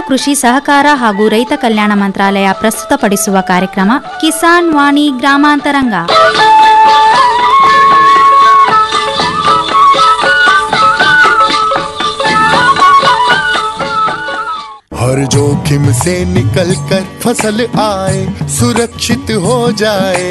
ಕೃಷಿ ಸಹಕಾರ ಹಾಗೂ ರೈತ ಕಲ್ಯಾಣ ಮಂತ್ರಾಲಯ ಪ್ರಸ್ತುತಪಡಿಸುವ ಕಾರ್ಯಕ್ರಮ ಕಿಸಾನ್ ವಾಣಿ ಗ್ರಾಮಾಂತರಂಗ हर जोखिम से निकल कर फसल आए सुरक्षित हो जाए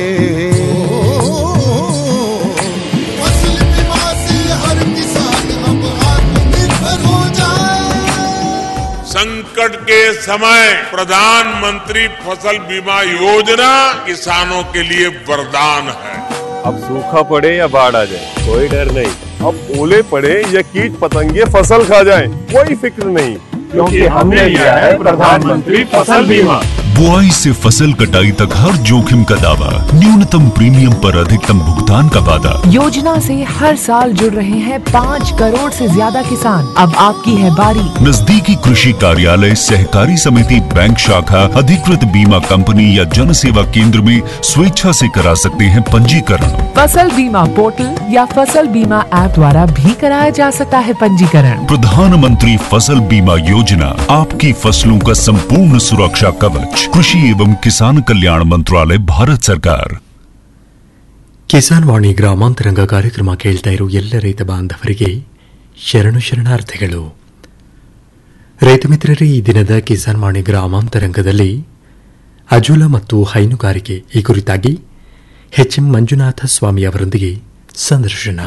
फसल बीमा से हर किसान अब आत्मनिर्भर हो जाए संकट के समय प्रधानमंत्री फसल बीमा योजना किसानों के लिए वरदान है अब सूखा पड़े या बाढ़ आ जाए कोई डर नहीं अब ओले पड़े या कीट पतंगे फसल खा जाए कोई फिक्र नहीं क्योंकि हमने लिया है प्रधानमंत्री फसल बीमा बुआई से फसल कटाई तक हर जोखिम का दावा न्यूनतम प्रीमियम पर अधिकतम भुगतान का वादा योजना से हर साल जुड़ रहे हैं पाँच करोड़ से ज्यादा किसान अब आपकी है बारी नजदीकी कृषि कार्यालय सहकारी समिति बैंक शाखा अधिकृत बीमा कंपनी या जन सेवा केंद्र में स्वेच्छा से करा सकते हैं पंजीकरण फसल बीमा पोर्टल या फसल बीमा ऐप द्वारा भी कराया जा सकता है पंजीकरण प्रधानमंत्री फसल बीमा योजना आपकी फसलों का संपूर्ण सुरक्षा कवच कृषि एवं किसान कल्याण मंत्रालय भारत सरकार ಕಿಸಾನ್ ವಾಣಿ ಗ್ರಾಮಾಂತರಂಗ ಕಾರ್ಯಕ್ರಮ ಕೇಳ್ತಾ ಇರೋ ಎಲ್ಲ ರೈತ ಬಾಂಧವರಿಗೆ ಶರಣು ಶರಣಾರ್ಥಿಗಳು ರೈತ ಮಿತ್ರರೇ ಈ ದಿನದ ಕಿಸಾನ್ ವಾಣಿ ಗ್ರಾಮಾಂತರಂಗದಲ್ಲಿ ಅಜುಲ ಮತ್ತು ಹೈನುಗಾರಿಕೆ ಈ ಕುರಿತಾಗಿ ಎಚ್ ಎಂ ಮಂಜುನಾಥ ಸ್ವಾಮಿ ಅವರೊಂದಿಗೆ ಸಂದರ್ಶನ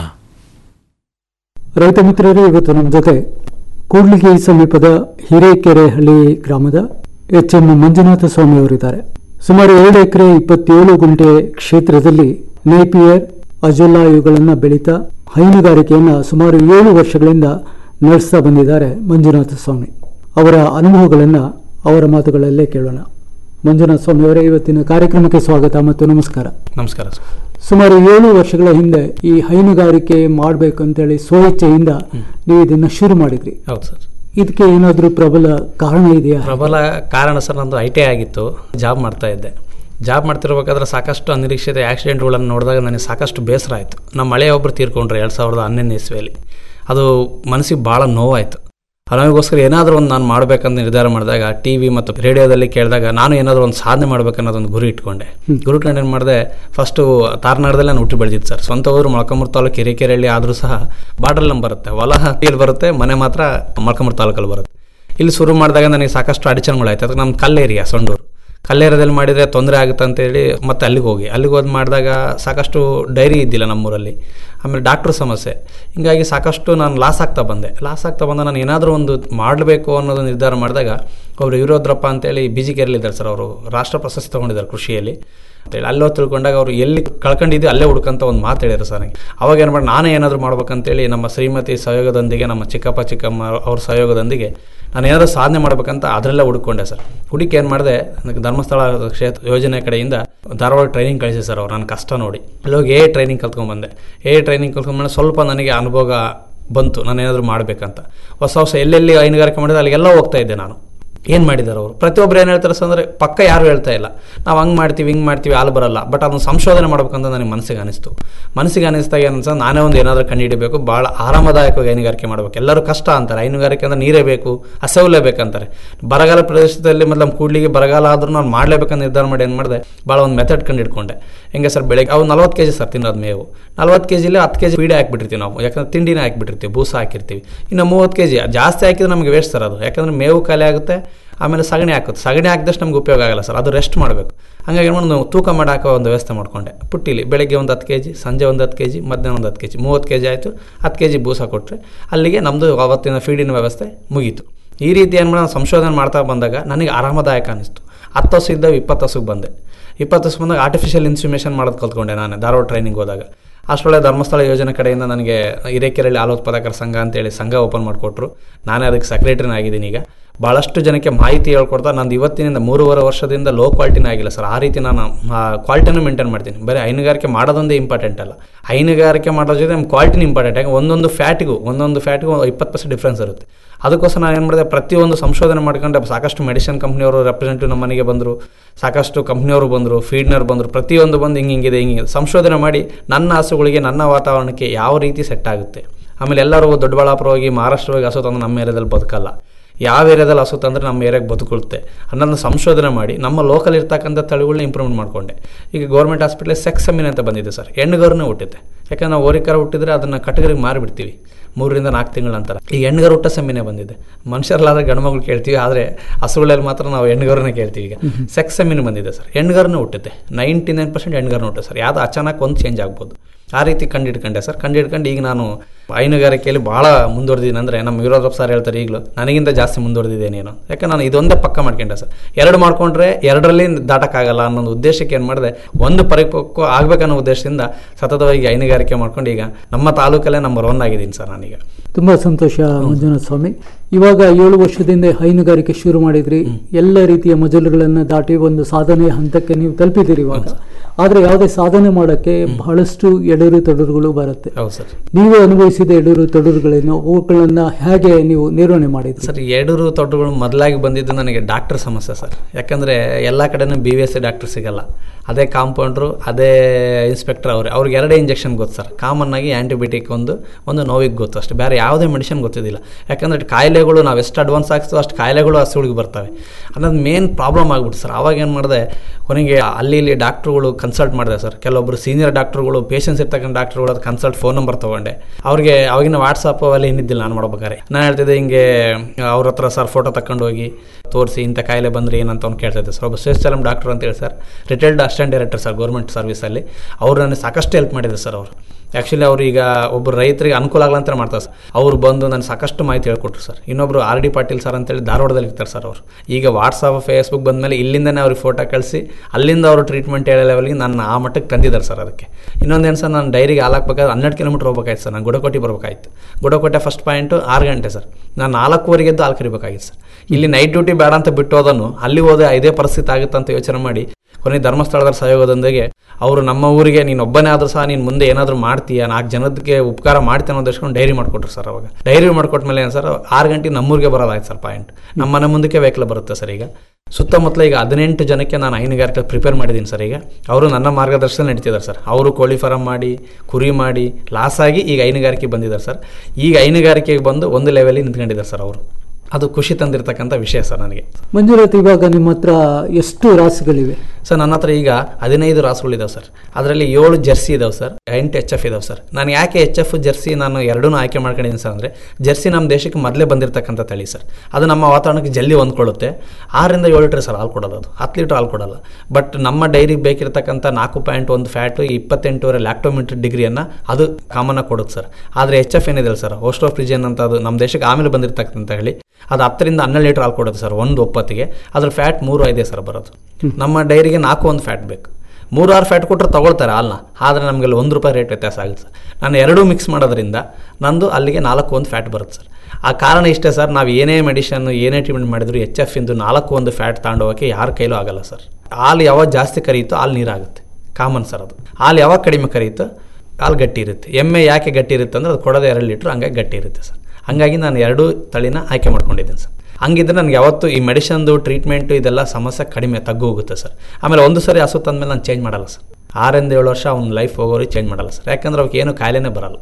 ರೈತ ಮಿತ್ರರೇ ಇವತ್ತು ನಮ್ಮ ಜೊತೆ ಕೂಡ್ಲಿಗಿ ಸಮೀಪದ ಹಿರೇಕೆರೆಹಳ್ಳಿ ಗ್ರಾಮದ ಎಚ್ ಎಂ ಮಂಜುನಾಥ ಸ್ವಾಮಿ ಅವರಿದ್ದಾರೆ ಸುಮಾರು ಎರಡು ಎಕರೆ ಇಪ್ಪತ್ತೇಳು ಗುಂಟೆ ಕ್ಷೇತ್ರದಲ್ಲಿ ನೇಪಿಯರ್ ಅಜೋಲಾ ಇವುಗಳನ್ನು ಬೆಳೀತಾ ಹೈನುಗಾರಿಕೆಯನ್ನು ಸುಮಾರು ಏಳು ವರ್ಷಗಳಿಂದ ನಡೆಸ್ತಾ ಬಂದಿದ್ದಾರೆ ಮಂಜುನಾಥ ಸ್ವಾಮಿ ಅವರ ಅನುಭವಗಳನ್ನು ಅವರ ಮಾತುಗಳಲ್ಲೇ ಕೇಳೋಣ ಮಂಜುನಾಥ ಸ್ವಾಮಿ ಅವರೇ ಇವತ್ತಿನ ಕಾರ್ಯಕ್ರಮಕ್ಕೆ ಸ್ವಾಗತ ಮತ್ತು ನಮಸ್ಕಾರ ನಮಸ್ಕಾರ ಸರ್ ಸುಮಾರು ಏಳು ವರ್ಷಗಳ ಹಿಂದೆ ಈ ಹೈನುಗಾರಿಕೆ ಮಾಡಬೇಕು ಅಂತೇಳಿ ಸ್ವಇಚ್ಛೆಯಿಂದ ನೀವು ಇದನ್ನ ಶುರು ಮಾಡಿದ್ರಿ ಹೌದು ಸರ್ ಇದಕ್ಕೆ ಏನಾದರೂ ಪ್ರಬಲ ಕಾರಣ ಇದೆಯಾ ಪ್ರಬಲ ಕಾರಣ ಸರ್ ನಂದು ಐ ಟಿ ಐ ಆಗಿತ್ತು ಜಾಬ್ ಮಾಡ್ತಾ ಇದ್ದೆ ಜಾಬ್ ಮಾಡ್ತಿರ್ಬೇಕಾದ್ರೆ ಸಾಕಷ್ಟು ಅನಿರೀಕ್ಷಿತ ಆಕ್ಸಿಡೆಂಟ್ಗಳನ್ನು ನೋಡಿದಾಗ ನನಗೆ ಸಾಕಷ್ಟು ಬೇಸರ ಆಯಿತು ನಮ್ಮ ಮಳೆಯ ಒಬ್ಬರು ತೀರ್ಕೊಂಡ್ರು ಎರಡು ಸಾವಿರದ ಹನ್ನೊಂದನೇ ಇಸ್ವಿಯಲ್ಲಿ ಅದು ಮನಸ್ಸಿಗೆ ಭಾಳ ನೋವಾಯಿತು ನನಗೋಸ್ಕರ ಏನಾದರೂ ಒಂದು ನಾನು ಮಾಡಬೇಕಂತ ನಿರ್ಧಾರ ಮಾಡಿದಾಗ ಟಿ ವಿ ಮತ್ತು ರೇಡಿಯೋದಲ್ಲಿ ಕೇಳಿದಾಗ ನಾನು ಏನಾದರೂ ಒಂದು ಸಾಧನೆ ಮಾಡ್ಬೇಕನ್ನೋದೊಂದು ಗುರಿ ಇಟ್ಕೊಂಡೆ ಗುರು ಇಟ್ಕೊಂಡು ಏನು ಮಾಡಿದೆ ಫಸ್ಟು ತಾರ್ನಾಡದಲ್ಲಿ ನಾನು ಹುಟ್ಟಿ ಬೆಳೆದಿದ್ದು ಸರ್ ಸ್ವಂತ ಊರು ಮೊಳಕಮೂರು ತಾಲೂಕು ಹಿರೇಕೆರೆಹಳ್ಳಿ ಆದರೂ ಸಹ ಬಾರ್ಡ್ರಲ್ಲಿ ನಮ್ಮ ಬರುತ್ತೆ ಹೊಲ ಇಲ್ಲಿ ಬರುತ್ತೆ ಮನೆ ಮಾತ್ರ ಮೊಳಕಮೂರು ತಾಲೂಕಲ್ಲಿ ಬರುತ್ತೆ ಇಲ್ಲಿ ಶುರು ಮಾಡಿದಾಗ ನನಗೆ ಸಾಕಷ್ಟು ಅಡಚಣೆಗಳಾಯ್ತು ಅದಕ್ಕೆ ನಮ್ಮ ಕಲ್ಲು ಏರಿಯಾ ಸೊಂಡೂರು ಕಲ್ಲೇರದಲ್ಲಿ ಮಾಡಿದರೆ ತೊಂದರೆ ಆಗುತ್ತೆ ಅಂತೇಳಿ ಮತ್ತೆ ಅಲ್ಲಿಗೆ ಹೋಗಿ ಅಲ್ಲಿಗೆ ಹೋಗಿ ಮಾಡಿದಾಗ ಸಾಕಷ್ಟು ಡೈರಿ ಇದ್ದಿಲ್ಲ ನಮ್ಮೂರಲ್ಲಿ ಆಮೇಲೆ ಡಾಕ್ಟ್ರ್ ಸಮಸ್ಯೆ ಹಿಂಗಾಗಿ ಸಾಕಷ್ಟು ನಾನು ಲಾಸ್ ಆಗ್ತಾ ಬಂದೆ ಲಾಸ್ ಆಗ್ತಾ ಬಂದ ನಾನು ಏನಾದರೂ ಒಂದು ಮಾಡಬೇಕು ಅನ್ನೋದು ನಿರ್ಧಾರ ಮಾಡಿದಾಗ ಅವರು ವಿರೋದ್ರಪ್ಪ ಅಂತೇಳಿ ಬಿ ಜಿ ಕೆರಲಿದ್ದಾರೆ ಸರ್ ಅವರು ರಾಷ್ಟ್ರ ಪ್ರಶಸ್ತಿ ತೊಗೊಂಡಿದ್ದಾರೆ ಕೃಷಿಯಲ್ಲಿ ಅಂತೇಳಿ ಅಲ್ಲೋ ತಿಳ್ಕೊಂಡಾಗ ಅವರು ಎಲ್ಲಿ ಕಳ್ಕೊಂಡಿದ್ದು ಅಲ್ಲೇ ಹುಡ್ಕಂತ ಒಂದು ಮಾತು ಹೇಳಿದ್ರು ಸರ್ ನನಗೆ ಅವಾಗ ಏನು ಮಾಡಿ ನಾನೇ ಏನಾದರೂ ಮಾಡ್ಬೇಕಂತೇಳಿ ನಮ್ಮ ಶ್ರೀಮತಿ ಸಹಯೋಗದೊಂದಿಗೆ ನಮ್ಮ ಚಿಕ್ಕಪ್ಪ ಚಿಕ್ಕಮ್ಮ ಅವ್ರ ಸಹಯೋಗದೊಂದಿಗೆ ನಾನು ಏನಾದರೂ ಸಾಧನೆ ಮಾಡ್ಬೇಕಂತ ಅದರಲ್ಲೇ ಹುಡುಕೊಂಡೆ ಸರ್ ಹುಡುಕಿ ಏನು ಮಾಡಿದೆ ನನಗೆ ಧರ್ಮಸ್ಥಳ ಕ್ಷೇತ್ರ ಯೋಜನೆ ಕಡೆಯಿಂದ ಧಾರವಾಡ ಟ್ರೈನಿಂಗ್ ಕಳಿಸಿ ಸರ್ ಅವ್ರು ನನ್ನ ಕಷ್ಟ ನೋಡಿ ಅಲ್ಲೋಗಿ ಎ ಟ್ರೈನಿಂಗ್ ಕಲ್ತ್ಕೊಂಡ್ಬಂದೆ ಎ ಟ್ರೈನಿಂಗ್ ಕಲ್ತ್ಕೊಂಡ್ಮೇಲೆ ಸ್ವಲ್ಪ ನನಗೆ ಅನುಭವ ಬಂತು ನಾನು ಏನಾದರೂ ಮಾಡಬೇಕಂತ ಹೊಸ ಹೊಸ ಎಲ್ಲೆಲ್ಲಿ ಹೈನುಗಾರಿಕೆ ಮಾಡಿದ್ರೆ ಅಲ್ಲಿಗೆಲ್ಲ ಹೋಗ್ತಾ ಇದ್ದೆ ನಾನು ಏನು ಮಾಡಿದ್ದಾರೆ ಅವರು ಪ್ರತಿಯೊಬ್ಬರು ಏನು ಹೇಳ್ತಾರೆ ಅಂದರೆ ಪಕ್ಕ ಯಾರು ಹೇಳ್ತಾ ಇಲ್ಲ ನಾವು ಹಂಗೆ ಮಾಡ್ತೀವಿ ಹಿಂಗೆ ಮಾಡ್ತೀವಿ ಹಾಲು ಬರಲ್ಲ ಬಟ್ ಅದನ್ನು ಸಂಶೋಧನೆ ಮಾಡ್ಬೇಕಂತ ನನಗೆ ಮನಸ್ಸಿಗೆ ಅನಿಸ್ತು ಮನಸ್ಸಿಗೆ ಅನಿಸ್ದಾಗ ಏನಂತ ನಾನೇ ಒಂದು ಏನಾದರೂ ಕಂಡುಹಿಡಬೇಕು ಭಾಳ ಆರಾಮದಾಯಕವಾಗಿ ಹೈನುಗಾರಿಕೆ ಮಾಡಬೇಕು ಎಲ್ಲರೂ ಕಷ್ಟ ಅಂತಾರೆ ಹೈನುಗಾರಿಕೆ ಅಂದರೆ ನೀರೇ ಬೇಕು ಹಸವಲೇ ಬೇಕಂತಾರೆ ಬರಗಾಲ ಪ್ರದೇಶದಲ್ಲಿ ಮೊದಲು ನಮ್ಮ ಕೂಡ್ಲಿಗೆ ಬರಗಾಲ ಆದರೂ ನಾನು ಮಾಡಲೇಬೇಕಂತ ನಿರ್ಧಾರ ಮಾಡಿ ಏನು ಮಾಡಿದೆ ಭಾಳ ಒಂದು ಮೆಥಡ್ ಕಂಡು ಹಿಡ್ಕೊಂಡೆ ಹೆಂಗೆ ಸರ್ ಬೆಳಗ್ಗೆ ಅವು ನಲ್ವತ್ತು ಕೆ ಜಿ ಸರ್ ತಿನ್ನೋದು ಮೇವು ನಲ್ವತ್ತು ಕೆ ಜಿಲಿ ಹತ್ತು ಕೆ ಜಿ ಪೀಡೆ ಹಾಕ್ಬಿಟ್ಟಿರ್ತೀವಿ ನಾವು ಯಾಕಂದ್ರೆ ತಿಂಡಿನ ಹಾಕ್ಬಿಟ್ಟಿರ್ತೀವಿ ಬೂಸ ಹಾಕಿರ್ತೀವಿ ಇನ್ನು ಮೂವತ್ತು ಕೆ ಜಿ ಜಾಸ್ತಿ ಹಾಕಿದ್ರೆ ನಮಗೆ ವೇಸ್ಟ್ ಸರ್ ಅದು ಯಾಕಂದರೆ ಮೇವು ಖಾಲಿ ಆಗುತ್ತೆ ಆಮೇಲೆ ಸಗಣಿ ಹಾಕುತ್ತೆ ಸಗಣಿ ಹಾಕಿದಷ್ಟು ನಮ್ಗೆ ಉಪಯೋಗ ಆಗಲ್ಲ ಸರ್ ಅದು ರೆಸ್ಟ್ ಮಾಡಬೇಕು ಹಂಗಾಗಿ ಏನು ನಾವು ತೂಕ ಮಾಡಿ ಹಾಕೋ ಒಂದು ವ್ಯವಸ್ಥೆ ಮಾಡ್ಕೊಂಡೆ ಪುಟ್ಟಿಲಿ ಬೆಳಗ್ಗೆ ಒಂದು ಹತ್ತು ಕೆ ಜಿ ಸಂಜೆ ಒಂದು ಹತ್ತು ಕೆ ಜಿ ಮಧ್ಯಾಹ್ನ ಒಂದು ಹತ್ತು ಕೆ ಜಿ ಮೂವತ್ತು ಕೆ ಜಿ ಆಯಿತು ಹತ್ತು ಕೆ ಜಿ ಬೂಸ ಕೊಟ್ಟರೆ ಅಲ್ಲಿಗೆ ನಮ್ಮದು ಅವತ್ತಿನ ಫೀಡಿನ ವ್ಯವಸ್ಥೆ ಮುಗೀತು ಈ ರೀತಿ ಏನು ಮಾಡಿ ನಾನು ಸಂಶೋಧನೆ ಮಾಡ್ತಾ ಬಂದಾಗ ನನಗೆ ಆರಾಮದಾಯಕ ಅನ್ನಿಸ್ತು ಹತ್ತು ವರ್ಷ ಇದ್ದಾವೆ ಇಪ್ಪತ್ತು ವರ್ಷಕ್ಕೆ ಬಂದೆ ಇಪ್ಪತ್ತು ವರ್ಷ ಬಂದಾಗ ಆರ್ಟಿಫಿಷಿಯಲ್ ಇನ್ಸ್ಟಿಮೇಷನ್ ಮಾಡೋದು ಕಲ್ತ್ಕೊಂಡೆ ನಾನು ಧಾರವಾಡ ಟ್ರೈನಿಂಗ್ ಹೋದಾಗ ಅಷ್ಟೊಳ್ಳೆ ಧರ್ಮಸ್ಥಳ ಯೋಜನೆ ಕಡೆಯಿಂದ ನನಗೆ ಹಿರೇಕೆರೆಯಲ್ಲಿ ಹಾಲೋತ್ಪಾದಕರ ಸಂಘ ಅಂತೇಳಿ ಸಂಘ ಓಪನ್ ಮಾಡಿಕೊಟ್ರು ನಾನೇ ಅದಕ್ಕೆ ಸೆಕ್ರೆಟರಿನ ಆಗಿದ್ದೀನಿ ಈಗ ಭಾಳಷ್ಟು ಜನಕ್ಕೆ ಮಾಹಿತಿ ಹೇಳ್ಕೊಡ್ತಾ ನಂದು ಇವತ್ತಿನಿಂದ ಮೂರುವರೆ ವರ್ಷದಿಂದ ಲೋ ಕ್ವಾಲಿಟಿನೇ ಆಗಿಲ್ಲ ಸರ್ ಆ ರೀತಿ ನಾನು ಕ್ವಾಲಿಟಿನೂ ಮೇಂಟೈನ್ ಮಾಡ್ತೀನಿ ಬರೀ ಹೈನುಗಾರಿಕೆ ಮಾಡೋದೊಂದೇ ಇಂಪಾರ್ಟೆಂಟ್ ಅಲ್ಲ ಹೈನುಗಾರಿಕೆ ಮಾಡೋ ಜೊತೆ ನಮ್ಮ ಕ್ವಾಲಿಟಿನೂ ಇಂಪಾರ್ಟೆಂಟ್ ಯಾಕೆ ಒಂದೊಂದು ಫ್ಯಾಟಿಗೂ ಒಂದೊಂದು ಫ್ಯಾಟಿಗೂ ಇಪ್ಪತ್ತು ಪರ್ಸೆಂಟ್ ಡಿಫ್ರೆನ್ಸ್ ಇರುತ್ತೆ ಅದಕ್ಕೋಸ್ಕರ ನಾನು ಏನು ಮಾಡಿದೆ ಪ್ರತಿಯೊಂದು ಸಂಶೋಧನೆ ಮಾಡ್ಕೊಂಡು ಸಾಕಷ್ಟು ಮೆಡಿಸಿನ್ ಕಂಪ್ನಿಯವರು ರೆಪ್ರೆಸೆಂಟಿವ್ ನಮ್ಮ ಮನೆಗೆ ಬಂದರು ಸಾಕಷ್ಟು ಕಂಪ್ನಿಯವರು ಬಂದರು ಫೀಡ್ನರ್ ಬಂದರು ಪ್ರತಿಯೊಂದು ಬಂದು ಹಿಂಗೆ ಹಿಂಗಿದೆ ಹಿಂಗೆ ಸಂಶೋಧನೆ ಮಾಡಿ ನನ್ನ ಹಸುಗಳಿಗೆ ನನ್ನ ವಾತಾವರಣಕ್ಕೆ ಯಾವ ರೀತಿ ಸೆಟ್ ಆಗುತ್ತೆ ಆಮೇಲೆ ಎಲ್ಲರೂ ದೊಡ್ಡಬಳ್ಳಾಪುರ ಹೋಗಿ ಮಹಾರಾಷ್ಟ್ರ ಹೋಗಿ ಹಸು ತಂದು ನಮ್ಮ ಏರಿಯಾದಲ್ಲಿ ಬದುಕಲ್ಲ ಯಾವ ಏರಿಯಾದಲ್ಲಿ ಹಸು ತಂದರೆ ನಮ್ಮ ಏರಿಯಾಗೆ ಬದುಕುಳುತ್ತೆ ಅನ್ನೋದನ್ನ ಸಂಶೋಧನೆ ಮಾಡಿ ನಮ್ಮ ಲೋಕಲ್ ಇರ್ತಕ್ಕಂಥ ತಳಿಗಳನ್ನ ಇಂಪ್ರೂವ್ಮೆಂಟ್ ಮಾಡಿಕೊಂಡೆ ಈಗ ಗೌರ್ಮೆಂಟ್ ಹಾಸ್ಪಿಟ್ಲಲ್ಲಿ ಸೆಕ್ಸ್ ಸೆಮಿನ್ ಅಂತ ಬಂದಿದೆ ಸರ್ ಹೆಣ್ಣುಗರನೇ ಹುಟ್ಟಿದೆ ಯಾಕಂದ್ರೆ ನಾವು ಓರಿಕರ ಹುಟ್ಟಿದ್ರೆ ಅದನ್ನು ಕಟಗರಿಗೆ ಮಾರಿಬಿಡ್ತೀವಿ ಮೂರರಿಂದ ನಾಲ್ಕು ತಿಂಗಳ ನಂತರ ಈಗ ಹೆಣ್ಗರು ಹುಟ್ಟ ಸೆಮಿನೇ ಬಂದಿದೆ ಮನುಷ್ಯರಲ್ಲಾದ್ರೆ ಗಂಡು ಮಗಳು ಕೇಳ್ತೀವಿ ಆದರೆ ಹಸುಗಳಲ್ಲಿ ಮಾತ್ರ ನಾವು ಹೆಣ್ಗರನ್ನೇ ಕೇಳ್ತೀವಿ ಈಗ ಸೆಕ್ಸ್ ಸೆಮಿನ್ ಬಂದಿದೆ ಸರ್ ಹೆಣ್ಗರನೇ ಹುಟ್ಟುತ್ತೆ ನೈಂಟಿ ನೈನ್ ಪರ್ಸೆಂಟ್ ಹೆಣ್ಗರನ್ನ ಹುಟ್ಟೆ ಸರ್ ಯಾವುದು ಅಚಾನಕ್ ಒಂದು ಚೇಂಜ್ ಆಗ್ಬೋದು ಆ ರೀತಿ ಕಂಡಿಡ್ಕೊಂಡೆ ಸರ್ ಕಂಡಿಡ್ಕೊಂಡು ಈಗ ನಾನು ಹೈನುಗಾರಿಕೆಯಲ್ಲಿ ಭಾಳ ಮುಂದುವರೆದಿದ್ದೀನಿ ಅಂದರೆ ನಮ್ಮ ಯುರೋಪ್ ಸರ್ ಹೇಳ್ತಾರೆ ಈಗಲೂ ನನಗಿಂತ ಜಾಸ್ತಿ ಮುಂದುವರೆದಿದ್ದೇನೇನು ಯಾಕೆ ನಾನು ಇದೊಂದೇ ಪಕ್ಕ ಮಾಡ್ಕೊಂಡೆ ಸರ್ ಎರಡು ಮಾಡ್ಕೊಂಡ್ರೆ ಎರಡರಲ್ಲಿ ದಾಟಕ್ಕಾಗಲ್ಲ ಅನ್ನೋ ಒಂದು ಉದ್ದೇಶಕ್ಕೆ ಏನು ಮಾಡಿದೆ ಒಂದು ಪರಿಪಕ್ವ ಆಗ್ಬೇಕನ್ನೋ ಉದ್ದೇಶದಿಂದ ಸತತವಾಗಿ ಹೈನುಗಾರಿಕೆ ಮಾಡ್ಕೊಂಡು ಈಗ ನಮ್ಮ ತಾಲೂಕಲ್ಲೇ ನಂಬರ್ ಒನ್ ಆಗಿದ್ದೀನಿ ಸರ್ ನಾನೀಗ ತುಂಬಾ ಸಂತೋಷ ಮಂಜುನಾಥ ಸ್ವಾಮಿ ಇವಾಗ ಏಳು ವರ್ಷದಿಂದ ಹೈನುಗಾರಿಕೆ ಶುರು ಮಾಡಿದ್ರಿ ಎಲ್ಲ ರೀತಿಯ ಮಜಲುಗಳನ್ನ ದಾಟಿ ಒಂದು ಸಾಧನೆ ಹಂತಕ್ಕೆ ನೀವು ತಲುಪಿದ್ದೀರಿ ಇವಾಗ ಆದ್ರೆ ಯಾವುದೇ ಸಾಧನೆ ಮಾಡಕ್ಕೆ ಬಹಳಷ್ಟು ಎಡರು ತೊಡರುಗಳು ಬರುತ್ತೆ ಹೌದು ಸರ್ ನೀವು ಅನುಭವಿಸಿದ ಎಡರು ತೊಡರುಗಳೇನು ಅವುಗಳನ್ನ ಹೇಗೆ ನೀವು ನಿರ್ವಹಣೆ ಮಾಡಿದ್ರಿ ಸರ್ ಎಡರು ತೊಟ್ಟುಗಳು ಮೊದಲಾಗಿ ಬಂದಿದ್ದು ನನಗೆ ಡಾಕ್ಟರ್ ಸಮಸ್ಯೆ ಸರ್ ಯಾಕಂದರೆ ಎಲ್ಲ ಕಡೆನೂ B V S C doctor ಸಿಗಲ್ಲ ಅದೇ ಕಾಂಪೌಂಡ್ರು ಅದೇ ಇನ್ಸ್ಪೆಕ್ಟರ್ ಅವ್ರೆ ಅವ್ರಿಗೆ ಎರಡೇ ಇಂಜೆಕ್ಷನ್ ಗೊತ್ತು ಸರ್ ಕಾಮನ್ ಆಗಿ ಆ್ಯಂಟಿಬಯೋಟಿಕ್ ಒಂದು ಒಂದು ನೋವಿಗೆ ಗೊತ್ತು ಅಷ್ಟೇ ಬೇರೆ ಯಾವುದೇ ಮೆಡಿಸಿನ್ ಗೊತ್ತಿದ್ದಿಲ್ಲ ಯಾಕಂದರೆ ಕಾಯಿಲೆಗಳು ನಾವು ಎಷ್ಟು ಅಡ್ವಾನ್ಸ್ ಆಗ್ತೀವೋ ಅಷ್ಟು ಕಾಯಿಲೆಗಳು ಹಸುಳಿಗೆ ಬರ್ತವೆ ಅನ್ನೋದು ಮೇನ್ ಪ್ರಾಬ್ಲಮ್ ಆಗ್ಬಿಟ್ಟು ಸರ್ ಅವಾಗ ಏನು ಮಾಡಿದೆ ಕೊನೆಗೆ ಅಲ್ಲಿ ಇಲ್ಲಿ ಡಾಕ್ಟ್ರುಗಳು ಕನ್ಸಲ್ಟ್ ಮಾಡಿದೆ ಸರ್ ಕೆಲವೊಬ್ಬರು ಸೀನಿಯರ್ ಡಾಕ್ಟ್ರುಗಳು ಪೇಷನ್ಸ್ ಇರ್ತಕ್ಕಂಥ ಡಾಕ್ಟ್ರುಗಳು ಅದು ಕನ್ಸಲ್ಟ್ ಫೋನ್ ನಂಬರ್ ತೊಗೊಂಡೆ ಅವ್ರಿಗೆ ಅವಾಗಿನ ವಾಟ್ಸಪ್ ಅವೆಲ್ಲ ಏನಿದ್ದಿಲ್ಲ ನಾನು ಮಾಡ್ಬೇಕಾರೆ ನಾನು ಹೇಳ್ತಿದ್ದೆ ಹಿಂಗೆ ಅವ್ರ ಹತ್ರ ಸರ್ ಫೋಟೋ ತಗೊಂಡು ಹೋಗಿ ತೋರಿಸಿ ಇಂಥ ಕಾಯಿಲೆ ಬಂದರೆ ಏನಂತ ಅವ್ನು ಕೇಳ್ತಿದ್ದೆ ಸರ್ ಒಬ್ಬ ಶ್ರೇಷ್ಠಲಂ ಡಾಕ್ಟರ್ ಅಂತೇಳಿ sir retired assistant director sir government ಸರ್ವಿಸಲ್ಲಿ ಅವ್ರು ನನಗೆ ಸಾಕಷ್ಟು ಹೆಲ್ಪ್ ಮಾಡಿದ್ರು ಸರ್ ಅವರು ಆ್ಯಕ್ಚುಲಿ ಅವ್ರು ಈಗ ಒಬ್ಬರು ರೈತರಿಗೆ ಅನುಕೂಲ ಆಗಲ್ಲ ಅಂತ ಮಾಡ್ತಾರೆ ಸರ್ ಅವ್ರು ಬಂದು ನಾನು ಸಾಕಷ್ಟು ಮಾಹಿತಿ ಹೇಳ್ಕೊಟ್ರು ಸರ್ ಇನ್ನೊಬ್ರು ಆರ್ ಡಿ ಪಾಟೀಲ್ ಸರ್ ಅಂತೇಳಿ ಧಾರವಾಡದಲ್ಲಿ ಇರ್ತಾರೆ ಸರ್ ಅವರು ಈಗ ವಾಟ್ಸಪ್ ಫೇಸ್ಬುಕ್ ಬಂದಮೇಲೆ ಇಲ್ಲಿಂದನೇ ಅವ್ರಿಗೆ ಫೋಟೋ ಕಳಿಸಿ ಅಲ್ಲಿಂದ ಅವರು ಟ್ರೀಟ್ಮೆಂಟ್ ಹೇಳೋ ಲೆವೆಲ್ಗೆ ನನ್ನ ಆ ಮಟ್ಟಕ್ಕೆ ತಂದಿದ್ದಾರೆ ಸರ್ ಅದಕ್ಕೆ ಇನ್ನೊಂದೇನು ಸರ್ ನಾನು ಡೈರಿಗೆ ಹಾಲು ಹಾಕ್ಬೇಕಾದ್ರೆ ಹನ್ನೆರಡು ಕಿಲೋಮೀಟ್ರ್ ಹೋಗ್ಬೇಕಾಯ್ತು ಸರ್ ನಾನು ಗುಡಕೋಟಿ ಬರ್ಬೇಕಾಯ್ತು ಗುಡಕೋಟೆ ಫಸ್ಟ್ ಪಾಯಿಂಟು ಆರು ಗಂಟೆ ಸರ್ ನಾನು ನಾಲ್ಕೂವರೆಗೆ ಎದ್ದು ಹಾಲು ಕರಿಬೇಕಾಗಿತ್ತು ಸರ್ ಇಲ್ಲಿ ನೈಟ್ ಡ್ಯೂಟಿ ಬೇಡ ಅಂತ ಬಿಟ್ಟು ಹೋದನು ಅಲ್ಲಿ ಹೋದೆ ಇದೇ ಪರಿಸ್ಥಿತಿ ಆಗುತ್ತೆ ಅಂತ ಯೋಚನೆ ಮಾಡಿ ಕೊನೆ ಧರ್ಮಸ್ಥಳದ ಸಹಯೋಗದೊಂದಿಗೆ ಅವರು ನಮ್ಮ ಊರಿಗೆ ನೀನು ಒಬ್ಬನೇ ಆದರೂ ಸಹ ನೀನು ಮುಂದೆ ಏನಾದರೂ ಮಾಡ್ತೀಯ ನಾಲ್ಕು ಜನಕ್ಕೆ ಉಪಕಾರ ಮಾಡ್ತೇನೆ ಅನ್ನೋ ದರ್ಸ್ಕೊಂಡು ಡೈರಿ ಮಾಡಿಕೊಟ್ರು ಸರ್ ಅವಾಗ ಡೈರಿ ಮಾಡಿಕೊಟ್ಮೇಲೆ ಏನು ಸರ್ ಆರು ಗಂಟೆ ನಮ್ಮೂರಿಗೆ ಬರೋದಾಯ್ತು ಸರ್ ಪಾಯಿಂಟ್ ನಮ್ಮ ಮನೆ ಮುಂದಕ್ಕೆ ವೆಹಿಕಲ್ ಬರುತ್ತೆ ಸರ್ ಈಗ ಸುತ್ತಮುತ್ತಲ ಈಗ ಹದಿನೆಂಟು ಜನಕ್ಕೆ ನಾನು ಹೈನುಗಾರಿಕೆ ಪ್ರಿಪೇರ್ ಮಾಡಿದ್ದೀನಿ ಸರ್ ಈಗ ಅವರು ನನ್ನ ಮಾರ್ಗದರ್ಶನ ನಡೀತಿದ್ದಾರೆ ಸರ್ ಅವರು ಕೋಳಿ ಫಾರಂ ಮಾಡಿ ಕುರಿ ಮಾಡಿ ಲಾಸ್ ಆಗಿ ಈಗ ಹೈನುಗಾರಿಕೆ ಬಂದಿದ್ದಾರೆ ಸರ್ ಈಗ ಹೈನುಗಾರಿಕೆಗೆ ಬಂದು ಒಂದು ಲೆವೆಲಿಗೆ ನಿಂತ್ಕೊಂಡಿದ್ದಾರೆ ಸರ್ ಅವರು ಅದು ಖುಷಿ ತಂದಿರತಕ್ಕಂಥ ವಿಷಯ ಸರ್ ನನಗೆ ಮಂಜುನಾಥ್ ಇವಾಗ ನಿಮ್ಮ ಹತ್ರ ಎಷ್ಟು ರಾಸುಗಳಿವೆ ಸರ್ ನನ್ನ ಹತ್ರ ಈಗ ಹದಿನೈದು ರಾಸುಗಳಿದಾವೆ ಸರ್ ಅದರಲ್ಲಿ ಏಳು ಜರ್ಸಿ ಇದಾವೆ ಸರ್ ಎಂಟು ಎಚ್ ಎಫ್ ಇದಾವೆ ಸರ್ ನಾನು ಯಾಕೆ ಎಚ್ ಎಫ್ ಜರ್ಸಿ ನಾನು ಎರಡೂ ಆಯ್ಕೆ ಮಾಡ್ಕೊಂಡಿದ್ದೀನಿ ಸರ್ ಅಂದರೆ ಜರ್ಸಿ ನಮ್ಮ ದೇಶಕ್ಕೆ ಮೊದಲೇ ಬಂದಿರತಕ್ಕಂಥ ತಳಿ ಸರ್ ಅದು ನಮ್ಮ ವಾತಾವರಣಕ್ಕೆ ಜಲ್ದಿ ಹೊಂದ್ಕೊಳ್ಳುತ್ತೆ ಆರರಿಂದ ಏಳು ಲೀಟ್ರ್ ಸರ್ ಹಾಲು ಕೊಡೋದು ಅದು ಹತ್ತು ಲೀಟ್ರ್ ಹಾಲು ಕೊಡಲ್ಲ ಬಟ್ ನಮ್ಮ ಡೈರಿಗೆ ಬೇಕಿರತಕ್ಕಂಥ ನಾಲ್ಕು ಪಾಯಿಂಟ್ ಒಂದು ಫ್ಯಾಟು ಇಪ್ಪತ್ತೆಂಟೂವರೆ ಲ್ಯಾಕ್ಟೋಮೀಟರ್ ಡಿಗ್ರಿಯನ್ನು ಅದು ಕಾಮನ್ನಾಗಿ ಕೊಡುತ್ತೆ ಸರ್ ಆದರೆ ಎಚ್ ಎಫ್ ಏನಿದೆ ಸರ್ ಓಸ್ಟೋಫ್ರಿಜಿಯನ್ ಅಂತ ಅದು ನಮ್ಮ ದೇಶಕ್ಕೆ ಆಮೇಲೆ ಬಂದಿರತಕ್ಕಂಥ ಹೇಳಿ ಅದು ಹತ್ತರಿಂದ ಹನ್ನೆರಡು ಲೀಟರ್ ಹಾಲು ಕೊಡುತ್ತೆ ಸರ್ ಒಂದು ಒಪ್ಪತ್ತಿಗೆ ಅದ್ರ ಫ್ಯಾಟ್ ಮೂರು ಐದೇ ಸರ್ ಬರೋದು ನಮ್ಮ ಡೈರಿಗೆ ನಾಲ್ಕು ಒಂದು ಫ್ಯಾಟ್ ಬೇಕು ಮೂರು ಆರು ಫ್ಯಾಟ್ ಕೊಟ್ಟರೆ ತಗೊಳ್ತಾರೆ ಹಾಲನ್ನ ಆದರೆ ನಮಗೆ ಅಲ್ಲಿ ಒಂದು ರೂಪಾಯಿ ರೇಟ್ ವ್ಯತ್ಯಾಸ ಆಗುತ್ತೆ ಸರ್ ನಾನು ಎರಡೂ ಮಿಕ್ಸ್ ಮಾಡೋದ್ರಿಂದ ನಂದು ಅಲ್ಲಿಗೆ ನಾಲ್ಕು ಒಂದು ಫ್ಯಾಟ್ ಬರುತ್ತೆ ಸರ್ ಆ ಕಾರಣ ಇಷ್ಟೇ ಸರ್ ನಾವು ಏನೇ ಮೆಡಿಷನ್ ಏನೇ ಟ್ರೀಟ್ಮೆಂಟ್ ಮಾಡಿದ್ರು ಎಚ್ ಎಫ್ ಇಂದು ನಾಲ್ಕು ಒಂದು ಫ್ಯಾಟ್ ತಗೊಂಡೋಗೋಕ್ಕೆ ಯಾರ ಕೈಲೂ ಆಗಲ್ಲ ಸರ್ ಹಾಲು ಯಾವಾಗ ಜಾಸ್ತಿ ಕರೀತೋ ಹಾಲು ನೀರಾಗುತ್ತೆ ಕಾಮನ್ ಸರ್ ಅದು ಹಾಲು ಯಾವಾಗ ಕಡಿಮೆ ಕರೀತೋ ಹಾಲು ಗಟ್ಟಿ ಇರುತ್ತೆ ಎಮ್ಮೆ ಯಾಕೆ ಗಟ್ಟಿ ಇರುತ್ತೆ ಅಂದರೆ ಅದು ಕೊಡೋದು ಎರಡು ಲೀಟ್ರ್ ಹಂಗಾಗಿ ಗಟ್ಟಿ ಇರುತ್ತೆ ಸರ್ ಹಂಗಾಗಿ ನಾನು ಎರಡೂ ತಳಿನ ಆಯ್ಕೆ ಮಾಡ್ಕೊಂಡಿದ್ದೀನಿ ಸರ್ ಹಂಗಿದ್ರೆ ನನಗೆ ಯಾವತ್ತು ಈ ಮೆಡಿಷನ್ದು ಟ್ರೀಟ್ಮೆಂಟು ಇದೆಲ್ಲ ಸಮಸ್ಯೆ ಕಡಿಮೆ ತಗ್ಗು ಹೋಗುತ್ತೆ ಸರ್ ಆಮೇಲೆ ಒಂದು ಸರಿ ಹಸು ತಂದಮೇಲೆ ನಾನು ಚೇಂಜ್ ಮಾಡಲ್ಲ ಸರ್ ಆರಿಂದ ಏಳು ವರ್ಷ ಅವ್ನ ಲೈಫ್ ಹೋಗೋರಿಗೆ ಚೇಂಜ್ ಮಾಡಲ್ಲ ಸರ್ ಯಾಕಂದ್ರೆ ಅವಕ್ಕೆ ಏನು ಕಾಯಿಲೆನೇ ಬರಲ್ಲ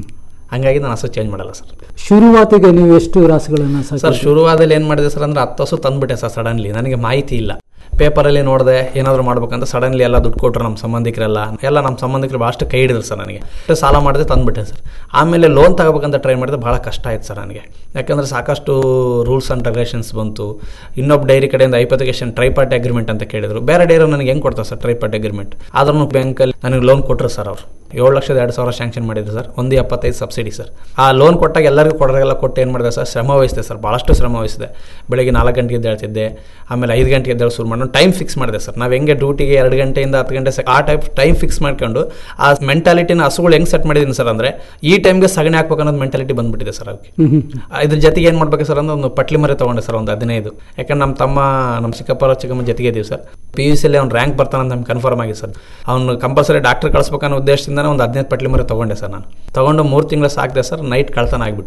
ಹಂಗಾಗಿ ನಾನು ಹಸು ಚೇಂಜ್ ಮಾಡಲ್ಲ ಸರ್ ಶುರುವಾತಿಗೆ ನೀವು ಎಷ್ಟು ರಾಸುಗಳನ್ನ ಸರ್ ಸಾಕಿದ್ರಿ? ಶುರುವಾದಲ್ಲಿ ಏನು ಮಾಡಿದೆ ಸರ್ ಅಂದ್ರೆ ಹತ್ತು ಹಸು ತಂದ್ಬಿಟ್ಟೆ ಸರ್ ಸಡನ್ಲಿ ನನಗೆ ಮಾಹಿತಿ ಇಲ್ಲ ಪೇಪರಲ್ಲಿ ನೋಡಿದೆ ಏನಾದರೂ ಮಾಡ್ಬೇಕಂತ ಸಡನ್ಲಿ ಎಲ್ಲ ದುಡ್ಡು ಕೊಟ್ಟರು ನಮ್ಮ ಸಂಬಂಧಿಕರೆಲ್ಲ ಎಲ್ಲ ನಮ್ಮ ಸಂಬಂಧಿಕರು ಭಾಳಷ್ಟು ಕೈ ಹಿಡಿದ್ರು ಸರ್ ನನಗೆ ಅಷ್ಟೇ ಸಾಲ ಮಾಡಿದೆ ತಂದುಬಿಟ್ಟೆ ಸರ್ ಆಮೇಲೆ ಲೋನ್ ತಗೋಬೇಕಂತ ಟ್ರೈ ಮಾಡಿದೆ ಭಾಳ ಕಷ್ಟ ಆಯ್ತು ಸರ್ ನನಗೆ ಯಾಕಂದರೆ ಸಾಕಷ್ಟು ರೂಲ್ಸ್ ಆ್ಯಂಡ್ ರೆಗ್ಯುಲೇಷನ್ಸ್ ಬಂತು ಇನ್ನೊಬ್ಬ ಡೈರಿ ಕಡೆಯಿಂದ ಐಪತಿಕೇಶನ್ ಟ್ರೈ ಪಾರ್ಟಿ ಅಗ್ರಿಮೆಂಟ್ ಅಂತ ಕೇಳಿದ್ರು ಬೇರೆ ಡೈರಿ ನನಗೆ ಹೆಂಗೆ ಕೊಡ್ತಾರೆ ಸರ್ ಟ್ರೈ ಪಾರ್ಟಿ ಅಗ್ರಿಮೆಂಟ್ ಆದ್ರೂ ಬ್ಯಾಂಕಲ್ಲಿ ನನಗೆ ಲೋನ್ ಕೊಟ್ಟರು ಸರ್ ಅವರು ಏಳು ಲಕ್ಷದ ಎರಡು ಸಾವಿರ ಶಾಂಕ್ಷನ್ ಮಾಡಿದ್ರು ಸರ್ ಒಂದು ಎಪ್ಪತ್ತೈದು ಸಬ್ಸಿಡಿ ಸರ್ ಆ ಲೋನ್ ಕೊಟ್ಟಾಗ ಎಲ್ಲರಿಗೂ ಕೊಡೋರಿಗೆಲ್ಲ ಕೊಟ್ಟು ಏನು ಮಾಡಿದೆ ಸರ್ ಶ್ರಮ ವಹಿಸಿದೆ ಸರ್ ಭಾಳಷ್ಟು ಶ್ರಮ ವಹಿಸಿದೆ ಬೆಳಗ್ಗೆ ನಾಲ್ಕು ಗಂಟೆಗೆ ಎದ್ದು ಹೇಳ್ತಿದ್ದೆ ಆಮೇಲೆ ಐದು ಗಂಟೆಗೆ ಎದ್ದೇಳಿ ಶುರು ಮಾಡಿ ಟೈಮ್ ಫಿಕ್ಸ್ ಮಾಡಿದೆ ಸರ್ ನಾವು ಹೆಂಗೆ ಡ್ಯೂಟಿಗೆ ಎರಡು ಗಂಟೆಯಿಂದ ಹತ್ತು ಗಂಟೆ ಸೆ- ಆ ಟೈಪ್ ಟೈಮ್ ಫಿಕ್ಸ್ ಮಾಡ್ಕೊಂಡು ಆ ಮೆಂಟಾಲಿಟಿನ ಹಸುಗಳು ಹೆಂಗೆ ಸೆಟ್ ಮಾಡಿದ್ದೀನಿ ಸರ್ ಅಂದರೆ ಈ ಟೈಮ್ಗೆ ಸಗಣಿ ಹಾಕ್ಬೇಕು ಅನ್ನೋದು ಮೆಂಟಾಲಿಟಿ ಬಂದ್ಬಿಟ್ಟಿದೆ ಸರ್ ಅದಕ್ಕೆ ಹ್ಮ್ ಹ್ಮ್. ಇದ್ರ ಜೊತೆಗೆ ಏನು ಮಾಡ್ಬೇಕು ಸರ್ ಅಂದ್ರೆ ಒಂದು ಪಟ್ಲಿ ಮರಿ ತೊಗೊಂಡೆ ಸರ್ ಒಂದು ಹದಿನೈದು ಯಾಕಂದ್ರೆ ನಮ್ಮ ತಮ್ಮ ನಮ್ಮ ಚಿಕ್ಕಪ್ಪ ಚಿಕ್ಕಮ್ಮ ಜೊತೆಗೆ ಇದೀವಿ ಸರ್ ಪಿ ಯು ಸಿಲಿ ಅವ್ನು ರ್ಯಾಂಕ್ ಬರ್ತಾನಂತ ನಮ್ಗೆ ಕನ್ಫರ್ಮ್ ಆಗಿದೆ ಸರ್ ಅವ್ನು ಕಂಪಲ್ಸರಿ ಡಾಕ್ಟರ್ ಕಳಿಸ್ಬೇಕನ್ನೋ ಉದ್ದೇಶದಿಂದನೇ ಒಂದು ಹದಿನೈದು ಪಟ್ಲಿ ಮರಿ ತೊಗೊಂಡೆ ಸರ್ ನಾನು ತೊಗೊಂಡು ಮೂರು ತಿಂಗಳು ಸಾಕಿದೆ ಸರ್ ನೈಟ್ ಕಳ್ತನ ಆಗಿಬಿಟ್ವು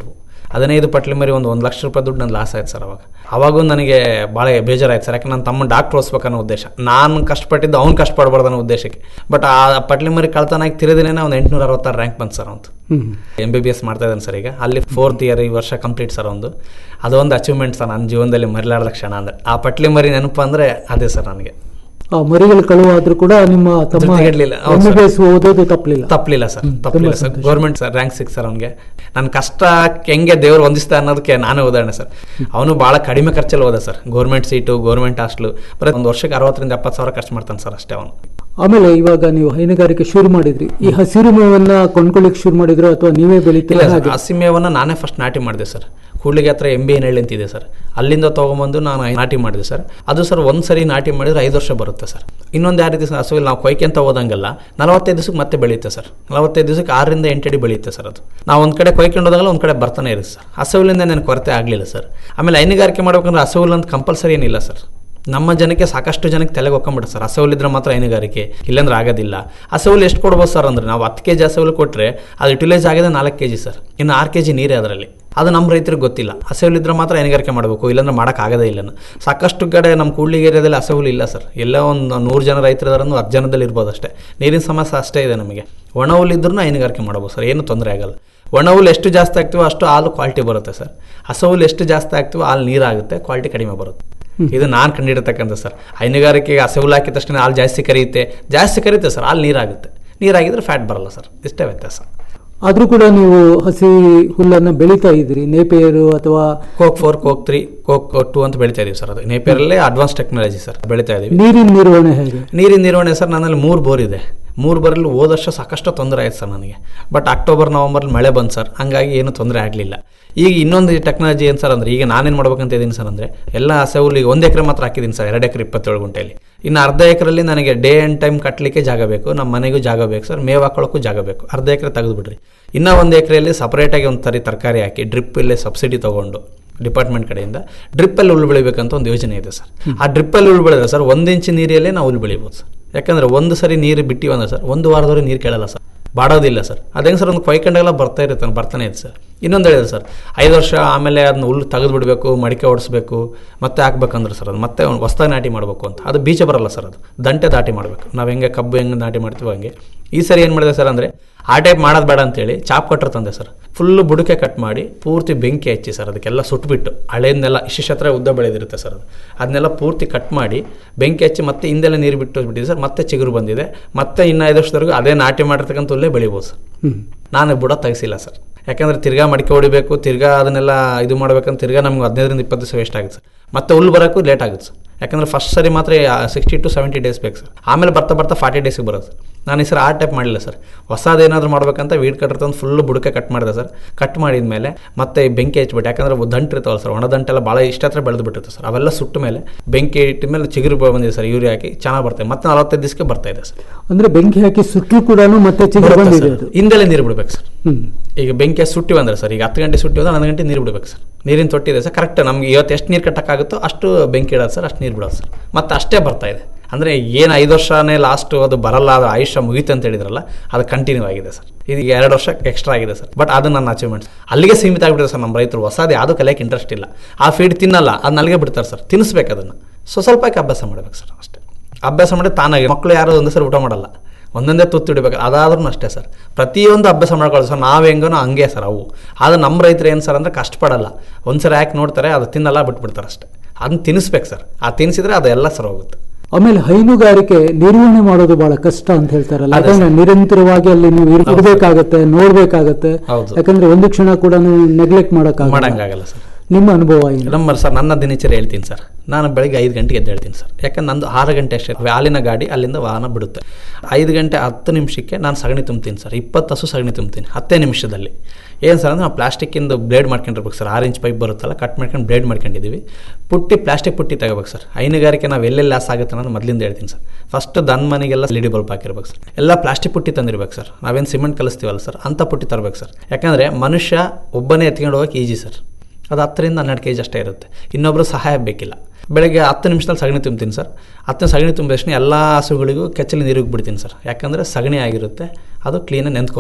ಹದಿನೈದು ಪಟ್ಲಿ ಮರಿ ಒಂದು ಒಂದು ಲಕ್ಷ ರೂಪಾಯಿ ದುಡ್ಡು ನನ್ನ ಲಾಸ್ ಆಯ್ತು ಸರ್ ಅವಾಗ ಅವಾಗೂ ನನಗೆ ಭಾಳ ಬೇಜಾರಾಯ್ತು ಸರ್ ಯಾಕೆ ನನ್ನ ತಮ್ಮ ಡಾಕ್ಟ್ರ್ ಓದಿಸ್ಬೇಕನ್ನೋ ಉದ್ದೇಶ ನಾನು ಕಷ್ಟಪಟ್ಟಿದ್ದು ಅವ್ನು ಕಷ್ಟಪಡಬಾರ್ದು ಅನ್ನೋ ಉದ್ದೇಶಕ್ಕೆ ಬಟ್ ಆ ಪಟ್ಲಿ ಮರಿ ಕಳ್ತನ ಆಗಿ ತಿರುದಿನೇ ಒಂದು ಎಂಟುನೂರ ಅರವತ್ತಾರು ರ್ಯಾಂಕ್ ಬಂತು ಸರ್ ಅಂತ ಹ್ಮ್ ಎಂ ಬಿ ಬಿ ಎಸ್ ಮಾಡ್ತಾ ಇದ್ದಾನೆ ಸರ್ ಈಗ ಅಲ್ಲಿ ಫೋರ್ತ್ ಇಯರ್ ಈ ವರ್ಷ ಕಂಪ್ಲೀಟ್ ಸರ್ ಒಂದು ಅದೊಂದು ಅಚೀವ್ಮೆಂಟ್ ಸರ್ ನನ್ನ ಜೀವನದಲ್ಲಿ ಮರಿಲಾರ್ದ ಕ್ಷಣ ಅಂದರೆ ಆ ಪಟ್ಲಿ ಮರಿ ನೆನಪು ಅಂದರೆ ಅದೇ ಸರ್ ನನಗೆ ಆ ಮರಿಗಳು ಕಳುವಾದ್ರೂ ಕೂಡ ನಿಮ್ಮ ತಮ್ಮ ಜೊತೆಗಿರ್ಲಿಲ್ಲ. ಹೌದು ಸರ್. MBBS ಓದೋದು ತಪ್ಪಲಿಲ್ಲ ತಪ್ಪಲಿಲ್ಲ ಸರ್ ತಪ್ಪಲಿಲ್ಲ sir government sir rank six sir ಅವ್ನಿಗೆ ನನ್ನ ಕಷ್ಟ ಹೆಂಗೆ ದೇವ್ರು ಹೊಂದಿಸ್ತಾ ಅನ್ನೋದಕ್ಕೆ ನಾನೇ ಉದಾಹರಣೆ ಸರ್ ಅವನು ಭಾಳ ಕಡಿಮೆ ಖರ್ಚಲ್ಲಿ ಹೋದ sir government seat government hostel ಬರೀ ಒಂದು ವರ್ಷಕ್ಕೆ ಅರವತ್ತರಿಂದ ಎಪ್ಪತ್ತು ಸಾವಿರ ಖರ್ಚು ಮಾಡ್ತಾನೆ ಸರ್ ಅಷ್ಟೇ ಅವನು ಆಮೇಲೆ ಇವಾಗ ನೀವು ಹೈನುಗಾರಿಕೆ ಶುರು ಮಾಡಿದ್ರಿ ಈ ಹಸಿರು ಮೇವನ್ನ ಕೊಂಡ್ಕೊಳ್ಳಿಕ್ ಶುರು ಮಾಡಿದ್ರು ಅಥವಾ ನೀವೇ ಇಲ್ಲ ಬೆಳಿತೀರಾ ಸರ್ ಹಾಗೆ ಹಸಿಮೇವನ್ನು ನಾನೇ ಫಸ್ಟ್ ನಾಟಿ ಮಾಡಿದೆ ಸರ್ ಕೂಡ್ಲಿಗೆ ಹತ್ರ ಎಂ ಬಿ ಎನ್ ಅಂತಿದೆ ಸರ್ ಅಲ್ಲಿಂದ ತೊಗೊಂಬಂದು ನಾನು ನಾಟಿ ಮಾಡಿದೆ ಸರ್ ಅದು ಸರ್ ಒಂದು ಸರಿ ನಾಟಿ ಮಾಡಿದ್ರೆ ಐದು ವರ್ಷ ಬರುತ್ತೆ ಸರ್ ಇನ್ನೊಂದು ಯಾವ ರೀತಿ ಸರ್ ಹಸುವಿಲ್ಲ ನಾವು ಕೊಯ್ಕೆಂತ ಹೋದಂಗೆಲ್ಲ ನಲವತ್ತೈದು ದಿವಸಕ್ಕೆ ಮತ್ತೆ ಬೆಳೆಯುತ್ತೆ ಸರ್ ನಲವತ್ತೈದು ದಿವಸಕ್ಕೆ ಆರರಿಂದ ಎಂಟು ಅಡಿ ಬೆಳೆಯುತ್ತೆ ಸರ್ ಅದು ನಾವು ಒಂದು ಕಡೆ ಕೊಯ್ಕೊಂಡು ಹೋದಾಗಲ್ಲ ಒಂದು ಕಡೆ ಬರ್ತಾನೆ ಇರುತ್ತೆ ಸರ್ ಹಸುವಿನಿಂದ ನನಗೆ ಕೊರತೆ ಆಗಲಿಲ್ಲ ಸರ್ ಆಮೇಲೆ ಹೈನುಗಾರಿಕೆ ಮಾಡ್ಬೇಕಂದ್ರೆ ಹಸುವಿಲ್ಲ ಅಂತ ಕಂಪಲ್ಸರಿ ಏನಿಲ್ಲ ಸರ್ ನಮ್ಮ ಜನಕ್ಕೆ ಸಾಕಷ್ಟು ಜನಕ್ಕೆ ತಲೆಗೆ ಹೊಕ್ಕೊಂಬಿಡುತ್ತೆ ಸರ್ ಹಸವಲಿದ್ರೆ ಮಾತ್ರ ಹೈನುಗಾರಿಕೆ ಇಲ್ಲಾಂದ್ರೆ ಆಗೋದಿಲ್ಲ ಹಸವಲ್ಲಿ ಎಷ್ಟು ಕೊಡ್ಬೋದು ಸರ್ ಅಂದ್ರೆ ನಾವು ಹತ್ತು ಕೆ ಜಿ ಹಸವಲ್ಲಿ ಕೊಟ್ಟರೆ ಅದು ಯುಟಿಲೈಸ್ ಆಗಿದೆ ನಾಲ್ಕು ಕೆ ಜಿ ಸರ್ ಇನ್ನು ಆರು ಕೆ ಜಿ ನೀರೇ ಅದರಲ್ಲಿ ಅದು ನಮ್ಮ ರೈತರಿಗೆ ಗೊತ್ತಿಲ್ಲ ಹಸವಲಿದ್ರೆ ಮಾತ್ರ ಹೈನುಗಾರಿಕೆ ಮಾಡಬೇಕು ಇಲ್ಲಾಂದ್ರೆ ಮಾಡೋಕ್ಕಾಗದೇ ಇಲ್ಲ ಸಾಕಷ್ಟು ಕಡೆ ನಮ್ಮ ಕೂಡ್ಲಿಗೆ ಏರಿಯಾದಲ್ಲಿ ಹಸವಲು ಇಲ್ಲ ಸರ್ ಎಲ್ಲ ಒಂದು ನೂರು ಜನ ರೈತರಿದಾರನ್ನು ಹತ್ತು ಜನದಲ್ಲಿ ಇರ್ಬೋದು ಅಷ್ಟೇ ನೀರಿನ ಸಮಸ್ಯೆ ಅಷ್ಟೇ ಇದೆ ನಮಗೆ ಒಣ ಹುಲ್ಲಿದ್ರೂ ಹೈನುಗಾರಿಕೆ ಮಾಡ್ಬೋದು ಸರ್ ಏನು ತೊಂದರೆ ಆಗಲ್ಲ ಒಣ ಹುಲ್ಲು ಎಷ್ಟು ಜಾಸ್ತಿ ಆಗ್ತೀವೋ ಅಷ್ಟು ಹಾಲು ಕ್ವಾಲಿಟಿ ಬರುತ್ತೆ ಸರ್ ಹಸ ಹುಲ್ಲು ಎಷ್ಟು ಜಾಸ್ತಿ ಆಗ್ತೀವೋ ಹಾಲು ನೀರಾಗುತ್ತೆ ಕ್ವಾಲಿಟಿ ಕಡಿಮೆ ಬರುತ್ತೆ ಇದು ನಾನು ಕಂಡಿರ್ತಕ್ಕಂಥ ಸರ್ ಹೈನುಗಾರಿಕೆಗೆ ಹಸೆ ಹುಲ್ಲು ಹಾಕಿದ ತಕ್ಷಣ ಹಾಲು ಜಾಸ್ತಿ ಕರಿಯುತ್ತೆ ಜಾಸ್ತಿ ಕರಿಯುತ್ತೆ ಸರ್ ಹಾಲು ನೀರಾಗುತ್ತೆ ನೀರಾಗಿದ್ರೆ ಫ್ಯಾಟ್ ಬರಲ್ಲ ಸರ್ ಇಷ್ಟೇ ವ್ಯತ್ಯಾಸ ಆದ್ರೂ ಕೂಡ ನೀವು ಹಸಿ ಹುಲ್ಲನ್ನ ಬೆಳೀತಾ ಇದ್ರಿ ನೇಪಿಯರು ಅಥವಾ ಕೋಕ್ ಫೋರ್ ಕೋಕ್ ತ್ರೀ ಕೋಕ್ ಟು ಅಂತ ಬೆಳಿತಾ ಇದೀವಿ ಸರ್ ಅದು ನೇಪಿಯರಲ್ಲೇ ಅಡ್ವಾನ್ಸ್ ಟೆಕ್ನಾಲಜಿ ಸರ್ ಬೆಳಿತಾ ಇದೀವಿ ನೀರಿನ ನಿರ್ವಹಣೆ ಹೇಗೆ ನೀರಿನ ನಿರ್ವಹಣೆ ಸರ್ ನನ್ನಲ್ಲಿ ಮೂರು ಬೋರ್ ಇದೆ ಮೂರು ಬೋರಲ್ಲಿ ಹೋದ ವರ್ಷ ಸಾಕಷ್ಟು ತೊಂದರೆ ಆಯ್ತು ಸರ್ ನನಗೆ ಬಟ್ ಅಕ್ಟೋಬರ್ ನವಂಬರ್ಲಿ ಮಳೆ ಬಂತು ಸರ್ ಹಂಗಾಗಿ ಏನು ತೊಂದರೆ ಆಗಲಿಲ್ಲ ಈಗ ಇನ್ನೊಂದು ಟೆಕ್ನಾಲಜಿ ಏನು ಸರ್ ಅಂದರೆ ಈಗ ನಾನೇನು ಮಾಡ್ಬೇಕಂತ ಇದ್ದೀನಿ ಸರ್ ಅಂದರೆ ಎಲ್ಲ ಹಸೆಹುಲ್ಲು ಈಗ ಒಂದು ಎಕರೆ ಮಾತ್ರ ಹಾಕಿದ್ದೀನಿ ಸರ್ ಎರಡು ಎಕರೆ ಇಪ್ಪತ್ತೇಳು ಗುಂಟೆಯಲ್ಲಿ ಇನ್ನು ಅರ್ಧ ಎಕರೆಲ್ಲಿ ನನಗೆ ಡೇ ಆ್ಯಂಡ್ ಟೈಮ್ ಕಟ್ಟಲಿಕ್ಕೆ ಜಾಗ ಬೇಕು ನಮ್ಮ ಮನೆಗೂ ಜಾಗ ಬೇಕು ಸರ್ ಮೇವು ಹಾಕೊಳ್ಳೋಕ್ಕೂ ಜಾಗ ಬೇಕು ಅರ್ಧ ಎಕರೆ ತೆಗೆದುಬಿಡ್ರಿ ಇನ್ನೂ ಒಂದು ಎಕರೆಯಲ್ಲಿ ಸಪ್ರೇಟಾಗಿ ಒಂದು ತರಿ ತರಕಾರಿ ಹಾಕಿ ಡ್ರಿಪ್ಪಲ್ಲೇ ಸಬ್ಸಿಡಿ ತೊಗೊಂಡು ಡಿಪಾರ್ಟ್ಮೆಂಟ್ ಕಡೆಯಿಂದ ಡ್ರಿಪ್ಪಲ್ಲಿ ಹುಲ್ಲು ಬೆಳಿಬೇಕಂತ ಒಂದು ಯೋಜನೆ ಇದೆ ಸರ್ ಆ ಡ್ರಿಪ್ಪಲ್ಲಿ ಹುಲ್ಲು ಬೆಳೆದ್ರೆ ಸರ್ ಒಂದು ಇಂಚು ನೀರಲ್ಲೇ ನಾವು ಹುಲ್ಲು ಬೆಳಿಬೋದು ಸರ್ ಯಾಕಂದರೆ ಒಂದು ಸರಿ ನೀರು ಬಿಟ್ಟಿವಿ ಅಂದ್ರೆ ಸರ್ ಒಂದು ವಾರದವರೆಗೆ ನೀರು ಕೇಳಲ್ಲ ಸರ್ ಬಾಡೋದಿಲ್ಲ ಸರ್ ಅದೇಂಗೆ ಸರ್ ಒಂದು ಕೊಯ್ಕೊಂಡಾಗೆಲ್ಲ ಬರ್ತಾ ಇರುತ್ತೆ ಬರ್ತಾನೆ ಇದೆ ಸರ್ ಇನ್ನೊಂದು ಹೇಳಿದೆ ಸರ್ ಐದು ವರ್ಷ ಆಮೇಲೆ ಅದನ್ನ ಹುಲ್ಲು ತೆಗೆದು ಬಿಡಬೇಕು ಮಡಿಕೆ ಓಡಿಸ್ಬೇಕು ಮತ್ತೆ ಹಾಕ್ಬೇಕಂದ್ರೆ ಸರ್ ಅದು ಮತ್ತೆ ಹೊಸ್ದಾಗಿ ನಾಟಿ ಮಾಡಬೇಕು ಅಂತ ಅದು ಬೀಜ ಬರಲ್ಲ ಸರ್ ಅದು ದಂಟೆ ದಾಟಿ ಮಾಡಬೇಕು ನಾವು ಹೆಂಗೆ ಕಬ್ಬು ಹೆಂಗೆ ನಾಟಿ ಮಾಡ್ತೀವೋ ಹಂಗೆ ಈ ಸರಿ ಏನು ಮಾಡಿದೆ ಸರ್ ಅಂದರೆ ಆ ಟೈಪ್ ಮಾಡೋದು ಬೇಡ ಅಂತೇಳಿ ಚಾಪ್ ಕಟ್ರ್ ತಂದೆ ಸರ್ ಫುಲ್ಲು ಬುಡಕೆ ಕಟ್ ಮಾಡಿ ಪೂರ್ತಿ ಬೆಂಕಿ ಹಚ್ಚಿ ಸರ್ ಅದಕ್ಕೆಲ್ಲ ಸುಟ್ಬಿಟ್ಟು ಹಳೆಯನ್ನೆಲ್ಲ ಇಷ್ಟಿಷ್ಟು ಉದ್ದ ಬೆಳೆದಿರುತ್ತೆ ಸರ್ ಅದು ಅದನ್ನೆಲ್ಲ ಪೂರ್ತಿ ಕಟ್ ಮಾಡಿ ಬೆಂಕಿ ಹಚ್ಚಿ ಮತ್ತೆ ಹಿಂದೆಲ್ಲ ನೀರು ಬಿಟ್ಟು ಬಿಟ್ಟಿದೆ ಸರ್ ಮತ್ತೆ ಚಿಗುರು ಬಂದಿದೆ ಮತ್ತೆ ಇನ್ನು ಐದು ವರ್ಷದವರೆಗೂ ಅದೇ ನಾಟಿ ಮಾಡಿರ್ತಕ್ಕಂಥ ಹುಲ್ಲೇ ಬೆಳಿಬೋದು ಸರ್ ನಾನು ಬುಡ ತೆಗಿಸಿಲ್ಲ ಸರ್ ಯಾಕಂದ್ರೆ ತಿರ್ಗಾ ಮಡಿಕೆ ಹೊಡಿಬೇಕು ತಿರ್ಗಾ ಅದನ್ನೆಲ್ಲ ಇದು ಮಾಡ್ಬೇಕಂತ ತಿರ್ಗಾ ನಮ್ಗೆ ಹದಿನೈದರಿಂದ ಇಪ್ಪತ್ತು ದಿವಸ ವೇಸ್ಟ್ ಆಗುತ್ತೆ ಸರ್ ಮತ್ತೆ ಹುಲ್ಲು ಬರೋಕ್ಕೂ ಲೇಟ್ ಆಗುತ್ತೆ ಸರ್ ಯಾಕಂದ್ರೆ ಫಸ್ಟ್ ಸರಿ ಮಾತ್ರ ಸಿಕ್ಸ್ಟಿ ಟು ಸೆವೆಂಟಿ ಡೇಸ್ ಬೇಕು ಸರ್ ಆಮೇಲೆ ಬರ್ತಾ ಬರ್ತಾ ಫಾರ್ಟಿ ಡೇಸಿಗೆ ಬರೋದು ಸರ್ ನಾನು ಈ ಸರ್ ಆ ಟೈಪ್ ಮಾಡಿಲ್ಲ ಸರ್ ಹೊಸದೇನಾದ್ರೂ ಮಾಡ್ಬೇಕಂತ ವೀಡ್ ಕಟ್ರ್ ತಂದು ಫುಲ್ಲು ಬುಡಕೆ ಕಟ್ ಮಾಡಿದೆ ಸರ್ ಕಟ್ ಮಾಡಿದ ಮೇಲೆ ಮತ್ತೆ ಬೆಂಕಿ ಹಚ್ಬಿಟ್ಟು ಯಾಕಂದ್ರೆ ದಂಟು ಇರ್ತಾವಲ್ಲ ಸರ್ ಒಣ ದಂಟೆಲ್ಲ ಭಾಳ ಇಷ್ಟ ಹತ್ರ ಬೆಳೆದು ಬಿಟ್ಟಿರುತ್ತೆ ಸರ್ ಅವೆಲ್ಲ ಸುಟ್ಟ ಮೇಲೆ ಬೆಂಕಿ ಇಟ್ಟ ಮೇಲೆ ಚಿಗುರು ಬಂದಿದೆ ಸರ್ ಯೂರಿಯಾ ಹಾಕಿ ಚೆನ್ನಾಗಿ ಬರ್ತದೆ ಮತ್ತೆ ನಲವತ್ತೈದು ದಿವಸಕ್ಕೆ ಬರ್ತಾ ಇದೆ ಸರ್ ಅಂದ್ರೆ ಬೆಂಕಿ ಹಾಕಿ ಸುಟ್ಟರು ಕೂಡ ಮತ್ತೆ ಚಿಗುರು ಬರುತ್ತೆ ಬಂದಿದೆ ಸರ್. ಅದು ಹಿಂದೆಲೆ ನೀರು ಬಿಡ್ಬೇಕು ಸರ್ ಹ್ಮ್ ಈಗ ಬೆಂಕಿ ಸುಟ್ಟಿವಿ ಅಂದ್ರೆ ಸರ್ ಈಗ ಹತ್ತು ಗಂಟೆ ಸುಟ್ಟಿವಿ ಅಂದ್ರೆ ಹನ್ನೊಂದು ಗಂಟೆ ನೀರು ಬಿಡ್ಬೇಕು ಸರ್ ನೀರಿನ ತೊಟ್ಟಿದೆ ಸರ್ ಕರೆಕ್ಟ್ ನಮ್ಗೆ ಇವತ್ತು ಎಷ್ಟು ನೀರು ಕಟ್ಟಕ್ಕಾಗುತ್ತೋ ಅಷ್ಟು ಬೆಂಕಿ ಇಡೋದು ಸರ್ ಅಷ್ಟು ನೀರು ಬಿಡೋದು ಸರ್ ಮತ್ತೆ ಅಷ್ಟೇ ಬರ್ತಾ ಇದೆ ಅಂದರೆ ಏನು ಐದು ವರ್ಷನೇ ಲಾಸ್ಟ್ ಅದು ಬರಲ್ಲ ಅದು ಆಯುಷ್ಯ ಮುಗೀತು ಅಂತ ಹೇಳಿದ್ರಲ್ಲ ಅದು ಕಂಟಿನ್ಯೂ ಆಗಿದೆ ಸರ್ ಇದು ಈಗ ಎರಡು ವರ್ಷ ಎಕ್ಸ್ಟ್ರಾ ಆಗಿದೆ ಸರ್ ಬಟ್ ಅದು ನನ್ನ ಅಚೀವ್ಮೆಂಟ್ ಅಲ್ಲಿಗೆ ಸೀಮಿತ ಆಗಿಬಿಟ್ಟಿದೆ ಸರ್ ನಮ್ಮ ರೈತರು ಹೊಸದು ಯಾವುದು ಕಲಿಯೋಕೆ ಇಂಟ್ರೆಸ್ಟ್ ಇಲ್ಲ ಆ ಫೀಡ್ ತಿನ್ನಲ್ಲ ಅದನ್ನ ಅಲ್ಲಿಗೆ ಬಿಡ್ತಾರೆ ಸರ್ ತಿನ್ನಿಸ್ಬೇಕು ಅದನ್ನು ಸೊ ಸ್ವಲ್ಪಕ್ಕೆ ಅಭ್ಯಾಸ ಮಾಡ್ಬೇಕು ಸರ್ ಅಷ್ಟೇ ಅಭ್ಯಾಸ ಮಾಡಿ ತಾನಾಗಿ ಮಕ್ಕಳು ಯಾರು ಒಂದು ಸರಿ ಊಟ ಮಾಡಲ್ಲ ಒಂದೊಂದೇ ತುತ್ತು ಇಡಬೇಕು ಅದಾದ್ರೂ ಅಷ್ಟೇ ಸರ್ ಪ್ರತಿಯೊಂದು ಅಭ್ಯಾಸ ಮಾಡ್ಕೊಳ್ಳೋದು ಸರ್ ನಾವು ಹೆಂಗೋ ಹಂಗೆ ಸರ್ ಅವು ಆದರೆ ನಮ್ಮ ರೈತರು ಏನು ಸರ್ ಅಂದರೆ ಕಷ್ಟಪಡಲ್ಲ ಒಂದು ಸರಿ ಯಾಕೆ ನೋಡ್ತಾರೆ ಅದು ತಿನ್ನಲ್ಲ ಬಿಟ್ಬಿಡ್ತಾರೆ ಅಷ್ಟೇ ಅದನ್ನ ತಿನ್ನಿಸ್ಬೇಕು ಸರ್ ಆ ತಿನ್ನಿಸಿದ್ರೆ ಅದೆಲ್ಲ ಸರ್ ಹೋಗುತ್ತೆ ಆಮೇಲೆ ಹೈನುಗಾರಿಕೆ ನಿರ್ವಹಣೆ ಮಾಡೋದು ಬಹಳ ಕಷ್ಟ ಅಂತ ಹೇಳ್ತಾರಲ್ಲ ಅದೇ ಯಾಕಂದ್ರೆ ನಿರಂತರವಾಗಿ ಅಲ್ಲಿ ನೀವು ಇರ್- ಇರ್ಬೇಕಾಗತ್ತೆ ನೋಡ್ಬೇಕಾಗತ್ತೆ ಹೌದು. ಯಾಕಂದ್ರೆ ಒಂದು ಕ್ಷಣ ಕೂಡ ನೀವು ನೆಗ್ಲೆಕ್ಟ್ ಮಾಡಕ್ಕಾಗಲ್ಲ ಮಾಡಂಗಾಗಲ್ಲ ಸರ್ ನಿಮ್ಮ ಅನುಭವ ಏನು ನಮ್ಮ ಸರ್ ನನ್ನ ದಿನಚರಿ ಹೇಳ್ತೀನಿ ಸರ್ ನಾನು ಬೆಳಿಗ್ಗೆ ಐದು ಗಂಟೆಗೆ ಎದ್ದು ಹೇಳ್ತೀನಿ ಸರ್ ಯಾಕಂದ್ರೆ ನಂದು ಆರು ಗಂಟೆ ಅಷ್ಟೇ ಹಾಲಿನ ಗಾಡಿ ಅಲ್ಲಿಂದ ವಾಹನ ಬಿಡುತ್ತೆ ಐದು ಗಂಟೆ ಹತ್ತು ನಿಮಿಷಕ್ಕೆ ನಾನು ಸಗಣಿ ತುಂಬ್ತೀನಿ ಸರ್ ಇಪ್ಪತ್ತು ಹಸು ಸಗಣಿ ತುಂಬ್ತೀನಿ ಹತ್ತೇ ನಿಮಿಷದಲ್ಲಿ ಏನು ಸರ್ ಅಂದ್ರೆ ನಾವು ಪ್ಲಾಸ್ಟಿಕ್ಕಿಂದು ಬ್ಲೇಡ್ ಮಾಡ್ಕೊಂಡಿರ್ಬೇಕು ಸರ್ ಆರು ಇಂಚ್ ಪೈಪ್ ಬರುತ್ತಲ್ಲ ಕಟ್ ಮಾಡ್ಕೊಂಡು ಬ್ಲೇಡ್ ಮಾಡ್ಕೊಂಡಿದ್ದೀವಿ ಪುಟ್ಟಿ ಪ್ಲಾಸ್ಟಿಕ್ ಪುಟ್ಟಿ ತಗೋಬೇಕು ಸರ್ ಹೈನುಗಾರಿಕೆ ನಾವು ಎಲ್ಲೆಲ್ಲಿ ಲಾಸ್ ಆಗುತ್ತೆ ಅನ್ನೋದು ಮೊದಲಿಂದ ಹೇಳ್ತೀನಿ ಸರ್ ಫಸ್ಟ್ ದನ್ ಮನೆಗೆಲ್ಲ ಲಿಡಿ ಬಲ್ಬ್ ಹಾಕಿರ್ಬೇಕು ಸರ್ ಎಲ್ಲ ಪ್ಲಾಸ್ಟಿಕ್ ಪುಟ್ಟಿ ತಂದಿರ್ಬೇಕು ಸರ್ ನಾವೇನು ಸಿಮೆಂಟ್ ಕಲಿಸ್ತೀವಲ್ಲ ಸರ್ ಅಂಥ ಪುಟ್ಟಿ ತರಬೇಕು ಸರ್ ಯಾಕಂದರೆ ಮನುಷ್ಯ ಒಬ್ಬನೇ ಎತ್ಕೊಂಡು ಹೋಗೋಕೆ ಈಜಿ ಸರ್ ಅದು ಹತ್ತರಿಂದ ಹನ್ನೆರಡು ಕೆ ಜಿ ಅಷ್ಟೇ ಇರುತ್ತೆ ಇನ್ನೊಬ್ಬರು ಸಹಾಯ ಬೇಕಿಲ್ಲ ಬೆಳಗ್ಗೆ ಹತ್ತು ನಿಮಿಷದಲ್ಲಿ ಸಗಣಿ ತುಂಬ್ತೀನಿ ಸರ್ ಹತ್ತು ಸಗಣಿ ತುಂಬಿದ ತಕ್ಷಣ ಎಲ್ಲ ಹಸುಗಳಿಗೂ ಕೆಚ್ಚಲಿ ನೀರಿಗೆ ಬಿಡ್ತೀನಿ ಸರ್ ಯಾಕಂದರೆ ಸಗಣಿ ಆಗಿರುತ್ತೆ ಅದು ಕ್ಲೀನಾಗಿ ನೆಂದ್ಕೋಬೇಕು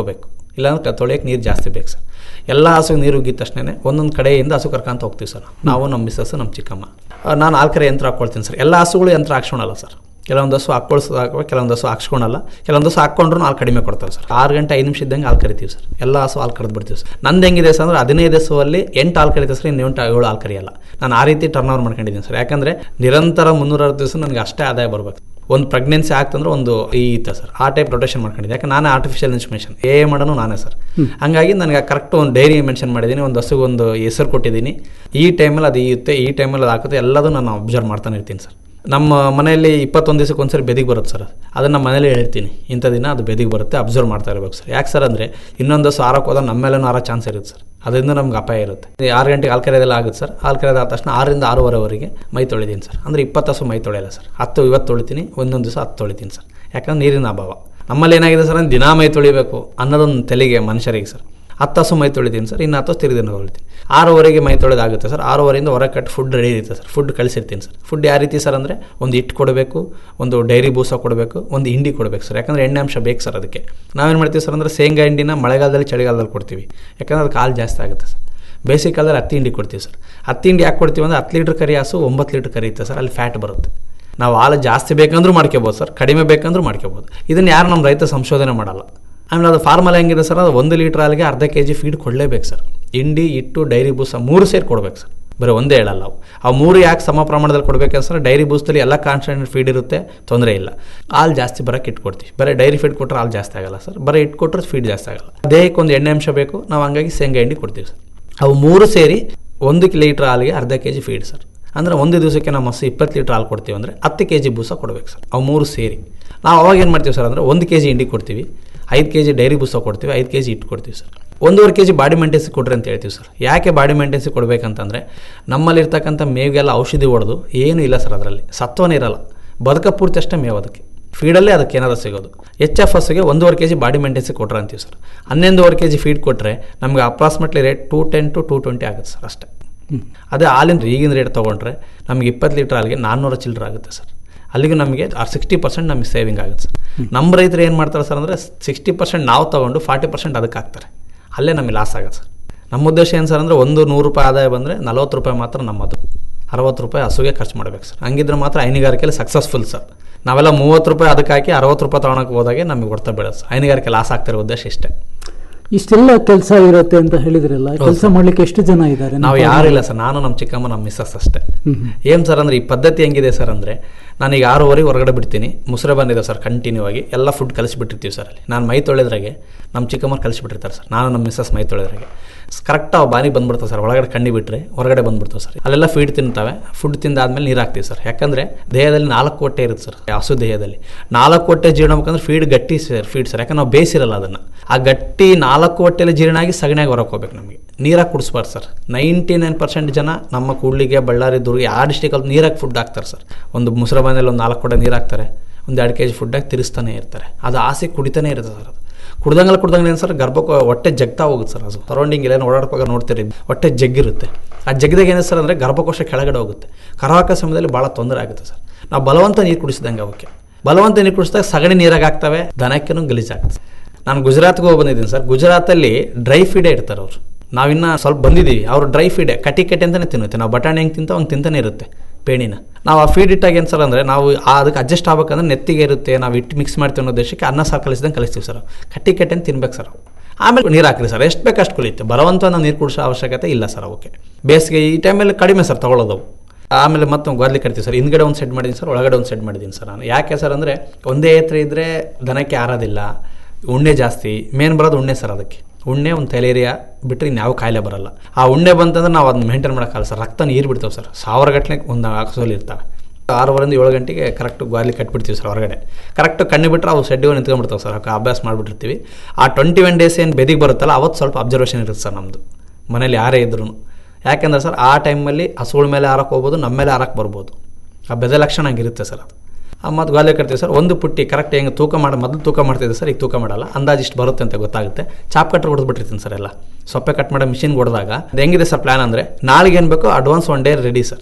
ಇಲ್ಲಾಂದ್ರೆ ತೊಳೆಯೋಕೆ ನೀರು ಜಾಸ್ತಿ ಬೇಕು ಸರ್ ಎಲ್ಲ ಹಸುಗೆ ನೀರು ಉಗ್ಗಿದ ತಕ್ಷಣ ಒಂದೊಂದು ಕಡೆಯಿಂದ ಹಸು ಕರ್ಕೊಂತ ಹೋಗ್ತೀವಿ ಸರ್ ನಾವು ನಮ್ಮ ಮಿಸ್ಸಸ್ ನಮ್ಮ ಚಿಕ್ಕಮ್ಮ ಆ, ನಾನು ಆಲ್ಕರೆ ಯಂತ್ರ ಹಾಕ್ಕೊಳ್ತೀನಿ ಸರ್ ಎಲ್ಲ ಹಸುಗಳು ಯಂತ್ರ ಹಾಕ್ಸ್ಕೊಳಲ್ಲ ಸರ್ ಕೆಲವೊಂದು ಹಸು ಹಾಕ್ಕೊಳ್ಸೋದು ಹಾಕುವ ಕೆಲವೊಂದು ಹಸು ಹಾಕ್ಸ್ಕೊಳಲ್ಲ ಕೆಲವೊಂದು ಹಸು ಹಾಕ್ಕೊಂಡ್ರು ಹಾಲು ಕಡಿಮೆ ಕೊಡ್ತಾರೆ ಸರ್ ಆರು ಗಂಟೆ ಐದು ನಿಮಿಷ ಇದ್ದಂಗೆ ಹಾಲು ಕರಿತೀವಿ ಸರ್ ಎಲ್ಲ ಹಸು ಹಾಲು ಕರೆದು ಬಿಡ್ತೀವಿ ಸರ್ ನಂದು ಹೆಂಗಿದೆ ಸರ್ ಅಂದ್ರೆ ಹದಿನೈದು ಹಸುವಲ್ಲಿ ಎಂಟು ಹಾಲು ಕರಿತೀವಿ ಸರ್ ಇನ್ನು ಎಂಟು ಏಳು ಹಾಲು ಕರಿಯಲ್ಲ ನಾನು ಆ ರೀತಿ ಟರ್ನ್ ಓವರ್ ಮಾಡ್ಕೊಂಡಿದ್ದೀನಿ ಸರ್ ಯಾಕಂದರೆ ನಿರಂತರ ಮುನ್ನೂರ ಅರವತ್ತು ದಿವಸ ನನಗೆ ಅಷ್ಟೇ ಆದಾಯ ಬರಬೇಕು ಒಂದು ಪ್ರೆಗ್ನೆನ್ಸಿ ಆಗ್ತಂದ್ರೆ ಒಂದು ಈ ಇತ್ತು ಸರ್ ಆ ಟೈಪ್ ರೊಟೇಷನ್ ಮಾಡ್ಕೊಂಡಿದ್ದೆ ಯಾಕೆ ನಾನೇ ಆರ್ಟಿಫಿಷಿಯಲ್ ಇನ್ಸ್ಟಿಮೇಷನ್ ಏ ಮಾಡೋನು ನಾನೇ ಸರ್ ಹಂಗಾಗಿ ನನಗೆ ಕರೆಕ್ಟ್ ಒಂದು ಡೈರಿ ಮೆನ್ಷನ್ ಮಾಡಿದ್ದೀನಿ ಒಂದು ಹಸುಗೆ ಒಂದು ಹೆಸರು ಕೊಟ್ಟಿದ್ದೀನಿ ಈ ಟೈಮಲ್ಲಿ ಅದು ಇರುತ್ತೆ ಈ ಟೈಮಲ್ಲಿ ಅದು ಹಾಕುತ್ತೆ ಎಲ್ಲದೂ ನಾನು ಅಬ್ಸರ್ವ್ ಮಾಡ್ತಾನೆ ಇರ್ತೀನಿ ಸರ್ ನಮ್ಮ ಮನೆಯಲ್ಲಿ ಇಪ್ಪತ್ತೊಂದು ದಿವಸಕ್ಕೆ ಒಂದ್ಸರಿ ಬೆದಿಗೆ ಬರುತ್ತೆ ಸರ್ ಅದನ್ನು ನಮ್ಮ ಮನೇಲಿ ಹೇಳ್ತೀನಿ ಇಂಥ ದಿನ ಅದು ಬೆದಿಗೆ ಬರುತ್ತೆ ಅಬ್ಸರ್ವ್ ಮಾಡ್ತಾ ಇರಬೇಕು ಸರ್ ಯಾಕೆ ಸರ್ ಅಂದರೆ ಇನ್ನೊಂದು ಹಸು ಆರಕ್ಕೆ ಹೋದಾಗ ನಮ್ಮ ಮೇಲೂ ಆರೋ ಚಾನ್ಸ್ ಇರುತ್ತೆ ಸರ್ ಅದರಿಂದ ನಮ್ಗೆ ಅಪಾಯ ಇರುತ್ತೆ ಈ ಆರು ಗಂಟೆಗೆ ಹಾಲು ಕರೆಯೋದೆಲ್ಲ ಆಗುತ್ತೆ ಸರ್ ಹಾಲು ಕರೆಯೋದಾದ ತಕ್ಷಣ ಆರರಿಂದ ಆರೂವರೆವರೆಗೆ ಮೈ ತೊಳಿತೀನಿ ಸರ್ ಅಂದರೆ ಇಪ್ಪತ್ತು ಹಸು ಮೈ ತೊಳೆಯಲ್ಲ ಸರ್ ಹತ್ತು ಇವತ್ತು ತೊಳಿತೀನಿ ಒಂದೊಂದು ದಿವಸ ಹತ್ತು ತೊಳಿತೀನಿ ಸರ್ ಯಾಕಂದ್ರೆ ನೀರಿನ ಅಭಾವ ನಮ್ಮಲ್ಲಿ ಏನಾಗಿದೆ ಸರ್ ಅಂದ್ರೆ ದಿನಾ ಮೈ ತೊಳಿಬೇಕು ಅನ್ನೋದೊಂದು ತೆಲಿಗೆ ಮನುಷ್ಯರಿಗೆ ಸರ್ ಹತ್ತು ಹಸು ಮೈ ತೊಳಿತೀನಿ ಸರ್ ಇನ್ನು ಹತ್ತು ತಿರುಗಿ ದಿನ ತೊಳಿತೀನಿ ಆರೂವರೆಗೆ ಮೈ ತೊಳೆದಾಗುತ್ತೆ ಸರ್ ಆರೂವರೆಯಿಂದ ಹೊರಗೆ ಕಟ್ಟಿ ಫುಡ್ ರೆಡಿ ಇರುತ್ತೆ ಸರ್ ಫುಡ್ ಕಳಿಸಿರ್ತೀನಿ ಸರ್ ಫುಡ್ ಯಾವ ರೀತಿ ಸರ್ ಅಂದರೆ ಒಂದು ಹಿಟ್ಟು ಕೊಡಬೇಕು ಒಂದು ಡೈರಿ ಬೂಸ ಕೊಡಬೇಕು ಒಂದು ಹಿಂಡಿ ಕೊಡಬೇಕು ಸರ್ ಯಾಕಂದರೆ ಎಣ್ಣೆ ಅಂಶ ಬೇಕು ಸರ್ ಅದಕ್ಕೆ ನಾವೇನು ಮಾಡ್ತೀವಿ ಸರ್ ಅಂದರೆ ಶೇಂಗಾ ಹಿಂಡಿನ ಮಳೆಗಾಲದಲ್ಲಿ ಚಳಿಗಾಲದಲ್ಲಿ ಕೊಡ್ತೀವಿ ಯಾಕಂದರೆ ಅದಕ್ಕೆ ಹಾಲು ಜಾಸ್ತಿ ಆಗುತ್ತೆ ಸರ್ ಬೇಸಿಗೆ ಕಾಲದಲ್ಲಿ ಹತ್ತಿ ಹಿಂಡಿ ಕೊಡ್ತೀವಿ ಸರ್ ಹತ್ತಿ ಹಿಂಡಿ ಯಾಕೆ ಕೊಡ್ತೀವಿ ಅಂದರೆ ಹತ್ತು ಲೀಟ್ರ್ ಕರಿ ಹಸು ಒಂಬತ್ತು ಲೀಟ್ರ್ ಕರಿ ಇರುತ್ತೆ ಸರ್ ಅಲ್ಲಿ ಫ್ಯಾಟ್ ಬರುತ್ತೆ ನಾವು ಹಾಲು ಜಾಸ್ತಿ ಬೇಕಂದ್ರೂ ಮಾಡ್ಕೋಬೋದು ಸರ್ ಕಡಿಮೆ ಬೇಕಂದ್ರೂ ಮಾಡ್ಕೋಬೋದು ಇದನ್ನು ಯಾರು ನಮ್ಮ ರೈತ ಸಂಶೋಧನೆ ಮಾಡಲ್ಲ ಆಮೇಲೆ ಅದು ಫಾರ್ಮಲ್ ಹೆಂಗಿದೆ ಸರ್ ಅದು ಒಂದು ಲೀಟ್ರ್ ಹಾಲಿಗೆ ಅರ್ಧ ಕೆ ಜಿ ಫೀಡ್ ಕೊಡಲೇಬೇಕು ಸರ್ ಹಿಂಡಿ ಹಿಟ್ಟು ಡೈರಿ ಬೂಸ ಮೂರು ಸೇರಿ ಕೊಡ್ಬೇಕು ಸರ್ ಬರೀ ಒಂದೇ ಹೇಳಲ್ಲ ನಾವು ಆ ಮೂರು ಯಾಕೆ ಸಮ ಪ್ರಮಾಣದಲ್ಲಿ ಕೊಡಬೇಕಂದ್ರೆ ಸರ್ ಡೈರಿ ಬೂಸ್ದಲ್ಲಿ ಎಲ್ಲ ಕಾನ್ಸ್ಟೆಂಟ್ ಫೀಡ್ ಇರುತ್ತೆ ತೊಂದರೆ ಇಲ್ಲ ಹಾಲು ಜಾಸ್ತಿ ಬರೋಕ್ಕೆ ಇಟ್ಕೊಡ್ತೀವಿ ಬರೀ ಡೈರಿ ಫೀಡ್ ಕೊಟ್ಟರೆ ಹಾಲು ಜಾಸ್ತಿ ಆಗಲ್ಲ ಸರ್ ಬರೀ ಇಟ್ಟು ಕೊಟ್ಟರೆ ಫೀಡ್ ಜಾಸ್ತಿ ಆಗಲ್ಲ ದೇಹಕ್ಕೆ ಒಂದು ಎಣ್ಣೆ ಅಂಶ ಬೇಕು ನಾವು ಹಂಗಾಗಿ ಶೇಂಗಾ ಹಿಂಡಿ ಕೊಡ್ತೀವಿ ಸರ್ ಅವು ಮೂರು ಸೇರಿ ಒಂದು ಲೀಟ್ರ್ ಹಾಲಿಗೆ ಅರ್ಧ ಕೆ ಜಿ ಫೀಡ್ ಸರ್ ಅಂದರೆ ಒಂದು ದಿವಸಕ್ಕೆ ನಮ್ಮ ಹಸು ಇಪ್ಪತ್ತು ಲೀಟ್ರ್ ಹಾಲು ಕೊಡ್ತೀವಿ ಅಂದರೆ ಹತ್ತು ಕೆ ಜಿ ಬೂಸ ಕೊಡಬೇಕು ಸರ್ ಅವು ಮೂರು ಸೇರಿ ನಾವು ಅವಾಗ ಏನು ಮಾಡ್ತೀವಿ ಸರ್ ಅಂದರೆ ಒಂದು ಕೆ ಜಿ ಹಿಂಡಿ ಕೊಡ್ತೀವಿ ಐದು ಕೆ ಜಿ ಡೈರಿ ಬೂಸ ಕೊಡ್ತೀವಿ ಐದು ಕೆ ಜಿ ಇಟ್ಟು ಕೊಡ್ತೀವಿ ಸರ್ ಒಂದೂವರೆ ಕೆ ಜಿ ಬಾಡಿ ಮೇಂಟೆನ್ಸಿ ಕೊಡ್ರಿ ಅಂತ ಹೇಳ್ತೀವಿ ಸರ್ ಯಾಕೆ ಬಾಡಿ ಮೇಂಟೆನ್ಸಿ ಕೊಡಬೇಕಂತಂದರೆ ನಮ್ಮಲ್ಲಿರ್ತಕ್ಕಂಥ ಮೇವಿಗೆಲ್ಲ ಔಷಧಿ ಹೊಡೆದು ಏನೂ ಇಲ್ಲ ಸರ್ ಅದರಲ್ಲಿ ಸತ್ವನೇ ಇರಲ್ಲ ಬದುಕ ಪೂರ್ತಿ ಅಷ್ಟೇ ಮೇವು ಅದಕ್ಕೆ ಫೀಡಲ್ಲೇ ಅದಕ್ಕೆ ಏನಾದ್ರು ಸಿಗೋದು ಎಚ್ ಎಫ್ ಎಸ್ಗೆ ಒಂದೂವರೆ ಕೆ ಜಿ ಬಾಡಿ ಮೇಂಟೆನ್ಸಿ ಕೊಟ್ರೆ ಅಂತೀವಿ ಸರ್ ಹನ್ನೊಂದುವರೆ ಕೆ ಜಿ ಫೀಡ್ ಕೊಟ್ಟರೆ ನಮಗೆ approximately rate two ten to two twenty ಆಗುತ್ತೆ ಸರ್ ಅಷ್ಟೇ ಅದೇ ಹಾಲಿನ ಈಗಿನ ರೇಟ್ ತೊಗೊಂಡ್ರೆ ನಮಗೆ ಇಪ್ಪತ್ತು ಲೀಟ್ರ್ ಹಾಲಿಗೆ ನಾನ್ನೂರು ಚಿಲ್ಲರೆ ಆಗುತ್ತೆ ಸರ್ ಅಲ್ಲಿಗೆ ನಮಗೆ ಸಿಕ್ಸ್ಟಿ ಪರ್ಸೆಂಟ್ ನಮಗೆ ಸೇವಿಂಗ್ ಆಗುತ್ತೆ ಸರ್ ನಮ್ಮ ರೈತರು ಏನು ಮಾಡ್ತಾರೆ ಸರ್ ಅಂದರೆ ಸಿಕ್ಸ್ಟಿ ಪರ್ಸೆಂಟ್ ನಾವು ತೊಗೊಂಡು ಫಾರ್ಟಿ ಪರ್ಸೆಂಟ್ ಅದಕ್ಕೆ ಹಾಕ್ತಾರೆ ಅಲ್ಲೇ ನಮಗೆ ಲಾಸ್ ಆಗುತ್ತೆ ಸರ್ ನಮ್ಮ ಉದ್ದೇಶ ಏನು ಸರ್ ಅಂದರೆ ಒಂದು ನೂರು ರೂಪಾಯಿ ಆದಾಯ ಬಂದರೆ ನಲ್ವತ್ತು ರೂಪಾಯಿ ಮಾತ್ರ ನಮ್ಮದು ಅರವತ್ತು ರೂಪಾಯಿ ಹಸುಗೆ ಖರ್ಚು ಮಾಡಬೇಕು ಸರ್ ಹಂಗಿದ್ರೆ ಮಾತ್ರ ಹೈನುಗಾರಿಕೆಯಲ್ಲಿ ಸಕ್ಸಸ್ಫುಲ್ ಸರ್ ನಾವೆಲ್ಲ ಮೂವತ್ತು ರೂಪಾಯಿ ಅದಕ್ಕೆ ಹಾಕಿ ಅರವತ್ತು ರೂಪಾಯಿ ತೊಗೊಳಕ್ಕೆ ಹೋದಾಗೆ ನಮಗೆ ಹೊಡ್ತಾ ಬೀಳೋದು ಸರ್ ಹೈನುಗಾರಿಕೆ ಲಾಸ್ ಆಗ್ತಿರೋ ಉದ್ದೇಶ ಇಷ್ಟೇ ಇಷ್ಟೆಲ್ಲ ಕೆಲಸ ಇರುತ್ತೆ ಅಂತ ಹೇಳಿದ್ರಲ್ಲ ಕೆಲಸ ಮಾಡ್ಲಿಕ್ಕೆ ಎಷ್ಟು ಜನ ಇದ್ದಾರೆ ನಾವು ಯಾರಿಲ್ಲ ಸರ್ ನಾನು ನಮ್ಮ ಚಿಕ್ಕಮ್ಮ ನಮ್ಮ ಮಿಸ್ಸಸ್ ಅಷ್ಟೇ ಏನು ಸರ್ ಅಂದರೆ ಈ ಪದ್ಧತಿ ಹೆಂಗಿದೆ ಸರ್ ಅಂದರೆ ನಾನೀಗ ಆರೂವರೆಗೆ ಹೊರಗಡೆ ಬಿಡ್ತೀನಿ ಮುಸ್ರೆ ಬಂದಿದೆ ಸರ್ ಕಂಟಿನ್ಯೂ ಆಗಿ ಎಲ್ಲ ಫುಡ್ ಕಲಿಸ್ಬಿಟ್ಟಿರ್ತೀವಿ ಸರ್ ಅಲ್ಲಿ ನಾನು ಮೈ ತೊಳೆದ್ರಾಗೆ ನಮ್ಮ ಚಿಕ್ಕಮ್ಮರು ಕಲಿಸ್ಬಿಟ್ಟಿರ್ತಾರೆ ಸರ್ ನಾನು ನಮ್ಮ ಮಿಸ್ಸಸ್ ಮೈ ತೊಳೆದ್ರಾಗೆ ಕರೆಕ್ಟ್ ಅವು ಬಾನಿ ಬಂದ್ಬಿಡ್ತಾವೆ ಸರ್ ಒಳಗಡೆ ಕಣ್ಣಿ ಬಿಟ್ಟರೆ ಹೊರಗಡೆ ಬಂದ್ಬಿಡ್ತಾವೆ ಸರ್ ಅಲ್ಲೆಲ್ಲ ಫೀಡ್ ತಿಂತಾವೆ ಫುಡ್ ತಿಂದಾದ್ಮೇಲೆ ನೀರು ಹಾಕ್ತೀವಿ ಸರ್ ಯಾಕಂದರೆ ದೇಹದಲ್ಲಿ ನಾಲ್ಕು ಹೊಟ್ಟೆ ಇರುತ್ತೆ ಸರ್ ಹಸು ದೇಹದಲ್ಲಿ ನಾಲ್ಕು ಹೊಟ್ಟೆ ಜೀರ್ಣ ಆಗ್ಬೇಕಂದ್ರೆ ಫೀಡ್ ಗಟ್ಟಿ ಸರ್ ಫೀಡ್ ಸರ್ ಯಾಕಂದ್ರೆ ನಾವು ಬೇಯಿಸಿರಲ್ಲ ಅದನ್ನು ಆ ಗಟ್ಟಿ ನಾಲ್ಕು ಹೊಟ್ಟೆಲಿ ಜೀರ್ಣ ಆಗಿ ಸಗಣಿಯಾಗಿ ಹೊರಗೆ ಹೋಗ್ಬೇಕು ನಮಗೆ ನೀರಾಗಿ ಕುಡಿಸ್ಬಾರ್ದು ಸರ್ ನೈಂಟಿ ನೈನ್ ಪರ್ಸೆಂಟ್ ಜನ ನಮ್ಮ ಕೂಡ್ಲಿಗೆ ಬಳ್ಳಾರಿ ದುರ್ಗ ಆ ಡಿಸ್ಟಿಕಲ್ಲಿ ನೀರಾಗಿ ಫುಡ್ ಹಾಕ್ತಾರೆ ಸರ್ ಒಂದು ಮುಸ್ರ ಬಂದಲ್ಲಿ ಒಂದು ನಾಲ್ಕು ಕೊಡೆ ನೀರು ಹಾಕ್ತಾರೆ ಒಂದು ಎರಡು ಕೆ ಜಿ ಫುಡ್ಡಾಗಿ ತಿರ್ಸ್ತಾನೆ ಇರ್ತಾರೆ ಅದು ಆಸೆ ಕುಡಿತಾನೆ ಇರುತ್ತೆ ಸರ್ ಅದು ಕುಡ್ದಂಗೆಲ್ಲ ಕುಡ್ದಂಗೆ ಏನು ಸರ್ ಗರ್ಭಕ್ಕೆ ಹೊಟ್ಟೆ ಜಗ್ತಾ ಹೋಗುತ್ತೆ ಸರ್ ಅದು ಸರೌಂಡಿಂಗ್ ಎಲ್ಲ ಓಡಾಡ್ವಾಗ ನೋಡ್ತೀರಿ ಹೊಟ್ಟೆ ಜಗ್ಗಿರುತ್ತೆ ಆ ಜಗ್ದಾಗ ಏನಿದೆ ಸರ್ ಅಂದರೆ ಗರ್ಭಕೋಶ ಕೆಳಗಡೆ ಹೋಗುತ್ತೆ ಕರಾಕ ಸಮಯದಲ್ಲಿ ಭಾಳ ತೊಂದರೆ ಆಗುತ್ತೆ ಸರ್ ನಾವು ಬಲವಂತ ನೀರು ಕುಡಿಸಿದಂಗೆ ಅವಕ್ಕೆ ಬಲವಂತ ನೀರು ಕುಡಿಸಿದಾಗ ಸಗಣಿ ನೀರಾಗಿ ಆಗ್ತವೆ ದನಕ್ಕೂ ಗಲೀಜಾಗುತ್ತೆ ನಾನು ಗುಜರಾತ್ಗೆ ಹೋಗಿ ಬಂದಿದ್ದೀನಿ ಸರ್ ಗುಜರಾತಲ್ಲಿ ಡ್ರೈ ಫೀಡೇ ಇರ್ತಾರೆ ಅವರು ನಾವಿನ್ನ ಸ್ವಲ್ಪ ಬಂದಿದ್ದೀವಿ ಅವರು ಡ್ರೈ ಫೀಡೆ ಕಟಿ ಕಟ್ಟಿ ಅಂತಲೇ ತಿನ್ನುತ್ತೆ ನಾವು ಬಟಾಣಿ ಹೆಂಗೆ ತಿಂತ ಹಂಗೆ ತಿಂತಾನೆ ಇರುತ್ತೆ ಪೇಣಿನ ನಾವು ಆ ಫೀಡ್ ಇಟ್ಟಾಗ ಏನು ಸರ್ ಅಂದರೆ ನಾವು ಆ ಅದಕ್ಕೆ ಅಡ್ಜಸ್ಟ್ ಆಗ್ಬೇಕಂದ್ರೆ ನೆತ್ತಿಗೆ ಇರುತ್ತೆ ನಾವು ಇಟ್ಟು ಮಿಕ್ಸ್ ಮಾಡ್ತೀವಿ ಅನ್ನೋ ದೇಶಕ್ಕೆ ಅನ್ನ ಸಾರು ಕಲಿಸಿದಂಗೆ ಕಲಿಸ್ತೀವಿ ಸರ್ ಕಟ್ಟಿ ಕಟ್ಟಿ ಅಂತ ತಿನ್ಬೇಕು ಸರ್ ಆಮೇಲೆ ನೀರು ಹಾಕ್ರಿ ಸರ್ ಎಷ್ಟು ಬೇಕು ಅಷ್ಟು ಕುಳಿಯುತ್ತೆ ಬಲವಂತ ನಾವು ನೀರು ಕುಡಿಸೋ ಅವಶ್ಯಕತೆ ಇಲ್ಲ ಸರ್ ಅವಕ್ಕೆ ಬೇಸಿಗೆ ಈ ಟೈಮಲ್ಲಿ ಕಡಿಮೆ ಸರ್ ತೊಗೊಳ್ಳೋದವು ಆಮೇಲೆ ಮತ್ತೆ ಗೋದ್ಲಿ ಕಟ್ತೀವಿ ಸರ್ ಹಿಂದ್ಗಡೆ ಒಂದು ಸೆಟ್ ಮಾಡಿದ್ದೀನಿ ಸರ್ ಒಳಗಡೆ ಒಂದು ಸೆಟ್ ಮಾಡಿದ್ದೀನಿ ಸರ್ ನಾನು ಯಾಕೆ ಸರ್ ಅಂದರೆ ಒಂದೇ ಎತ್ತರ ಇದ್ದರೆ ದನಕ್ಕೆ ಆರೋದಿಲ್ಲ ಉಣ್ಣೆ ಜಾಸ್ತಿ ಮೇನ್ ಬರೋದು ಉಣ್ಣೆ ಸರ್ ಅದಕ್ಕೆ ಉಣ್ಣೆ ಒಂದು ತಲೇರಿಯಾ ಬಿಟ್ಟರೆ ಇನ್ಯಾವ ಕಾಯಿಲೆ ಬರಲ್ಲ ಆ ಉಣ್ಣೆ ಬಂತಂದ್ರೆ ನಾವು ಅದನ್ನ ಮೇಂಟೈನ್ ಮಾಡೋಕ್ಕಲ್ಲ ಸರ್ ರಕ್ತ ನೀರು ಬಿಡ್ತಾವೆ ಸರ್ ಸಾವಿರ ಗಟ್ಟಲೆ ಒಂದು ಹಾಕ್ಸೋಲಿ ಇರ್ತಾವೆ ಆರೂವರೆಯಿಂದ ಏಳು ಗಂಟೆಗೆ ಕರೆಕ್ಟ್ ಗಾಲಿ ಕಟ್ಬಿಡ್ತೀವಿ ಸರ್ ಹೊರಗಡೆ ಕರೆಕ್ಟ್ ಕಣ್ಣು ಬಿಟ್ಟರೆ ಅವು ಸೆಡ್ಡಿಗೆ ನಿಂತ್ಕೊಂಡ್ಬಿಡ್ತಾವೆ ಸರ್ ಅವಕ್ಕೆ ಅಭ್ಯಾಸ ಮಾಡಿಬಿಟ್ಟಿರ್ತೀವಿ ಆ ಟ್ವೆಂಟಿ ಒನ್ ಡೇಸ್ ಏನು ಬೆದಿಗೆ ಬರುತ್ತಲ್ಲ ಅವತ್ತು ಸ್ವಲ್ಪ ಅಬ್ಸರ್ವೇಷನ್ ಇರುತ್ತೆ ಸರ್ ನಮ್ಮದು ಮನೇಲಿ ಯಾರೇ ಇದ್ರೂ ಯಾಕೆಂದ್ರೆ ಸರ್ ಆ ಟೈಮಲ್ಲಿ ಹಸುಗಳ ಮೇಲೆ ಹಾರಕ್ಕೆ ಹೋಗ್ಬೋದು ನಮ್ಮ ಮೇಲೆ ಹಾರಕ್ಕೆ ಬರ್ಬೋದು ಆ ಬೆದೆ ಲಕ್ಷಣ ಹಂಗಿರುತ್ತೆ ಸರ್ ಅದು ಮತ್ತು ಗಾಲಿ ಕಟ್ತೀವಿ ಸರ್ ಒಂದು ಪುಟ್ಟಿ ಕರೆಕ್ಟ್ ಹೆಂಗೆ ತೂಕ ಮಾಡಿ ಮೊದಲು ತೂಕ ಮಾಡ್ತಿದ್ದೆ ಸರ್ ಈಗ ತೂಕ ಮಾಡಲ್ಲ ಅಂದಾಜು ಇಷ್ಟು ಬರುತ್ತೆ ಅಂತ ಗೊತ್ತಾಗುತ್ತೆ ಚಾಪ್ ಕಟ್ರ್ ಹೊಡೆದ್ಬಿಟ್ಟಿರ್ತೀನಿ ಸರ್ ಎಲ್ಲ ಸೊಪ್ಪೆ ಕಟ್ ಮಾಡೋ ಮಿಷಿನ್ಗೆ ಹೊಡೆದಾಗ ಅದು ಹೆಂಗಿದೆ ಸರ್ ಪ್ಲ್ಯಾನ್ ಅಂದರೆ ನಾಳೆಗೆ ಏನು ಬೇಕೋ advance one day ready sir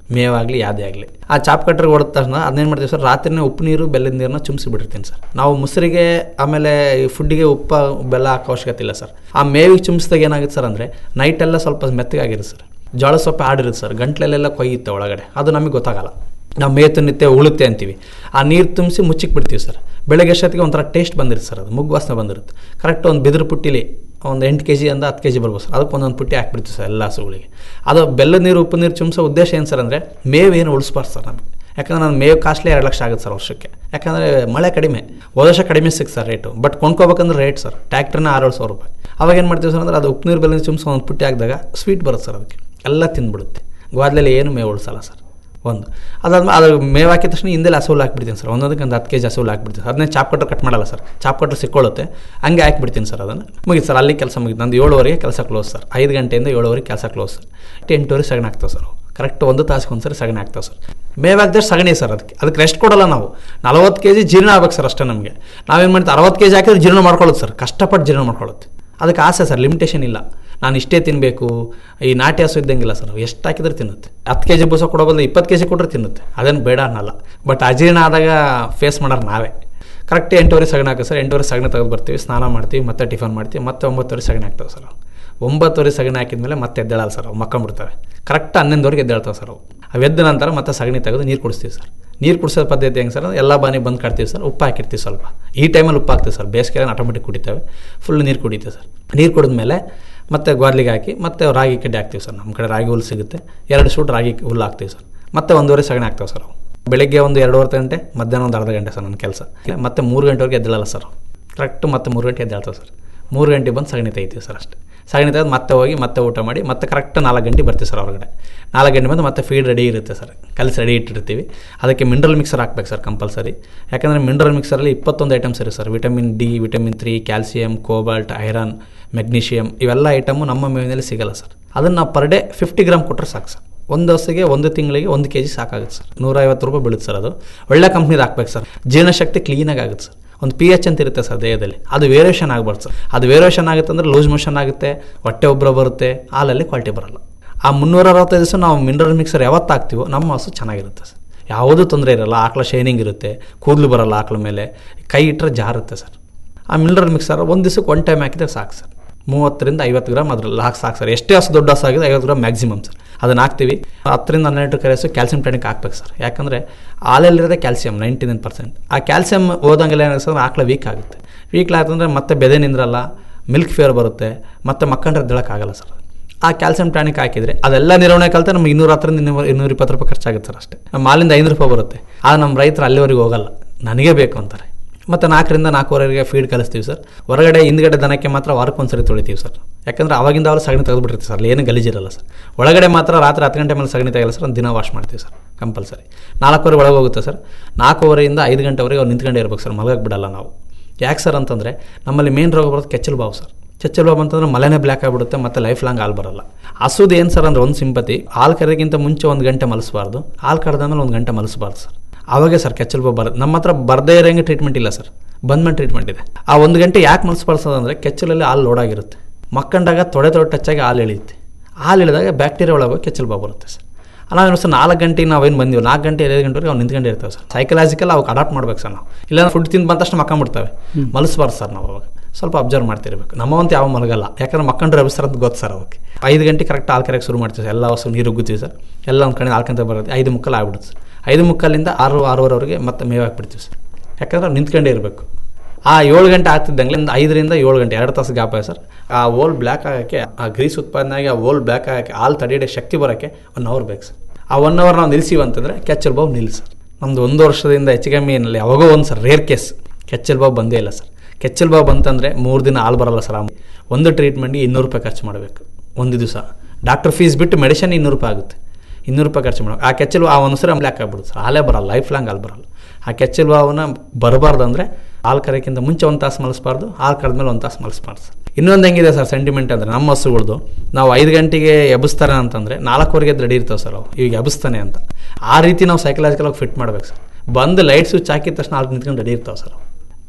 ಮೇವಾಗಲಿ ಯಾವುದೇ ಆಗಲಿ ಆ ಚಾಪ್ ಕಟ್ರಿಗೆ ಹೊಡೆದ ತಕ್ಷಣ ಅದನ್ನೇನು ಮಾಡ್ತೀವಿ ಸರ್ ರಾತ್ರಿನೇ ಉಪ್ಪು ನೀರು ಬೆಲ್ಲದ ನೀರನ್ನ ಚುಮ್ಸಿ ಬಿಟ್ಟಿರ್ತೀನಿ ಸರ್ ನಾವು ಮೊಸರಿಗೆ ಆಮೇಲೆ ಫುಡ್ಡಿಗೆ ಉಪ್ಪ ಬೆಲ್ಲ ಹಾಕೋ ಅವಶ್ಯಕತೆ ಇಲ್ಲ ಸರ್ ಆ ಮೇವಿಗೆ ಚುಮ್ಸಿದಾಗ ಏನಾಗುತ್ತೆ ಸರ್ ಅಂದರೆ ನೈಟೆಲ್ಲ ಸ್ವಲ್ಪ ಮೆತ್ತಗಾಗಿರುತ್ತೆ ಸರ್ ಜೋಳ ಸೊಪ್ಪು ಆಡಿರುತ್ತೆ ಸರ್ ಗಂಟ್ಲಲ್ಲೆಲ್ಲ ಕೊಯ್ಯುತ್ತೆ ಒಳಗಡೆ ಅದು ನಮಗೆ ಗೊತ್ತಾಗಲ್ಲ ನಾವು ಮೇತು ನಿತ್ಯ ಉಳುತ್ತೆ ಅಂತೀವಿ ಆ ನೀರು ತುಂಬಿಸಿ ಮುಚ್ಚಿಕ್ ಬಿಡ್ತೀವಿ ಸರ್ ಬೆಳಗ್ಗೆ ಎಷ್ಟೊತ್ತಿಗೆ ಒಂಥರ ಟೇಸ್ಟ್ ಬಂದಿರುತ್ತೆ ಸರ್ ಅದು ಮುಗ್ಗು ವಾಸನೆ ಬಂದಿರುತ್ತೆ ಕರೆಕ್ಟ್ ಒಂದು ಬಿದಿರು ಪುಟ್ಟಿಲಿ ಒಂದು ಎಂಟು ಕೆ ಜಿ ಅಂದ ಹತ್ತು ಕೆ ಜಿ ಬರ್ಬೋದು ಸರ್ ಅದಕ್ಕೆ ಒಂದೊಂದು ಪುಟ್ಟಿ ಹಾಕ್ಬಿಡ್ತೀವಿ ಸರ್ ಎಲ್ಲ ಹಸುಗಳಿಗೆ ಅದು ಬೆಲ್ಲದ ನೀರು ಉಪ್ಪು ನೀರು ಚುಮ್ಸೋ ಉದ್ದೇಶ ಏನು ಸರ್ ಅಂದರೆ ಮೇವು ಏನು ಉಳಿಸ್ಬಾರ್ದು ಸರ್ ನಮಗೆ ಯಾಕಂದ್ರೆ ನಾನು ಮೇವು ಕಾಸ್ಟ್ಲಿ ಎರಡು ಲಕ್ಷ ಆಗುತ್ತೆ ಸರ್ ವರ್ಷಕ್ಕೆ ಯಾಕಂದರೆ ಮಳೆ ಕಡಿಮೆ ಹೋದ ವರ್ಷ ಕಡಿಮೆ ಸಿಕ್ಸ್ ಸರ್ ರೇಟು ಬಟ್ ಕೊಂಡ್ಕೋಬೇಕಂದ್ರೆ ರೇಟ್ ಸರ್ ಟ್ಯಾಕ್ಟ್ರನ್ನ ಆರೇಳು ಸಾವಿರ ರೂಪಾಯಿ ಅವಾಗ ಏನು ಮಾಡ್ತೀವಿ ಸರ್ ಅಂದ್ರೆ ಅದು ಉಪ್ಪು ನೀರು ಬೆಲ್ಲ ಚುಮ್ಸೋ ಒಂದು ಪುಟ್ಟಿ ಹಾಕಿದಾಗ ಸ್ವೀಟ್ ಬರುತ್ತೆ ಸರ್ ಅದಕ್ಕೆ ಎಲ್ಲ ತಿಂದ್ಬಿಡುತ್ತೆ ಗ್ವಾದ್ಲೆಲ್ಲ ಏನು ಮೇವು ಉಳಿಸಲ್ಲ ಸರ್ ಒಂದು ಅದಾದ್ಮೇಲೆ ಅದ್ರ ಮೇವು ಹಾಕಿದ ತಕ್ಷಣ ಹಿಂದೆಲ್ಲ ಹಸುಲ್ ಹಾಕ್ಬಿಡ್ತೀನಿ ಸರ್ ಒಂದೊಂದಕ್ಕೆ ಒಂದು ಹತ್ತು ಕೆ ಜಿ ಹಸುಲ್ ಹಾಕ್ಬಿಡ್ತೀನಿ ಅದನ್ನೇ ಚಾಪ್ ಕಟ್ಟರ್ ಕಟ್ ಮಾಡಲ್ಲ ಸರ್ ಚಾಪ್ ಕಟ್ಟರ್ ಸಿಕ್ಕೊಳ್ಳುತ್ತೆ ಹಂಗೆ ಹಾಕ್ಬಿಡ್ತೀನಿ ಸರ್ ಅದನ್ನು ಮುಗಿತು ಸರ್ ಅಲ್ಲಿ ಕೆಲಸ ಮುಗಿತು ನಂದು ಏಳುವರೆಗೆ ಕೆಲಸ ಕ್ಲೋಸ್ ಸರ್ ಐದು ಗಂಟೆಯಿಂದ ಏಳುವರೆಗೆ ಕೆಲಸ ಕ್ಲೋಸ್ ಸರ್ ಎಂಟುವರೆ ಸಗಣಿ ಆಗ್ತಾವೆ ಸರ್ ಕರೆಕ್ಟ್ ಒಂದು ತಾಸಿಗೆ ಒಂದು ಸರಿ ಸಗಣಿ ಆಗ್ತಾವೆ ಸರ್ ಮೇವು ಹಾಕಿದ್ರೆ ಸಗಣಿ ಸರ್ ಅದಕ್ಕೆ ಅದಕ್ಕೆ ರೆಸ್ಟ್ ಕೊಡಲ್ಲ ನಾವು ನಲವತ್ತು ಕೆ ಜಿ ಜೀರ್ಣ ಆಗ್ಬೇಕು ಸರ್ ಅಷ್ಟೇ ನಮಗೆ ನಾವೇನು ಮಾಡ್ತೀವಿ ಅರವತ್ತು ಕೆ ಜಿ ಹಾಕಿದ್ರೆ ಜೀರ್ಣ ಮಾಡ್ಕೊಳ್ಳೋದು ಸರ್ ಕಷ್ಟಪಟ್ಟು ಜೀರ್ಣ ಮಾಡ್ಕೊಳ್ಳುತ್ತೆ ಅದಕ್ಕೆ ಆಸೆ ಸರ್ ಲಿಮಿಟೇಷನ್ ಇಲ್ಲ ನಾನು ಇಷ್ಟೇ ತಿನ್ನಬೇಕು ಈ ನಾಟಿ ಹಸು ಇದ್ದಂಗಿಲ್ಲ ಸರ್ ಎಷ್ಟು ಹಾಕಿದ್ರೆ ತಿನ್ನುತ್ತೆ ಹತ್ತು ಕೆ ಜಿ ಬೂಸ ಕೊಡೋ ಬದಲು ಇಪ್ಪತ್ತು ಕೆ ಜಿ ಕೊಟ್ಟರೆ ತಿನ್ನುತ್ತೆ ಅದೇನು ಬೇಡ ಅನ್ನಲ್ಲ ಬಟ್ ಅಜೀರ್ಣ ಆದಾಗ ಫೇಸ್ ಮಾಡೋರು ನಾವೇ ಕರೆಕ್ಟ್ ಎಂಟುವರೆ ಸಗಣಿ ಹಾಕಿ ಸರ್ ಎಂಟುವರೆ ಸಗಣಿ ತೆಗೆದು ಬರ್ತೀವಿ ಸ್ನಾನ ಮಾಡ್ತೀವಿ ಮತ್ತೆ ಟಿಫನ್ ಮಾಡ್ತೀವಿ ಮತ್ತೆ ಒಂಬತ್ತುವರೆ ಸಗಣಿ ಹಾಕ್ತೇವೆ ಸರ್ ಅವು ಒಂಬತ್ತುವರೆ ಸಗಣಿ ಹಾಕಿದ್ಮೇಲೆ ಮತ್ತೆ ಎದ್ದೇಳಲ್ಲ ಸರ್ ಅವು ಮಕ್ಕೊಂಬಿಡ್ತವೆ ಕರೆಕ್ಟ್ ಹನ್ನೊಂದುವರೆಗೆ ಎದ್ದೇಳ್ತಾವೆ ಸರ್ ಅವು ಅವು ಎದ್ದ ನಂತರ ಮತ್ತೆ ಸಗಣಿ ತೆಗೆದು ನೀರು ಕುಡಿಸ್ತೀವಿ ಸರ್ ನೀರು ಕುಡಿಸೋ ಪದ್ಧತಿ ಹೆಂಗೆ ಸರ್ ಎಲ್ಲ ಬಾನಿ ಬಂದು ಕಟ್ತೀವಿ ಸರ್ ಉಪ್ಪು ಹಾಕಿರ್ತೀವಿ ಸ್ವಲ್ಪ ಈ ಟೈಮಲ್ಲಿ ಉಪ್ಪು ಹಾಕ್ತೀವಿ ಸರ್ ಬೇಸಿಗೆ ಆಟೋಮೆಟಿಕ್ ಕುಡಿತೇವೆ ಫುಲ್ ನೀರು ಕುಡಿತೀವಿ ಸರ್ ನೀರು ಕುಡಿದ್ಮೇಲೆ ಮತ್ತೆ ಗ್ವಾದ್ಲಿಗೆ ಹಾಕಿ ಮತ್ತೆ ರಾಗಿ ಕಡ್ಡಿ ಹಾಕ್ತೀವಿ ಸರ್ ನಮ್ಮ ಕಡೆ ರಾಗಿ ಹುಲ್ಲು ಸಿಗುತ್ತೆ ಎರಡು ಸೂಟ್ ರಾಗಿ ಹುಲ್ಲು ಹಾಕ್ತೀವಿ ಸರ್ ಮತ್ತೆ ಒಂದೂವರೆ ಸಗಣಿ ಹಾಕ್ತೇವೆ ಸರ್ ಅವು ಬೆಳಗ್ಗೆ ಒಂದು ಎರಡೂವರೆ ಗಂಟೆ ಮಧ್ಯಾಹ್ನ ಒಂದು ಅರ್ಧ ಗಂಟೆ ಸರ್ ನನ್ನ ಕೆಲಸ ಮತ್ತೆ ಮೂರು ಗಂಟೆವರೆಗೆ ಎದ್ದೇಳಲ್ಲ ಸರ್ ಕರೆಕ್ಟ್ ಮತ್ತೆ ಮೂರು ಗಂಟೆ ಎದ್ದೇಳ್ತೇವೆ ಸರ್ ಮೂರು ಗಂಟೆ ಬಂದು ಸಗಣಿ ತೆಗಿತೀವಿ ಸರ್ ಅಷ್ಟೇ ಸಗಣಿ ತೆಗೆದು ಮತ್ತೆ ಹೋಗಿ ಮತ್ತೆ ಊಟ ಮಾಡಿ ಮತ್ತೆ ಕರೆಕ್ಟ್ ನಾಲ್ಕು ಗಂಟೆ ಬರ್ತೀವಿ ಸರ್ ಹೊರಗಡೆ ನಾಲ್ಕು ಗಂಟೆ ಬಂದು ಮತ್ತೆ ಫೀಡ್ ರೆಡಿ ಇರುತ್ತೆ ಸರ್ ಕಲಸಿ ರೆಡಿ ಇಟ್ಟಿರ್ತೀವಿ ಅದಕ್ಕೆ ಮಿನರಲ್ ಮಿಕ್ಸರ್ ಹಾಕ್ಬೇಕು ಸರ್ ಕಂಪಲ್ಸರಿ ಯಾಕಂದರೆ ಮಿನರಲ್ ಮಿಕ್ಸರಲ್ಲಿ ಇಪ್ಪತ್ತೊಂದು ಐಟಮ್ಸ್ ಇರುತ್ತೆ sir vitamin D vitamin three calcium cobalt iron magnesium ಇವೆಲ್ಲ ಐಟಮು ನಮ್ಮ ಮೇವಿನಲ್ಲಿ ಸಿಗಲ್ಲ ಸರ್ ಅದನ್ನು ನಾವು ಪರ್ ಡೇ ಫಿಫ್ಟಿ ಗ್ರಾಮ್ ಕೊಟ್ಟರೆ ಸಾಕು ಸರ್ ಒಂದು ಹಸಿಗೆ ಒಂದು ತಿಂಗಳಿಗೆ ಒಂದು ಕೆ ಜಿ ಸಾಕಾಗುತ್ತೆ ಸರ್ ನೂರೈವತ್ತು ರೂಪಾಯಿ ಬೀಳುತ್ತೆ ಸರ್ ಅದು ಒಳ್ಳೆ ಕಂಪ್ನಿದು ಹಾಕ್ಬೇಕು ಸರ್ ಜೀರ್ಣಶಕ್ತಿ ಕ್ಲೀನಾಗಿ ಆಗುತ್ತೆ ಸರ್ ಒಂದು ಪಿ ಎಚ್ ಅಂತ ಇರುತ್ತೆ ಸರ್ ದೇಹದಲ್ಲಿ ಅದು ವೇರಿಯೇಷನ್ ಆಗಬಾರ್ದು ಸರ್ ಅದು ವೇರಿಯೇಷನ್ ಆಗುತ್ತೆ ಅಂದರೆ ಲೂಸ್ ಮೋಷನ್ ಆಗುತ್ತೆ ಹೊಟ್ಟೆ ಒಬ್ಬರ ಬರುತ್ತೆ ಹಾಲಲ್ಲಿ ಕ್ವಾಲಿಟಿ ಬರಲ್ಲ ಆ ಮುನ್ನೂರ ಅರವತ್ತೈದು ದಿವಸ ನಾವು ಮಿನರಲ್ ಮಿಕ್ಸರ್ ಯಾವತ್ತು ಹಾಕ್ತೀವೋ ನಮ್ಮ ಹಸು ಚೆನ್ನಾಗಿರುತ್ತೆ ಸರ್ ಯಾವುದೂ ತೊಂದರೆ ಇರಲ್ಲ ಆಕಳ ಶೈನಿಂಗ್ ಇರುತ್ತೆ ಕೂದಲು ಬರಲ್ಲ ಆಕಳ ಮೇಲೆ ಕೈ ಇಟ್ಟರೆ ಜಾರುತ್ತೆ ಸರ್ ಆ ಮಿನರಲ್ ಮಿಕ್ಸರ್ ಒಂದು ದಿವಸಕ್ಕೆ ಒನ್ ಟೈಮ್ ಹಾಕಿದ್ರೆ ಸಾಕು ಸರ್ ಮೂವತ್ತರಿಂದ ಐವತ್ತು ಗ್ರಾಮ್ ಅದ್ರಲ್ಲಿ ಹಾಕಿ ಸಾಕು ಸರ್ ಎಷ್ಟೇ ಹಸು ದೊಡ್ಡ ಹಸು ಆಗಿದೆ ಐವತ್ತು ಗ್ರಾಮ್ ಮ್ಯಾಕ್ಸಿಮಮ್ ಸರ್ ಅದನ್ನು ಹಾಕ್ತೀವಿ ಹತ್ತರಿಂದ ಹನ್ನೆರಡು ಕರೆಸು ಕ್ಯಾಲ್ಸಿಯಂ ಟಾನಿಕ್ ಹಾಕ್ಬೇಕು ಸರ್ ಯಾಕಂದರೆ ಹಾಲಲ್ಲಿರೋದೇ ಕ್ಯಾಲ್ಸಿಯಂ ನೈಂಟಿ ನೈನ್ ಪರ್ಸೆಂಟ್ ಆ ಕ್ಯಾಲ್ಸಿಯಂ ಹೋದಂಗೆಲ್ಲ ಏನಾಗುತ್ತೆ ಸರ್ ಆಕಳ ವೀಕ್ ಆಗುತ್ತೆ ವೀಕ್ ಆಯ್ತಂದ್ರೆ ಮತ್ತೆ ಬೆದೆ ನಿಂದ್ರಲ್ಲ ಮಿಲ್ಕ್ ಫೇರ್ ಬರುತ್ತೆ ಮತ್ತೆ ಮಕ್ಕಂಡ್ರೆ ಎದ್ದೇಳಕ್ಕಾಗಲ್ಲ ಸರ್ ಆ ಕ್ಯಾಲ್ಸಿಯಂ ಟಾನಿಕ್ ಹಾಕಿದರೆ ಅದೆಲ್ಲ ನಿರ್ವಹಣೆ ಕಲಿತೆ ನಮ್ಗೆ ಇನ್ನೂರ ಹತ್ತರಿಂದ ಇನ್ನೂರ ಇನ್ನೂರ ಇಪ್ಪತ್ತು ರೂಪಾಯಿ ಖರ್ಚಾಗುತ್ತೆ ಸರ್ ಅಷ್ಟೇ ನಮ್ಮ ಮಾಲಿಂದ ಐದು ರೂಪಾಯಿ ಬರುತ್ತೆ ಆಗ ನಮ್ಮ ರೈತರು ಅಲ್ಲಿವರೆಗೆ ಹೋಗಲ್ಲ ನನಗೇ ಬೇಕು ಅಂತಾರೆ ಮತ್ತು ನಾಲ್ಕರಿಂದ ನಾಲ್ಕೂವರೆಗೆ ಫೀಡ್ ಕಲಿಸ್ತೀವಿ ಸರ್ ಹೊರಗಡೆ ಹಿಂದ್ಗಡೆ ದನಕ್ಕೆ ಮಾತ್ರ ವಾರಕ್ಕೆ ಒಂದ್ಸರಿ ತೊಳಿತೀವಿ ಸರ್ ಯಾಕಂದರೆ ಅವಾಗಿಂದ ಅವರು ಸಗಣಿ ತೆಗೆದುಬಿಟ್ಟಿರ್ತೀವಿ ಸರ್ ಅಲ್ಲಿ ಏನು ಗಲೀಜಿರಲ್ಲ ಸರ್ ಒಳಗಡೆ ಮಾತ್ರ ರಾತ್ರಿ ಹತ್ತು ಗಂಟೆ ಮೇಲೆ ಸಗಣಿ ತೆಗಲ್ಲ ಸರ್ ಒಂದು ದಿನ ವಾಶ್ ಮಾಡ್ತೀವಿ ಸರ್ ಕಂಪಲ್ಸರಿ ನಾಲ್ಕೂವರೆ ಒಳಗೆ ಹೋಗುತ್ತೆ ಸರ್ ನಾಲ್ಕೂವರೆಯಿಂದ ಐದು ಗಂಟೆವರೆಗೆ ಅವ್ರು ನಿಂತ್ಕೊಂಡೇ ಇರ್ಬೇಕು ಸರ್ ಮಲಗಕ್ಕೆ ಬಿಡಲ್ಲ ನಾವು ಯಾಕೆ ಸರ್ ಅಂತಂದರೆ ನಮ್ಮಲ್ಲಿ ಮೇನ್ ರೋಗ ಬರೋದು ಕೆಚ್ಚಲು ಬಾವು ಸರ್ ಕೆಚ್ಚಲು ಬಾವು ಅಂತಂದ್ರೆ ಮಲೆನೇ ಬ್ಲ್ಯಾಕ್ ಆಗಿಬಿಡುತ್ತೆ ಮತ್ತು ಲೈಫ್ ಲಾಂಗ್ ಹಾಲು ಬರಲ್ಲ ಹಸುದು ಏನು ಸರ್ ಅಂದ್ರೆ ಒಂದು ಸಿಂಪತಿ ಹಾಲು ಕರೆಯೋಕ್ಕಿಂತ ಮುಂಚೆ ಒಂದು ಗಂಟೆ ಮಲಿಸಬಾರ್ದು ಹಾಲು ಕರೆದಾದ್ಮೇಲೆ ಒಂದು ಗಂಟೆ ಮಲಿಸಬಾರ್ದು ಸರ್ ಆವಾಗೇ ಸರ್ ಕೆಚ್ಚಲು ಬಾವು ಬರೋದು ನಮ್ಮ ಹತ್ರ ಬರದೇ ಇರೋಂಗೆ ಟ್ರೀಟ್ಮೆಂಟ್ ಇಲ್ಲ ಸರ್ ಬಂದ್ಮೇಲೆ ಟ್ರೀಟ್ಮೆಂಟ್ ಇದೆ ಆ ಒಂದು ಗಂಟೆ ಯಾಕೆ ಮಲಿಸ್ಬಾರ್ದು ಅಂದರೆ ಕೆಚ್ಚಲಲ್ಲಿ ಹಾಲು ಲೋಡ್ ಆಗಿರುತ್ತೆ ಮಕ್ಕಂಡಾಗ ತೊಡೆ ತೊಡೆ ಟಚ್ಚಾಗಿ ಹಾಲು ಇಳಿಯುತ್ತೆ ಹಾಲು ಇಳಿದಾಗ ಬ್ಯಾಕ್ಟೀರಿಯಾ ಒಳಗೆ ಕೆಚ್ಚಲು ಬಾವು ಬರುತ್ತೆ ಸರ್ ನಾವು ಸರ್ ನಾಲ್ಕು ಗಂಟೆಗೆ ನಾವೇನು ಬಂದೀವಿ ನಾಲ್ಕು ಗಂಟೆ ಐದು ಗಂಟೆವರೆಗೆ ಅವ್ನು ನಿಂತ್ಕೊಂಡೇ ಇರ್ತೇವೆ ಸರ್ ಸೈಕಲಾಜಿಕಲ್ ಅವಾಗ ಅಡಾಪ್ಟ್ ಮಾಡ್ಬೇಕು ಸರ್ ನಾವು ಇಲ್ಲ ಫುಡ್ ತಿಂದು ಬಂದ ತಕ್ಷಣ ಮಕ್ಕಂಬಿಡ್ತವೆ ಮಲಿಸ್ಬಾರ್ದು ಸರ್ ನಾವು ಅವಾಗ ಸ್ವಲ್ಪ ಅಬ್ಸರ್ವ್ ಮಾಡ್ತಿರ್ಬೇಕು ನಮ್ಮವಂತ ಯಾವ ಮಲಗಲ್ಲ ಯಾಕಂದ್ರೆ ಮಕ್ಕಂಡ್ರೆ ಎಬ್ಸ್ತಾರ ಅಂತ ಗೊತ್ತು ಸರ್ ಅವಕ್ಕೆ ಐದು ಗಂಟೆ ಕರೆಕ್ಟ್ ಹಾಲು ಕರೆಯಕ್ಕೆ ಶುರು ಮಾಡ್ತೀವಿ ಸರ್ ಎಲ್ಲ ಹೊಸ ನೀರು ಉಗ್ಗುತ್ತೀವಿ ಸರ್ ಎಲ್ಲ ಒಂದು ಕಡೆ ಹಾಲ್ಕಂತ ಬರುತ್ತೆ ಐದು ಮುಕ್ಕಲ್ ಆಗ್ಬಿಡುತ್ತೆ ಸರ್ ಐದು ಮುಕ್ಕಲಿಂದ ಆರು ಆರೂವರೆವರೆಗೆ ಮತ್ತೆ ಮೇವು ಹಾಕ್ಬಿಡ್ತೀವಿ ಸರ್ ಯಾಕಂದ್ರೆ ಅವ್ರು ನಿಂತ್ಕೊಂಡೇ ಇರಬೇಕು ಆ ಏಳು ಗಂಟೆ ಆಗ್ತಿದ್ದಂಗೆ ಐದರಿಂದ ಏಳು ಗಂಟೆ ಎರಡು ತಾಸು ಗ್ಯಾಪ್ ಸರ್ ಆ ಓಲ್ ಬ್ಲ್ಯಾಕ್ ಆಗೋಕ್ಕೆ ಆ ಗ್ರೀಸ್ ಉತ್ಪಾದನೆ ಆಗಿ ಆ ಓಲ್ ಬ್ಲ್ಯಾಕ್ ಆಗೋಕ್ಕೆ ಹಾಲು ತಡೆಯೋ ಶಕ್ತಿ ಬರೋಕ್ಕೆ ಒನ್ ಅವರ್ ಬೇಕು ಸರ್ ಆ ಒನ್ ಅವರ್ ನಾವು ನಿಲ್ಲಿಸಿವಿ ಅಂತಂದರೆ ಕೆಚ್ಚಲ್ ಬಾವು ನಿಲ್ಲಿ ಸರ್ ನಮ್ಮದು ಒಂದು ವರ್ಷದಿಂದ ಹೆಚ್ಚು ಕಮ್ಮಿ ಏನಿಲ್ಲ ಯಾವಾಗೋ ಒಂದು ಸರ್ ರೇರ್ ಕೇಸ್ ಕೆಚ್ಚಲ್ ಬಾವು ಬಂದೇ ಇಲ್ಲ ಸರ್ ಕೆಚ್ಚಲ್ ಬಾವು ಬಂತಂದರೆ ಮೂರು ದಿನ ಹಾಲು ಬರಲ್ಲ ಸರ್ ಆ ಒಂದು ಟ್ರೀಟ್ಮೆಂಟ್ಗೆ ಇನ್ನೂರು ರೂಪಾಯಿ ಖರ್ಚು ಮಾಡಬೇಕು ಒಂದು ದಿವಸ ಡಾಕ್ಟರ್ ಫೀಸ್ ಬಿಟ್ಟು ಮೆಡಿಸಿನ್ ಇನ್ನೂರು ರೂಪಾಯಿ ಆಗುತ್ತೆ ಇನ್ನೂರು ರೂಪಾಯಿ ಖರ್ಚು ಮಾಡಬೇಕು ಆ ಕೆಚ್ಚಲು ಆ ಒಂದು ಸರಿ ಬ್ಲ್ಯಾಕ್ ಆಗ್ಬಿಡುತ್ತೆ ಸರ್ ಹಾಲೇ ಬರಲ್ಲ ಲೈಫ್ ಲಾಂಗ್ ಹಾಲು ಬರಲ್ಲ ಆ ಕೆಚ್ಚಲು ಬಾವನ್ನ ಬರಬಾರ್ದು ಅಂದರೆ ಹಾಲು ಕರೆಯೋಕ್ಕಿಂತ ಮುಂಚೆ ಒಂದು ತಾಸು ಮಲಿಸ್ಬಾರ್ದು ಹಾಲು ಕರೆದ್ಮೇಲೆ ಒಂದು ತಾಸು ಮಲಿಸ್ಬಾರ್ದು ಸರ್ ಇನ್ನೊಂದು ಹೆಂಗಿದೆ ಸರ್ ಸೆಂಟಿಮೆಂಟ್ ಅಂದರೆ ನಮ್ಮ ಹಸುಗಳ್ದು ನಾವು ಐದು ಗಂಟೆಗೆ ಎಬ್ಬಿಸ್ತಾರೆ ಅಂತಂದರೆ ನಾಲ್ಕುವರೆಗೆ ರೆಡಿ ಇರ್ತಾವೆ ಸರ್ ಅವು ಈಗ ಎಬ್ಬಿಸ್ತಾನೆ ಅಂತ ಆ ರೀತಿ ನಾವು ಸೈಕಲಾಜಿಕಲಾಗಿ ಫಿಟ್ ಮಾಡ್ಬೇಕು ಸರ್ ಬಂದು ಲೈಟ್ ಸ್ವಿಚ್ ಹಾಕಿದ ತಕ್ಷಣ ಅಲ್ಲಿ ನಿಂತ್ಕೊಂಡು ರೆಡಿ ಇರ್ತಾವೆ ಸರ್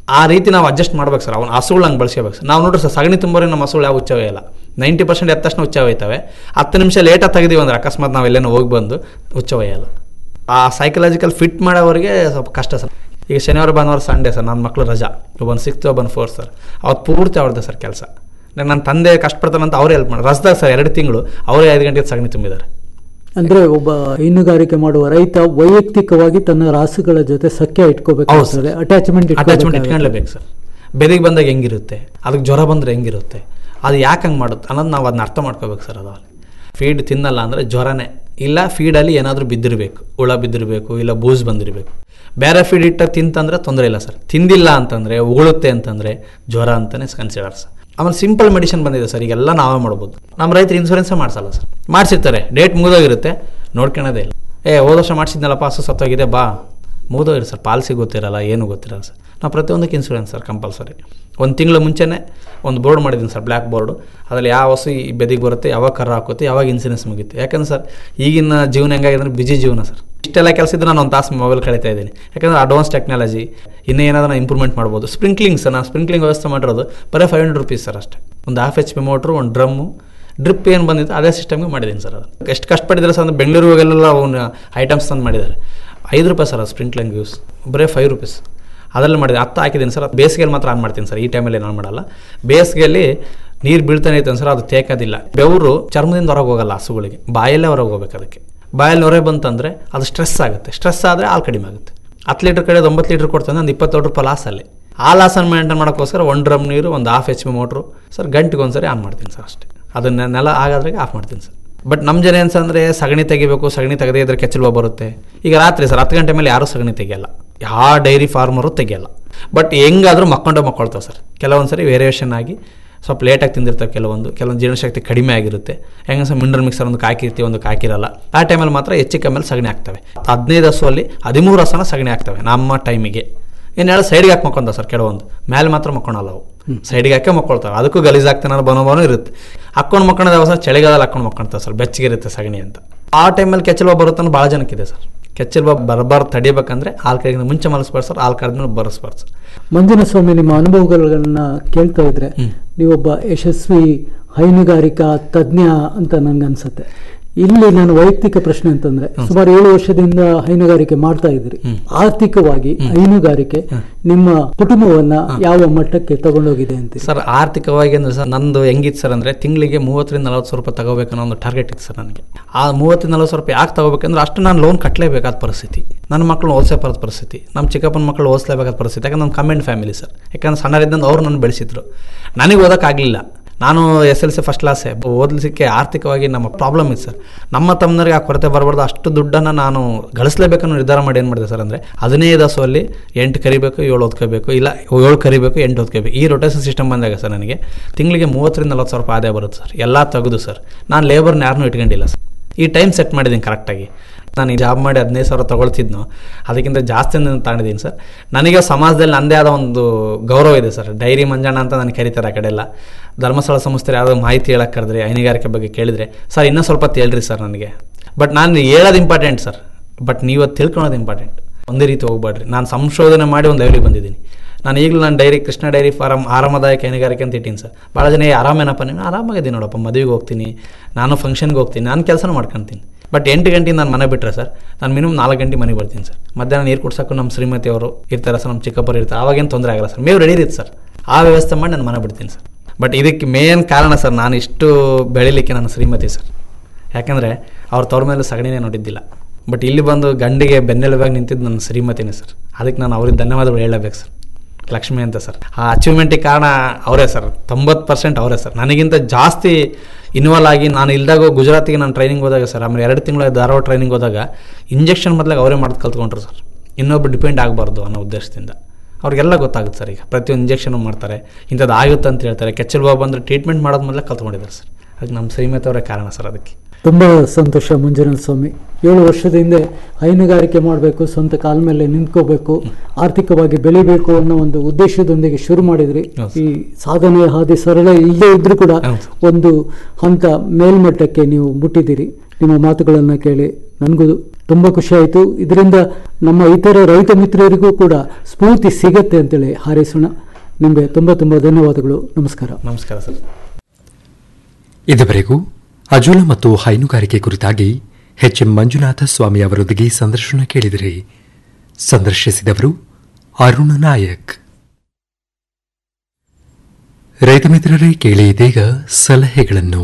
ಆ ರೀತಿ ನಾವು ಅಡ್ಜಸ್ಟ್ ಮಾಡ್ಬೇಕು ಸರ್ ಅವ್ನ ಹಸುಗಳು ಹಂಗೆ ಬಳಸ್ಕೋಬೇಕು ಸರ್ ನಾವು ನೋಡ್ರಿ ಸರ್ ಸಗಣಿ ತುಂಬೋರಿ ನಮ್ಮ ಹಸುಗಳು ಯಾವ ಹುಚ್ಚವೇ ಇಲ್ಲ ನೈಂಟಿ ಪರ್ಸೆಂಟ್ ಎದ್ದ ತಕ್ಷಣ ಹುಚ್ಚ ಹೋಯ್ತವೆ ಹತ್ತು ನಿಮಿಷ ಲೇಟಾಗಿ ತೆಗೆದೀವಿ ಅಂದ್ರೆ ಅಕಸ್ಮಾತ್ ನಾವು ಎಲ್ಲೇನೋ ಹೋಗಿ ಬಂದು ಹುಚ್ಚ ಒಯ್ಯಲ್ಲ ಆ ಸೈಕಲಾಜಿಕಲ್ ಫಿಟ್ ಮಾಡೋವರಿಗೆ ಸ್ವಲ್ಪ ಕಷ್ಟ ಸರ್ ಈಗ ಶನಿವಾರ ಭಾನುವಾರ ಸಂಡೇ ಸರ್ ನನ್ನ ಮಕ್ಕಳು ರಜಾ ಒಬ್ಬನು ಸಿಕ್ಸ್ತ್ ಒಬ್ಬನು ಫೋರ್ತ್ ಸರ್ ಅವತ್ತು ಪೂರ್ತಿ ಅವ್ರದ್ದೆ ಸರ್ ಕೆಲಸ ನನ್ನ ತಂದೆ ಕಷ್ಟಪಡ್ತಾನಂತ ಅವ್ರು ಹೆಲ್ಪ್ ಮಾಡಿ ರಜದಾಗ ಸರ್ ಎರಡು ತಿಂಗಳು ಅವರೇ ಐದು ಗಂಟೆಗೆ ಸಗಣಿ ತುಂಬಿದ್ದಾರೆ ಅಂದ್ರೆ ಒಬ್ಬ ಹೈನುಗಾರಿಕೆ ಮಾಡುವ ರೈತ ವೈಯಕ್ತಿಕವಾಗಿ ತನ್ನ ರಾಸುಗಳ ಜೊತೆ ಸಖ್ಯ ಇಟ್ಕೋಬೇಕಾಗ್ತದೆ ಅಟ್ಯಾಚ್ಮೆಂಟ್ ಅಟ್ಯಾಚ್ಮೆಂಟ್ ಇಟ್ಕೊಳ್ಳೇಬೇಕು ಸರ್ ಬೆದಿಗೆ ಬಂದಾಗ ಹೆಂಗಿರುತ್ತೆ ಅದಕ್ಕೆ ಜ್ವರ ಬಂದರೆ ಹೆಂಗಿರುತ್ತೆ ಅದು ಯಾಕೆ ಹಂಗೆ ಮಾಡುತ್ತೆ ಅನ್ನೋದು ನಾವು ಅದನ್ನ ಅರ್ಥ ಮಾಡ್ಕೋಬೇಕು ಸರ್ ಅದು ಫೀಡ್ ತಿನ್ನಲ್ಲ ಅಂದರೆ ಜ್ವರನೇ ಇಲ್ಲ ಫೀಡಲ್ಲಿ ಏನಾದರೂ ಬಿದ್ದಿರಬೇಕು ಹುಳ ಬಿದ್ದಿರಬೇಕು ಇಲ್ಲ ಬೂಸ್ ಬಂದಿರಬೇಕು ಬೇರೆ ಫೀಡ್ ಇಟ್ಟ ತಿಂತಂದ್ರೆ ತೊಂದರೆ ಇಲ್ಲ ಸರ್ ತಿಂದಿಲ್ಲ ಅಂತಂದರೆ ಉಗುಳುತ್ತೆ ಅಂತಂದರೆ ಜ್ವರ ಅಂತಲೇ ಕನ್ಸಿಡರ್ ಸರ್ ಆಮೇಲೆ ಸಿಂಪಲ್ ಮೆಡಿಸಿನ್ ಬಂದಿದೆ ಸರ್ ಈಗೆಲ್ಲ ನಾವೇ ಮಾಡ್ಬೋದು ನಮ್ಮ ರೈತರು ಇನ್ಸೂರೆನ್ಸೇ ಮಾಡಿಸಲ್ಲ ಸರ್ ಮಾಡಿಸಿರ್ತಾರೆ ಡೇಟ್ ಮುಗಿದೋಗಿರುತ್ತೆ ನೋಡ್ಕೊಳೋದೇ ಇಲ್ಲ ಏ ಹೋದ ವರ್ಷ ಮಾಡಿಸಿದ್ನಲ್ಲಪ್ಪ ಹಸು ಸತ್ತೋಗಿದೆ ಬಾ ಮುಗಿದೋಗಿರಿ ಸರ್ ಪಾಲಿಸಿ ಗೊತ್ತಿರಲ್ಲ ಏನು ಗೊತ್ತಿರಲ್ಲ ಸರ್ ನಾವು ಪ್ರತಿಯೊಂದಕ್ಕೆ ಇನ್ಸೂರೆನ್ಸ್ ಸರ್ ಕಂಪಲ್ಸರಿ ಒಂದು ತಿಂಗಳು ಮುಂಚೆನೇ ಒಂದು ಬೋರ್ಡ್ ಮಾಡಿದ್ದೀನಿ ಸರ್ ಬ್ಲ್ಯಾಕ್ ಬೋರ್ಡು ಅದರಲ್ಲಿ ಯಾವ ಹಸು ಈ ಬೆದಿಗೆ ಬರುತ್ತೆ ಯಾವಾಗ ಕರ ಹಾಕುತ್ತೆ ಯಾವಾಗ ಇನ್ಸೂರೆನ್ಸ್ ಮುಗಿಯುತ್ತೆ ಯಾಕಂದ್ರೆ ಸರ್ ಈಗಿನ ಜೀವನ ಹೆಂಗಾಗಿದೆ ಅಂದರೆ ಬಿಜಿ ಜೀವನ ಸರ್ ಇಷ್ಟೆಲ್ಲ ಕೆಲಸ ಇದ್ರೆ ನಾನು ಒಂದು ತಾಸು ಮೊಬೈಲ್ ಕಳೀತಾ ಇದ್ದೀನಿ ಯಾಕಂದರೆ ಅಡ್ವಾನ್ಸ್ ಟೆಕ್ನಾಲಜಿ ಇನ್ನೂ ಏನಾದರೂ ನಾನು ಇಂಪ್ರೂವ್ಮೆಂಟ್ ಮಾಡ್ಬೋದು ಸ್ಪ್ರಿಂಕ್ಲಿಂಗ್ ಸರ್ ನಾನು ಸ್ಪ್ರಿಂಕ್ಲಿಂಗ್ ವ್ಯವಸ್ಥೆ ಮಾಡಿರೋದು ಬರೀ ಫೈವ್ ಹಂಡ್ರೆಡ್ ರುಪೀಸ್ ಸರ್ ಅಷ್ಟೇ ಒಂದು ಹಾಫ್ ಎಚ್ ಪಿ ಮೋಟ್ರು ಒಂದು ಡ್ರಮ್ಮು ಡ್ರಿಪ್ ಏನು ಬಂದಿತ್ತು ಅದೇ ಸಿಸ್ಟಮ್ಗೆ ಮಾಡಿದ್ದೀನಿ ಸರ್ ಅದು ಎಷ್ಟು ಕಷ್ಟಪಟ್ಟಿದ್ದಾರೆ ಸರ್ ಅಂದ್ರೆ ಬೆಂಗಳೂರಿಗೆಲ್ಲ ಅವನು ಐಟಮ್ಸ್ ತಂದು ಮಾಡಿದ್ದಾರೆ ಐದು ರೂಪಾಯಿ ಸರ್ ಅದು ಸ್ಪ್ರಿಂಕ್ಲಿಂಗ್ ಯೂಸ್ ಬರೀ ಫೈವ್ ರುಪೀಸ್ ಅದರಲ್ಲಿ ಮಾಡಿದೆ ಹತ್ತು ಹಾಕಿದ್ದೀನಿ ಸರ್ ಅದು ಬೇಸಿಗೆಯಲ್ಲಿ ಮಾತ್ರ ಆನ್ ಮಾಡ್ತೀನಿ ಸರ್ ಈ ಟೈಮಲ್ಲಿ ನಾನು ಮಾಡಲ್ಲ ಬೇಸಿಗೆಯಲ್ಲಿ ನೀರು ಬೀಳ್ತಾನೆ ಐತೆ ಸರ್ ಅದು ತೇಕೋದಿಲ್ಲ ಬೆವರು ಚರ್ಮದಿಂದ ಹೊರಗೆ ಹೋಗಲ್ಲ ಹಸುಗಳಿಗೆ ಬಾಯಲ್ಲೇ ಹೊರಗೆ ಹೋಗ್ಬೇಕು ಅದಕ್ಕೆ ಬಾಯಲ್ಲಿ ಹೊರಗೆ ಬಂತಂದರೆ ಅದು ಸ್ಟ್ರೆಸ್ ಆಗುತ್ತೆ ಸ್ಟ್ರೆಸ್ ಆದರೆ ಹಾಲು ಕಡಿಮೆ ಆಗುತ್ತೆ ಹತ್ತು ಲೀಟ್ರ್ ಕಡೆ ಒಂಬತ್ತು ಲೀಟ್ರ್ ಕೊಡ್ತಾನೆ ಒಂದು ಇಪ್ಪತ್ತೇಳು ರೂಪಾಯಿ ಲಾಸಲ್ಲಿ ಆ ಲಾಸನ್ನು ಮೇಂಟೈನ್ ಮಾಡೋಕ್ಕೋಸ್ಕರ ಒಂದು ಡ್ರಮ್ ನೀರು ಒಂದು half H P motor sir ಗಂಟೆಗೆ ಒಂದು ಸರಿ ಆನ್ ಮಾಡ್ತೀನಿ ಸರ್ ಅಷ್ಟೇ ಅದನ್ನ ನೆಲ ಆಗಾದ್ರಾಗೆ ಆಫ್ ಮಾಡ್ತೀನಿ ಸರ್ ಬಟ್ ನಮ್ಮ ಜನ ಏನ್ಸಂದ್ರೆ ಸಗಣಿ ತೆಗಿಬೇಕು ಸಗಣಿ ತೆಗೆದೇ ಇದ್ರೆ ಕೆಚ್ಚಲ್ವ ಬರುತ್ತೆ ಈಗ ರಾತ್ರಿ ಸರ್ ಹತ್ತು ಗಂಟೆ ಮೇಲೆ ಯಾರೂ ಸಗಣಿ ತೆಗಿಯಲ್ಲ ಯಾವ ಡೈರಿ ಫಾರ್ಮರು ತೆಗಿಯಲ್ಲ ಬಟ್ ಹೆಂಗಾದ್ರೂ ಮಕ್ಕೊಂಡೇ ಮಕ್ಕೊಳ್ತಾವೆ ಸರ್ ಕೆಲವೊಂದು ಸರಿ ವೇರಿಯೇಷನ್ ಆಗಿ ಸ್ವಲ್ಪ ಲೇಟಾಗಿ ತಿಂದಿರ್ತವೆ ಕೆಲವೊಂದು ಕೆಲವೊಂದು ಜೀರ್ಣಶಕ್ತಿ ಕಡಿಮೆ ಆಗಿರುತ್ತೆ ಹೆಂಗೆ ಸರ್ ಮಿನರಲ್ ಮಿಕ್ಸರ್ ಒಂದು ಹಾಕಿರ್ತೀವಿ ಒಂದು ಹಾಕಿರಲ್ಲ ಆ ಟೈಮಲ್ಲಿ ಮಾತ್ರ ಹೆಚ್ಚು ಕಮ್ಮಿ ಸಗಣಿ ಆಗ್ತವೆ ಹದಿನೈದು ಹಸುವಲ್ಲಿ ಹದಿಮೂರು ಹಸನ ಸಗಣಿ ಆಗ್ತವೆ ನಮ್ಮ ಟೈಮಿಗೆ ಏನು ಹೇಳಿ ಸೈಡ್ಗೆ ಹಾಕಿ ಮಕ್ಕೊಂತ ಸರ್ ಕೆಲವೊಂದು ಮೇಲೆ ಮಾತ್ರ ಮಕ್ಕೊಳಲ್ಲ ಅವು ಸೈಡ್ಗೆ ಹಾಕಿ ಮಕ್ಕೊಳ್ತಾವೆ ಅದಕ್ಕೂ ಗಲೀಜಾಗ್ತಾನೆ ಅನ್ನೋ ಬನೋಬಾನು ಇರುತ್ತೆ ಹಾಕೊಂಡು ಮಕ್ಕೊಳೋದು ಯಾವ ಸರ್ ಚಳಿಗಾಲದಲ್ಲಿ ಹಾಕೊಂಡು ಮಕ್ಕೊಳ್ತಾವೆ ಸರ್ ಬೆಚ್ಚಗಿರುತ್ತೆ ಸಗಣಿ ಅಂತ ಆ ಟೈಮಲ್ಲಿ ಕೆಚ್ಚಲ್ವ ಬರುತ್ತೆ ಅನ್ನೋ ಭಾಳ ಜನಕ್ಕಿದೆ ಸರ್ ಕೆಚ್ಚಲ್ವ ಬರಬಾರ್ದು ತಡಿಬೇಕಂದ್ರೆ ಹಾಲು ಕರೆಗಿಂತ ಮುಂಚೆ ಮಲಸ್ಬಾರ್ದು ಸರ್ ಹಾಲು ಕರೆದ್ಮೇಲೆ ಬರೆಸ್ಬಾರ್ದು ಸರ್ ಮಂಜುನಾಥ ಸ್ವಾಮಿ ನಿಮ್ಮ ಅನುಭವಗಳನ್ನ ಕೇಳ್ತಾ ಇದ್ರೆ ನೀವೊಬ್ಬ ಯಶಸ್ವಿ ಹೈನುಗಾರಿಕಾ ತಜ್ಞ ಅಂತ ನನ್ಗನ್ಸುತ್ತೆ ಇಲ್ಲಿ ನಾನು ವೈಯಕ್ತಿಕ ಪ್ರಶ್ನೆ ಅಂತಂದ್ರೆ ಸುಮಾರು ಏಳು ವರ್ಷದಿಂದ ಹೈನುಗಾರಿಕೆ ಮಾಡ್ತಾ ಇದ್ರಿ ಆರ್ಥಿಕವಾಗಿ ಹೈನುಗಾರಿಕೆ ನಿಮ್ಮ ಕುಟುಂಬವನ್ನ ಯಾವ ಮಟ್ಟಕ್ಕೆ ತಗೊಂಡೋಗಿದೆ ಅಂತ ಸರ್ ಆರ್ಥಿಕವಾಗಿ ಅಂದ್ರೆ ಸರ್ ನಂದು ಹೆಂಗಿತ್ತು ಸರ್ ಅಂದರೆ ತಿಂಗಳಿಗೆ ಮೂವತ್ತರಿಂದ ನಲವತ್ತು ಸಾವಿರ ರೂಪಾಯಿ ತಗೋಬೇಕನ್ನೋ ಒಂದು ಟಾರ್ಗೆಟ್ ಇತ್ತು ಸರ್ ನನಗೆ ಆ ಮೂವತ್ತರಿಂದ ನಲವತ್ತು ಸಾವಿರ ರೂಪಾಯಿ ಯಾಕೆ ತಗೋಬೇಕಂದ್ರೆ ಅಷ್ಟು ನಾನು ಲೋನ್ ಕಟ್ಟಲೇಬೇಕಾದ ಪರಿಸ್ಥಿತಿ ನನ್ನ ಮಕ್ಕಳು ಓದಿಸೋ ಬರೋದು ಪರಿಸ್ಥಿತಿ ನಮ್ಮ ಚಿಕ್ಕಪ್ಪನ ಮಕ್ಕಳು ಓದಿಸ್ಲೇಬೇಕಾದ ಪರಿಸ್ಥಿತಿ ಯಾಕಂದ್ರೆ ನಮ್ಮ ಕಮೆಂಟ್ ಫ್ಯಾಮಿಲಿ ಸರ್ ಯಾಕಂದ್ರೆ ಸಣ್ಣರಿದ್ದಂದು ಅವ್ರು ನನ್ನ ಬೆಳೆಸಿದ್ರು ನನಗೆ ಓದೋಕ್ಕಾಗಲಿಲ್ಲ ನಾನು ಎಸ್ ಎಲ್ ಸಿ ಫಸ್ಟ್ ಕ್ಲಾಸೇ ಓದಲಿಕ್ಕೆ ಆರ್ಥಿಕವಾಗಿ ನಮ್ಮ ಪ್ರಾಬ್ಲಮ್ ಇತ್ತು ಸರ್ ನಮ್ಮ ತಮ್ಮನರಿಗೆ ಆ ಕೊರತೆ ಬರಬಾರ್ದು ಅಷ್ಟು ದುಡ್ಡನ್ನು ನಾನು ಗಳಿಸ್ಲೇಬೇಕನ್ನೋ ನಿರ್ಧಾರ ಮಾಡಿ ಏನು ಮಾಡಿದೆ ಸರ್ ಅಂದರೆ ಹದಿನೈದು ಹಸುವಲ್ಲಿ ಎಂಟು ಕರಿಬೇಕು ಏಳು ಓದ್ಕೋಬೇಕು ಇಲ್ಲ ಏಳು ಕರಿಬೇಕು ಎಂಟು ಓದ್ಕೋಬೇಕು ಈ ರೊಟೇಷನ್ ಸಿಸ್ಟಮ್ ಬಂದಾಗ ಸರ್ ನನಗೆ ತಿಂಗಳಿಗೆ ಮೂವತ್ತರಿಂದ ನಲ್ವತ್ತು ಸಾವಿರ ರೂಪಾಯಿ ಆದಾಯ ಬರುತ್ತೆ ಸರ್ ಎಲ್ಲ ತೆಗೆದು ಸರ್ ನಾನು ಲೇಬರ್ನ ಯಾರನ್ನೂ ಇಟ್ಕೊಂಡಿಲ್ಲ ಸರ್ ಈ ಟೈಮ್ ಸೆಟ್ ಮಾಡಿದ್ದೀನಿ ಕರೆಕ್ಟಾಗಿ ನಾನು ಈ ಜಾಬ್ ಮಾಡಿ ಹದಿನೈದು ಸಾವಿರ ತೊಗೊಳ್ತಿದ್ನೋ ಅದಕ್ಕಿಂತ ಜಾಸ್ತಿ ನಾನು ತಗೊಂಡಿದ್ದೀನಿ ಸರ್ ನನಗೆ ಸಮಾಜದಲ್ಲಿ ನನ್ನದೇ ಆದ ಒಂದು ಗೌರವ ಇದೆ ಸರ್ ಡೈರಿ ಮಂಜಣ್ಣ ಅಂತ ನನಗೆ ಕರೀತಾರೆ ಆ ಕಡೆ ಎಲ್ಲ ಧರ್ಮಸ್ಥಳ ಸಂಸ್ಥೆ ಯಾವುದೋ ಮಾಹಿತಿ ಹೇಳಕ್ಕೆ ಕರೆದ್ರೆ ಹೈನುಗಾರಿಕೆ ಬಗ್ಗೆ ಕೇಳಿದರೆ ಸರ್ ಇನ್ನೂ ಸ್ವಲ್ಪ ಹೇಳ್ರಿ ಸರ್ ನನಗೆ ಬಟ್ ನಾನು ಹೇಳೋದು ಇಂಪಾರ್ಟೆಂಟ್ ಸರ್ ಬಟ್ ನೀವು ಅದು ತಿಳ್ಕೊಳೋದು ಇಂಪಾರ್ಟೆಂಟ್ ಒಂದೇ ರೀತಿ ಹೋಗ್ಬೇಡ್ರಿ ನಾನು ಸಂಶೋಧನೆ ಮಾಡಿ ಒಂದು ಲೆವೆಲಿಗೆ ಬಂದಿದ್ದೀನಿ ನಾನು ಈಗಲೂ ನಾನು ಡೈರಿ ಕೃಷ್ಣ ಡೈರಿ ಫಾರಮ್ ಆರಾಮದಾಯಕ ಹೈನುಗಾರಿಕೆ ಅಂತ ಇಟ್ಟೀನಿ ಸರ್ ಭಾಳ ಜನ "ಏ, ಆರಾಮೇನಪ್ಪ ನೀನು ಆರಾಮಾಗಿದ್ದೀನಿ ನೋಡಪ್ಪ ಮದುವೆಗೆ ಹೋಗ್ತೀನಿ ನಾನು ಫಂಕ್ಷನ್ಗೆ ಹೋಗ್ತೀನಿ ನಾನು ಕೆಲಸನೂ ಮಾಡ್ಕೊತೀನಿ ಬಟ್ ಎಂಟು ಗಂಟೆಗೆ ನಾನು ಮನೆ ಬಿಟ್ಟರೆ ಸರ್ ನಾನು ಮಿನಿಮಮ್ ನಾಲ್ಕು ಗಂಟೆ ಮನೆಗೆ ಬರ್ತೀನಿ ಸರ್ ಮಧ್ಯಾಹ್ನ ನೀರು ಕುಡ್ಸೋಕ್ಕೂ ನಮ್ಮ ಶ್ರೀಮತಿ ಅವರು ಇರ್ತಾರೆ ಸರ್ ನಮ್ಮ ಚಿಕ್ಕಪ್ಪರು ಇರ್ತಾರೆ ಅವಾಗೇನು ತೊಂದರೆ ಆಗಲ್ಲ ಸರ್ ಮೇವು ರೆಡಿ ಇರುತ್ತೆ ಸರ್ ಆ ವ್ಯವಸ್ಥೆ ಮಾಡಿ ನಾನು ಮನೆ ಬಿಡ್ತೀನಿ ಸರ್ ಬಟ್ ಇದಕ್ಕೆ ಮೇನ್ ಕಾರಣ ಸರ್ ನಾನು ಇಷ್ಟು ಬೆಳಿಲಿಕ್ಕೆ ನನ್ನ ಶ್ರೀಮತಿ ಸರ್ ಯಾಕಂದರೆ ಅವ್ರ ತವ್ರ ಮೇಲೆ ಸಗಣಿನೇ ನೋಡಿದ್ದಿಲ್ಲ ಬಟ್ ಇಲ್ಲಿ ಬಂದು ಗಂಡಿಗೆ ಬೆನ್ನೆಲುಬಾಗಿ ನಿಂತಿದ್ದು ನನ್ನ ಶ್ರೀಮತಿನೇ ಸರ್ ಅದಕ್ಕೆ ನಾನು ಅವ್ರಿಗೆ ಧನ್ಯವಾದಗಳು ಹೇಳಬೇಕು ಸರ್ ಲಕ್ಷ್ಮಿ ಅಂತ ಸರ್ ಆ ಅಚೀವ್ಮೆಂಟಿಗೆ ಕಾರಣ ಅವರೇ ಸರ್ ತೊಂಬತ್ತು ಪರ್ಸೆಂಟ್ ಅವರೇ ಸರ್ ನನಗಿಂತ ಜಾಸ್ತಿ ಇನ್ವಾಲ್ವ್ ಆಗಿ ನಾನು ಇಲ್ದಾಗ ಗುಜರಾತಿಗೆ ನಾನು ಟ್ರೈನಿಂಗ್ ಹೋದಾಗ ಸರ್ ಆಮೇಲೆ ಎರಡು ತಿಂಗಳ ಧಾರವಾಡ ಟ್ರೈನಿಂಗ್ ಹೋದಾಗ ಇಂಜೆಕ್ಷನ್ ಮೊದಲಾಗ ಅವರೇ ಮಾಡೋದು ಕಲ್ತ್ಕೊಂಡ್ರು ಸರ್ ಇನ್ನೊಬ್ರು ಡಿಪೆಂಡ್ ಆಗಬಾರ್ದು ಅನ್ನೋ ಉದ್ದೇಶದಿಂದ ಅವ್ರಿಗೆಲ್ಲ ಗೊತ್ತಾಗುತ್ತೆ ಸರ್ ಈಗ ಪ್ರತಿಯೊಂದು ಇಂಜೆಕ್ಷನು ಮಾಡ್ತಾರೆ ಇಂಥದ್ದು ಆಗುತ್ತೆ ಅಂತ ಹೇಳ್ತಾರೆ ಕೆಚ್ಚಲ್ ಬಾಬು ಬಂದರೆ ಟ್ರೀಟ್ಮೆಂಟ್ ಮಾಡೋದು ಮೊದಲೇ ಕಲ್ತ್ಕೊಂಡಿದ್ದಾರೆ ಸರ್ ಅದಕ್ಕೆ ನಮ್ಮ ಶ್ರೀಮತಿ ಅವರೇ ಕಾರಣ ಸರ್ ಅದಕ್ಕೆ ತುಂಬಾ ಸಂತೋಷ ಮಂಜುನಾಥ ಸ್ವಾಮಿ ಏಳು ವರ್ಷದ ಹಿಂದೆ ಹೈನುಗಾರಿಕೆ ಮಾಡಬೇಕು ಸ್ವಂತ ಕಾಲ ಮೇಲೆ ನಿಂತ್ಕೋಬೇಕು ಆರ್ಥಿಕವಾಗಿ ಬೆಳಿಬೇಕು ಅನ್ನೋ ಒಂದು ಉದ್ದೇಶದೊಂದಿಗೆ ಶುರು ಮಾಡಿದ್ರಿ ಈ ಸಾಧನೆ ಹಾದಿ ಸರಳ ಇಲ್ಲೇ ಇದ್ರೂ ಕೂಡ ಒಂದು ಹಂತ ಮೇಲ್ಮಟ್ಟಕ್ಕೆ ನೀವು ಮುಟ್ಟಿದ್ದೀರಿ ನಿಮ್ಮ ಮಾತುಗಳನ್ನು ಕೇಳಿ ನನಗೂ ತುಂಬ ಖುಷಿ ಆಯಿತು ಇದರಿಂದ ನಮ್ಮ ಇತರ ರೈತ ಮಿತ್ರರಿಗೂ ಕೂಡ ಸ್ಫೂರ್ತಿ ಸಿಗತ್ತೆ ಅಂತೇಳಿ ಹಾರೈಸೋಣ ನಿಮಗೆ ತುಂಬ ತುಂಬ ಧನ್ಯವಾದಗಳು ನಮಸ್ಕಾರ ನಮಸ್ಕಾರ ಸರ್ ಇದುವರೆಗೂ ಅಜೋಲ ಮತ್ತು ಹೈನುಗಾರಿಕೆ ಕುರಿತಾಗಿ ಎಚ್ ಎಂ ಮಂಜುನಾಥ ಸ್ವಾಮಿ ಅವರೊಂದಿಗೆ ಸಂದರ್ಶನ ಕೇಳಿದಿರಿ ಸಂದರ್ಶಿಸಿದವರು ಅರುಣ ನಾಯಕ್ ರೈತ ಮಿತ್ರರೇ ಕೇಳಿ ಇದೀಗ ಸಲಹೆಗಳನ್ನು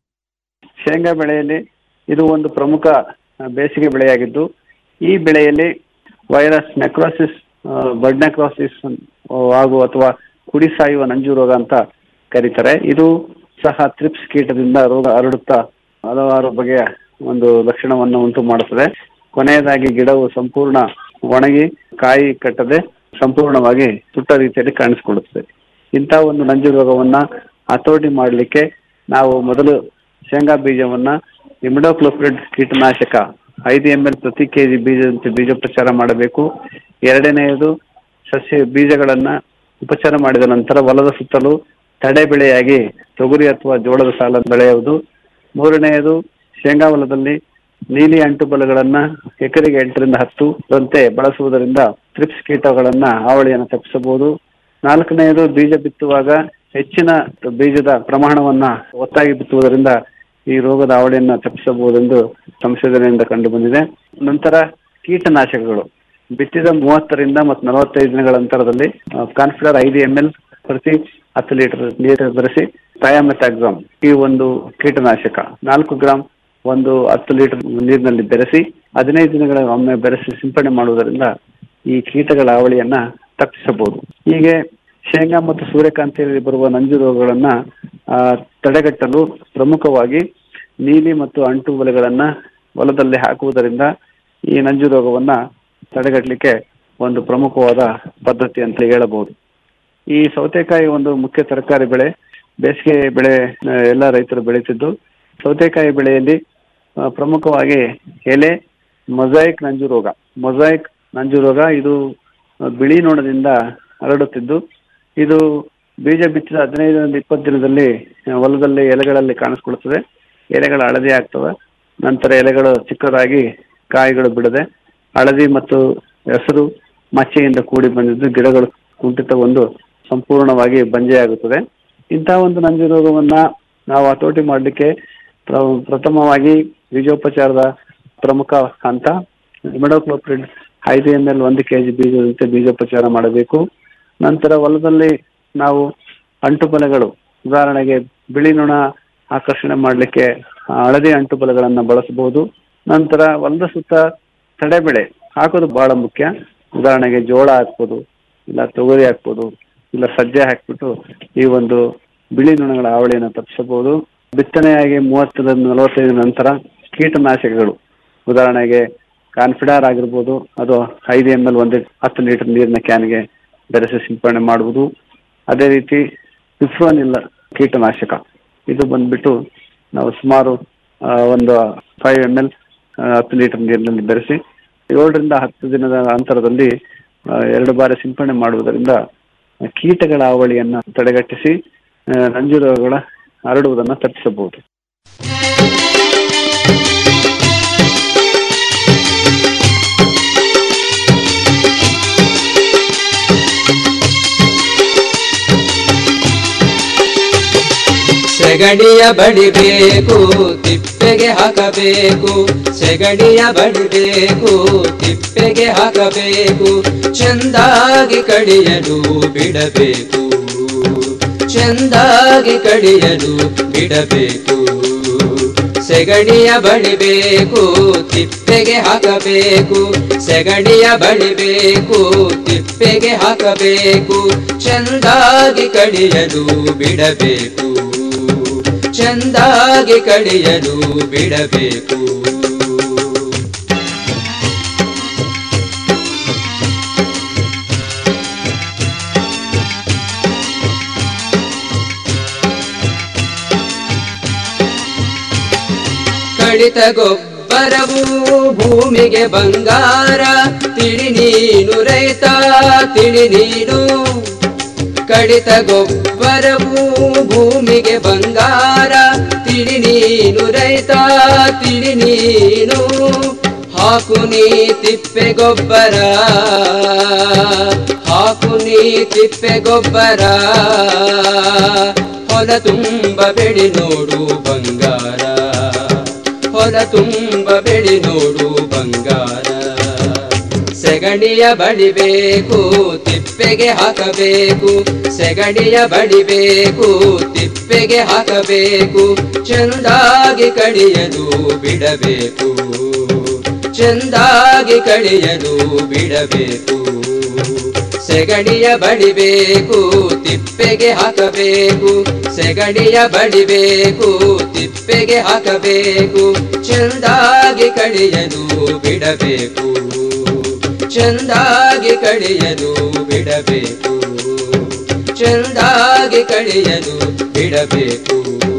ಶೇಂಗಾ ಬೆಳೆಯಲ್ಲಿ ಇದು ಒಂದು ಪ್ರಮುಖ ಆ, ಬೇಸಿಗೆ ಬೆಳೆಯಾಗಿದ್ದು ಈ ಬೆಳೆಯಲ್ಲಿ ವೈರಸ್ ನೆಕ್ರೋಸಿಸ್ ಬಡ್ ನೆಕ್ರೋಸಿಸ್ ಹಾಗೂ ಅಥವಾ ಕುಡಿ ಸಾಯುವ ನಂಜು ರೋಗ ಅಂತ ಕರೀತಾರೆ ಇದು ಸಹ ತ್ರಿಪ್ಸ್ ಕೀಟದಿಂದ ರೋಗ ಹರಡುತ್ತಾ ಹಲವಾರು ಬಗೆಯ ಒಂದು ಲಕ್ಷಣವನ್ನು ಉಂಟು ಮಾಡುತ್ತದೆ ಕೊನೆಯದಾಗಿ ಗಿಡವು ಸಂಪೂರ್ಣ ಒಣಗಿ ಕಾಯಿ ಕಟ್ಟದೆ ಸಂಪೂರ್ಣವಾಗಿ ಸುಟ್ಟ ರೀತಿಯಲ್ಲಿ ಕಾಣಿಸಿಕೊಳ್ಳುತ್ತದೆ ಇಂಥ ಒಂದು ನಂಜು ರೋಗವನ್ನ ಹತೋಟಿ ಮಾಡಲಿಕ್ಕೆ ನಾವು ಮೊದಲು ಶೇಂಗಾ ಬೀಜವನ್ನ ಇಮಿಡೋಕ್ಲೋಪ್ರಿಡ್ ಕೀಟನಾಶಕ ಐದು ಎಂ ಎಲ್ ಪ್ರತಿ ಕೆಜಿ ಬೀಜದಂತೆ ಬೀಜೋಪಚಾರ ಮಾಡಬೇಕು ಎರಡನೆಯದು ಸಸ್ಯ ಬೀಜಗಳನ್ನ ಉಪಚಾರ ಮಾಡಿದ ನಂತರ ಹೊಲದ ಸುತ್ತಲೂ ತಡೆ ಬೆಳೆಯಾಗಿ ತೊಗರಿ ಅಥವಾ ಜೋಳದ ಸಾಲ ಬೆಳೆಯುವುದು ಮೂರನೆಯದು ಶೇಂಗಾ ಹೊಲದಲ್ಲಿ ನೀಲಿ ಅಂಟುಬಲಗಳನ್ನ ಎಕರೆಗೆ ಎಂಟರಿಂದ ಹತ್ತು ರಂತೆ ಬಳಸುವುದರಿಂದ ತ್ರಿಪ್ಸ್ ಕೀಟಗಳನ್ನ ಹಾವಳಿಯನ್ನು ತಪ್ಪಿಸಬಹುದು ನಾಲ್ಕನೆಯದು ಬೀಜ ಬಿತ್ತುವಾಗ ಹೆಚ್ಚಿನ ಬೀಜದ ಪ್ರಮಾಣವನ್ನ ಒತ್ತಾಗಿ ಬಿತ್ತುವುದರಿಂದ ಈ ರೋಗದ ಹಾವಳಿಯನ್ನ ತಪ್ಪಿಸಬಹುದೆಂದು ಸಂಶೋಧನೆಯಿಂದ ಕಂಡು ಬಂದಿದೆ ನಂತರ ಕೀಟನಾಶಕಗಳು ಬಿತ್ತಿದ ಮೂವತ್ತರಿಂದ ಮತ್ತು ನಲವತ್ತೈದು ದಿನಗಳ ಅಂತರದಲ್ಲಿ ಕಾನ್ಫಿಡರ್ ಐದು ಎಂ ಎಲ್ ಪ್ರತಿ ಹತ್ತು ಲೀಟರ್ ನೀರು ಬೆರೆಸಿ ಥಯಾಮೆಥಾಕ್ಸಾಮ್ ಈ ಒಂದು ಕೀಟನಾಶಕ ನಾಲ್ಕು ಗ್ರಾಂ ಒಂದು ಹತ್ತು ಲೀಟರ್ ನೀರಿನಲ್ಲಿ ಬೆರೆಸಿ ಹದಿನೈದು ದಿನಗಳ ಒಮ್ಮೆ ಬೆರೆಸಿ ಸಿಂಪಡಣೆ ಮಾಡುವುದರಿಂದ ಈ ಕೀಟಗಳ ಹಾವಳಿಯನ್ನ ತಪ್ಪಿಸಬಹುದು ಹೀಗೆ ಶೇಂಗಾ ಮತ್ತು ಸೂರ್ಯಕಾಂತಿಯಲ್ಲಿ ಬರುವ ನಂಜು ರೋಗಗಳನ್ನ ಆ, ತಡೆಗಟ್ಟಲು ಪ್ರಮುಖವಾಗಿ ನೀಲಿ ಮತ್ತು ಅಂಟು ಬಲೆಗಳನ್ನ ಹೊಲದಲ್ಲಿ ಹಾಕುವುದರಿಂದ ಈ ನಂಜು ರೋಗವನ್ನ ತಡೆಗಟ್ಟಲಿಕ್ಕೆ ಒಂದು ಪ್ರಮುಖವಾದ ಪದ್ಧತಿ ಅಂತ ಹೇಳಬಹುದು ಈ ಸೌತೆಕಾಯಿ ಒಂದು ಮುಖ್ಯ ತರಕಾರಿ ಬೆಳೆ ಬೇಸಿಗೆ ಬೆಳೆ ಆ, ಎಲ್ಲ ರೈತರು ಬೆಳೀತಿದ್ದು ಸೌತೆಕಾಯಿ ಬೆಳೆಯಲ್ಲಿ ಆ, ಪ್ರಮುಖವಾಗಿ ಎಲೆ ಮೊಸೈಕ್ ನಂಜು ರೋಗ ಮೊಸೈಕ್ ನಂಜು ರೋಗ ಇದು ಆ, ಬಿಳಿ ನೊಣದಿಂದ ಹರಡುತ್ತಿದ್ದು ಇದು ಬೀಜ ಬಿತ್ತಿದ ಹದಿನೈದರಿಂದ ಇಪ್ಪತ್ತು ದಿನದಲ್ಲಿ ಆ, ಹೊಲದಲ್ಲಿ ಎಲೆಗಳಲ್ಲಿ ಕಾಣಿಸ್ಕೊಳ್ತದೆ ಎಲೆಗಳು ಹಳದಿ ಆಗ್ತವೆ ನಂತರ ಎಲೆಗಳು ಚಿಕ್ಕದಾಗಿ ಕಾಯಿಗಳು ಬಿಡದೆ ಹಳದಿ ಮತ್ತು ಹೆಸರು ಮಚ್ಚೆಯಿಂದ ಕೂಡಿ ಬಂದಿದ್ದು ಗಿಡಗಳು ಕುಂಠಿತಗೊಂಡು ಸಂಪೂರ್ಣವಾಗಿ ಬಂಜೆಯಾಗುತ್ತದೆ ಇಂತಹ ಒಂದು ನಂಜು ರೋಗವನ್ನ ನಾವು ಹತೋಟಿ ಮಾಡಲಿಕ್ಕೆ ಪ್ರ- ಪ್ರಥಮವಾಗಿ ಬೀಜೋಪಚಾರದ ಪ್ರಮುಖ ಹಂತ ಇಮಿಡೋಕ್ಲೋಪ್ರಿಡ್ ಐದು ಎಂ ಎಲ್ ಒಂದು ಕೆಜಿ ಬೀಜದಂತೆ ಬೀಜೋಪಚಾರ ಮಾಡಬೇಕು ನಂತರ ಹೊಲದಲ್ಲಿ ನಾವು ಅಂಟುಬಲೆಗಳು ಉದಾಹರಣೆಗೆ ಬಿಳಿ ನೊಣ ಆಕರ್ಷಣೆ ಮಾಡಲಿಕ್ಕೆ ಹಳದಿ ಅಂಟುಬಲೆಗಳನ್ನ ಬಳಸಬಹುದು ನಂತರ ಹೊಲದ ಸುತ್ತ ತಡೆಬೆಳೆ ಹಾಕೋದು ಬಹಳ ಮುಖ್ಯ ಉದಾಹರಣೆಗೆ ಜೋಳ ಹಾಕ್ಬೋದು ಇಲ್ಲ ತೊಗರಿ ಹಾಕ್ಬೋದು ಇಲ್ಲ ಸಜ್ಜೆ ಹಾಕ್ಬಿಟ್ಟು ಈ ಒಂದು ಬಿಳಿ ನೊಣಗಳ ಹಾವಳಿಯನ್ನು ತಪ್ಪಿಸಬಹುದು ಬಿತ್ತನೆಯಾಗಿ ಮೂವತ್ತರಿಂದ ನಲವತ್ತೈದು ನಂತರ ಕೀಟನಾಶಕಗಳು ಉದಾಹರಣೆಗೆ ಕಾನ್ಫಿಡಾರ್ ಆಗಿರ್ಬೋದು ಅದು ಐದು ಎಂ ಎಲ್ ಒಂದು ಹತ್ತು ಲೀಟರ್ ನೀರಿನ ಕ್ಯಾನ್ಗೆ ಬೆರೆಸಿ ಸಿಂಪಡಣೆ ಮಾಡುವುದು ಅದೇ ರೀತಿ ಇಲ್ಲ ಕೀಟನಾಶಕ ಇದು ಬಂದ್ಬಿಟ್ಟು ನಾವು ಸುಮಾರು ಆ, ಒಂದು ಫೈವ್ ಎಮ್ ಎಲ್ ಹತ್ತು ಲೀಟರ್ ನೀರಿನಲ್ಲಿ ಬೆರೆಸಿ ಏಳರಿಂದ ಹತ್ತು ದಿನದ ಅಂತರದಲ್ಲಿ ಆ, ಎರಡು ಬಾರಿ ಸಿಂಪಡಣೆ ಮಾಡುವುದರಿಂದ ಕೀಟಗಳ ಹಾವಳಿಯನ್ನ ತಡೆಗಟ್ಟಿಸಿ ಆ, ನಂಜು ರೋಗಗಳ ಹರಡುವುದನ್ನು ತಪ್ಪಿಸಬಹುದು ಸೆಗಡಿಯ ಬಡಿಬೇಕು ತಿಪ್ಪೆಗೆ ಹಾಕಬೇಕು ಸೆಗಡಿಯ ಬಡಿಬೇಕು ತಿಪ್ಪೆಗೆ ಹಾಕಬೇಕು ಚೆಂದಾಗಿ ಕಡಿಯಲು ಬಿಡಬೇಕು ಚೆಂದಾಗಿ ಕಡಿಯಲು ಬಿಡಬೇಕು ಸೆಗಡಿಯ ಬಡಿಬೇಕು ತಿಪ್ಪೆಗೆ ಹಾಕಬೇಕು ಸೆಗಡಿಯ ಬಡಿಬೇಕು ತಿಪ್ಪೆಗೆ ಹಾಕಬೇಕು ಚೆಂದಾಗಿ ಕಡಿಯಲು ಬಿಡಬೇಕು ಚೆಂದಾಗಿ ಕಡಿಯಲು ಬಿಡಬೇಕು ಕಡಿತ ಗೊಬ್ಬರವು ಭೂಮಿಗೆ ಬಂಗಾರ ತಿಳಿ ನೀನು ರೈತ ತಿಳಿ ನೀನು ಕಡಿತ ಗೊಬ್ಬರವು ಭೂಮಿಗೆ ಬಂಗಾರ ತಿಳಿ ತಿಳಿ ನೀನು ರೈತ ತಿಳಿ ನೀನು ಹಾಕು ನೀ ತಿಪ್ಪೆ ಗೊಬ್ಬರ ಹಾಕು ನೀ ತಿಪ್ಪೆ ಗೊಬ್ಬರ ಹೊಲ ತುಂಬ ಬೆಳಿ ನೋಡು ಬಂಗಾರ ಹೊಲ ತುಂಬ ಬೆಳಿ ನೋಡು ಬಂಗಾರ ಸೆಗಣಿಯ ಬಡಿಬೇಕು ತಿಪ್ಪೆಗೆ ಹಾಕಬೇಕು ಸೆಗಣಿಯ ಬಡಿಬೇಕು ತಿಪ್ಪೆಗೆ ಹಾಕಬೇಕು ಚೆಂದಾಗಿ ಕಡಿಯಲು ಬಿಡಬೇಕು ಚೆಂದಾಗಿ ಕಡಿಯಲು ಬಿಡಬೇಕು ಸೆಗಣಿಯ ಬಡಿಬೇಕು ತಿಪ್ಪೆಗೆ ಹಾಕಬೇಕು ಸೆಗಣಿಯ ಬಡಿಬೇಕು ತಿಪ್ಪೆಗೆ ಹಾಕಬೇಕು ಚೆಂದಾಗಿ ಕಡಿಯಲು ಬಿಡಬೇಕು ಚೆಂದಾಗಿ ಕಡಿಯಲು ಬಿಡಬೇಕು ಚೆಂದಾಗಿ ಕಡಿಯಲು ಬಿಡಬೇಕು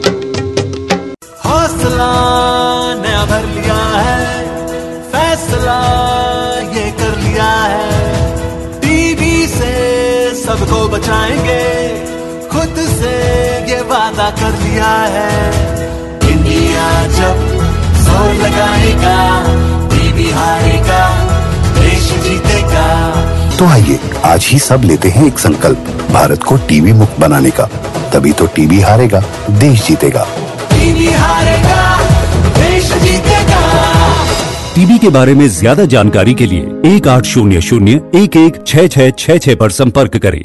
हौसला नया भर लिया है फैसला ये कर लिया है टीवी से सबको बचाएंगे खुद से ये वादा कर लिया है इंडिया जब जोर लगाएगा टीवी हारेगा देश जीतेगा तो आइए आज ही सब लेते हैं एक संकल्प भारत को टीवी मुक्त बनाने का तभी तो टीवी हारेगा देश जीतेगा टीवी हारेगा देश जीतेगा टीबी के बारे में ज्यादा जानकारी के लिए एक आठ शून्य शून्य एक एक छः छः छः छः पर संपर्क करें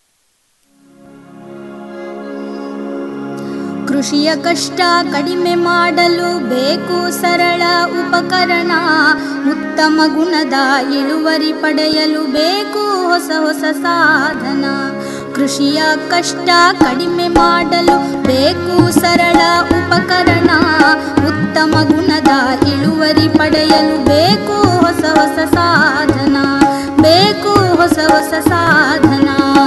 ಕೃಷಿಯ ಕಷ್ಟ ಕಡಿಮೆ ಮಾಡಲು ಬೇಕು ಸರಳ ಉಪಕರಣ ಉತ್ತಮ ಗುಣದ ಇಳುವರಿ ಪಡೆಯಲು ಬೇಕು ಹೊಸ ಹೊಸ ಸಾಧನ ಕೃಷಿಯ ಕಷ್ಟ ಕಡಿಮೆ ಮಾಡಲು ಬೇಕು ಸರಳ ಉಪಕರಣ ಉತ್ತಮ ಗುಣದ ಇಳುವರಿ ಪಡೆಯಲು ಬೇಕು ಹೊಸ ಹೊಸ ಸಾಧನ ಬೇಕು ಹೊಸ ಹೊಸ ಸಾಧನ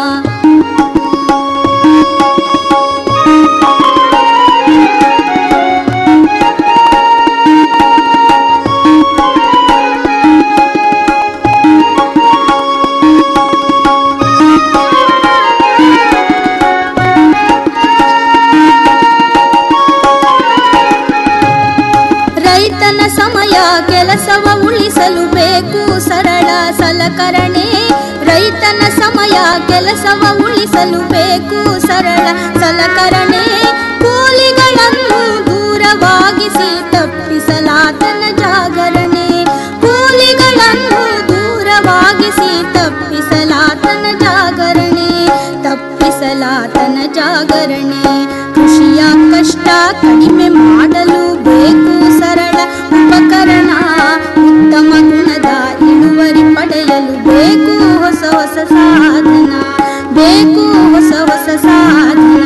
ರೈತನ ಸಮಯ ಕೆಲಸವ ಉಳಿಸಲು ಬೇಕು ಸರಳ ಸಲಕರಣೆ ರೈತನ ಸಮಯ ಕೆಲಸವ ಉಳಿಸಲು ಬೇಕು ಸರಳ ಸಲಕರಣೆ ಕೂಲಿಗಳನ್ನು ದೂರವಾಗಿಸಿ ತಪ್ಪಿಸಲಾತನ ಜಾಗರಣೆ ಕೂಲಿಗಳನ್ನು ದೂರವಾಗಿಸಿ ತಪ್ಪಿಸಲಾತನ ಜಾಗರಣೆ ತಪ್ಪಿಸಲಾತನ ಜಾಗರಣೆ ಕೃಷಿಯ ಕಷ್ಟ ಕಡಿಮೆ ಮಾಡಲು ಬೇಕು ಸರಳ ಉಪಕರಣ ಉತ್ತಮ ಗುಣದ ಇಳುವರಿ ಪಡೆಯಲು ಬೇಕು ಹೊಸ ಹೊಸ ಸಾಧನ ಬೇಕು ಹೊಸ ಹೊಸ ಸಾಧನ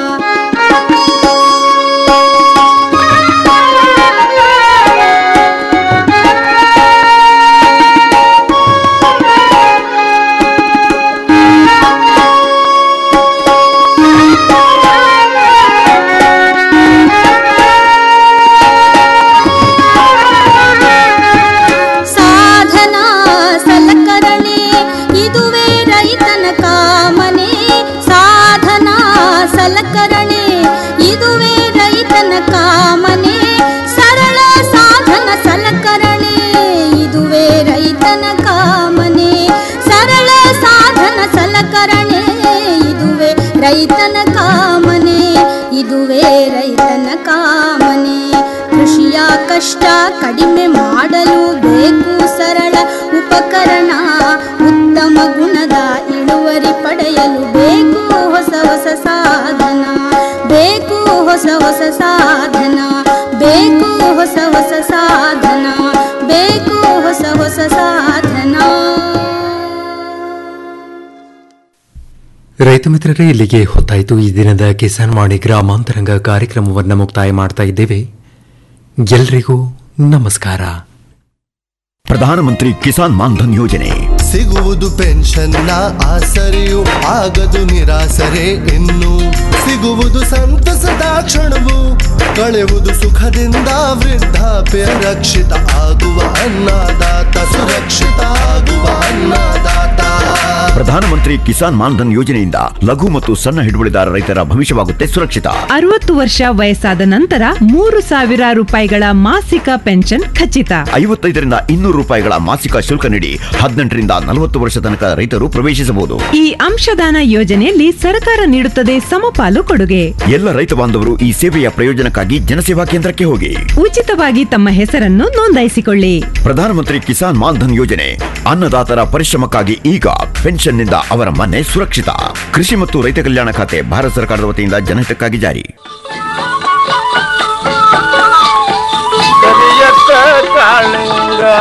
ಸಾಧನ ಸಲಕರಣೆ ಇದುವೇ ರೈತನ ಕಾಮನೆ ಸಾಧನ ಸಲಕರಣೆ ಇದುವೇ ರೈತನ ಕಾಮನೆ ಸರಳ ಸಾಧನ ಸಲಕರಣೆ ಇದುವೇ ರೈತನ ಕಾಮನೆ ಸರಳ ಸಾಧನ ಸಲಕರಣೆ ಇದುವೇ ರೈತನ ಕಾಮನೆ ಇದುವೇ ರೈತನ ಕಾಮನೆ ಕೃಷಿಯ ಕಷ್ಟ ಕಡಿಮೆ ಮಾಡಲು ಬೇಕು ಸರಳ ಉಪಕರಣ ಉತ್ತಮ ಗುಣದ ಇಳುವರಿ ಪಡೆಯಲು ಬೇಕು ಹೊಸ ಹೊಸ ಸಾಧನ ಬೇಕು ಹೊಸ ಹೊಸ ಸಾಧನ ಬೇಕು ಹೊಸ ಹೊಸ ಸಾಧನ ಬೇಕು ಹೊಸ ಹೊಸ ಸಾಧನ ರೈತ ಮಿತ್ರರೇ ಇಲ್ಲಿಗೆ ಹೊತ್ತಾಯಿತು ಈ ದಿನದ ಕಿಸಾನ್ ವಾಣಿ ಗ್ರಾಮಾಂತರಂಗ ಕಾರ್ಯಕ್ರಮವನ್ನು ಮುಕ್ತಾಯ ಮಾಡ್ತಾ ಇದ್ದೇವೆ ಎಲ್ರಿಗೂ ನಮಸ್ಕಾರ ಪ್ರಧಾನಮಂತ್ರಿ ಕಿಸಾನ್ ಮಾನ್ಧನ್ ಯೋಜನೆ ಸಿಗುವುದು ಪೆನ್ಷನ್ನ ಆಸರೆಯು ಆಗದು ನಿರಾಸರೆ ಇನ್ನು ಸಿಗುವುದು ಸಂತಸದ ಕ್ಷಣವು ಕಳೆಯುವುದು ಸುಖದಿಂದ ವೃದ್ಧಾಪ್ಯ ರಕ್ಷಿತ ಆಗುವ ಅನ್ನದಾತ ಸುರಕ್ಷಿತ ಆಗುವ ಅನ್ನದಾತ ಪ್ರಧಾನಮಂತ್ರಿ ಕಿಸಾನ್ ಮಾನ್ಧನ್ ಯೋಜನೆಯಿಂದ ಲಘು ಮತ್ತು ಸಣ್ಣ ಹಿಡುವಳಿದಾರ ರೈತರ ಭವಿಷ್ಯವಾಗುತ್ತೆ ಸುರಕ್ಷಿತ ಅರವತ್ತು ವರ್ಷ ವಯಸ್ಸಾದ ನಂತರ ಮೂರು ಸಾವಿರ ರೂಪಾಯಿಗಳ ಮಾಸಿಕ ಪೆನ್ಷನ್ ಖಚಿತ ಐವತ್ತೈದರಿಂದ ಇನ್ನೂರು ರೂಪಾಯಿಗಳ ಮಾಸಿಕ ಶುಲ್ಕ ನೀಡಿ ಹದಿನೆಂಟರಿಂದ ನಲವತ್ತು ವರ್ಷ ತನಕ ರೈತರು ಪ್ರವೇಶಿಸಬಹುದು ಈ ಅಂಶದಾನ ಯೋಜನೆಯಲ್ಲಿ ಸರ್ಕಾರ ನೀಡುತ್ತದೆ ಸಮಪಾಲು ಕೊಡುಗೆ ಎಲ್ಲ ರೈತ ಬಾಂಧವರು ಈ ಸೇವೆಯ ಪ್ರಯೋಜನಕ್ಕಾಗಿ ಜನಸೇವಾ ಕೇಂದ್ರಕ್ಕೆ ಹೋಗಿ ಉಚಿತವಾಗಿ ತಮ್ಮ ಹೆಸರನ್ನು ನೋಂದಾಯಿಸಿಕೊಳ್ಳಿ ಪ್ರಧಾನಮಂತ್ರಿ ಕಿಸಾನ್ ಮಾನ್ಧನ್ ಯೋಜನೆ ಅನ್ನದಾತರ ಪರಿಶ್ರಮಕ್ಕಾಗಿ ಈಗ ಪೆನ್ಷನ್ನಿಂದ ಅವರ ಮನೆ ಸುರಕ್ಷಿತ ಕೃಷಿ ಮತ್ತು ರೈತ ಕಲ್ಯಾಣ ಖಾತೆ ಭಾರತ ಸರ್ಕಾರದ ವತಿಯಿಂದ ಜನಹಿತಕ್ಕಾಗಿ ಜಾರಿ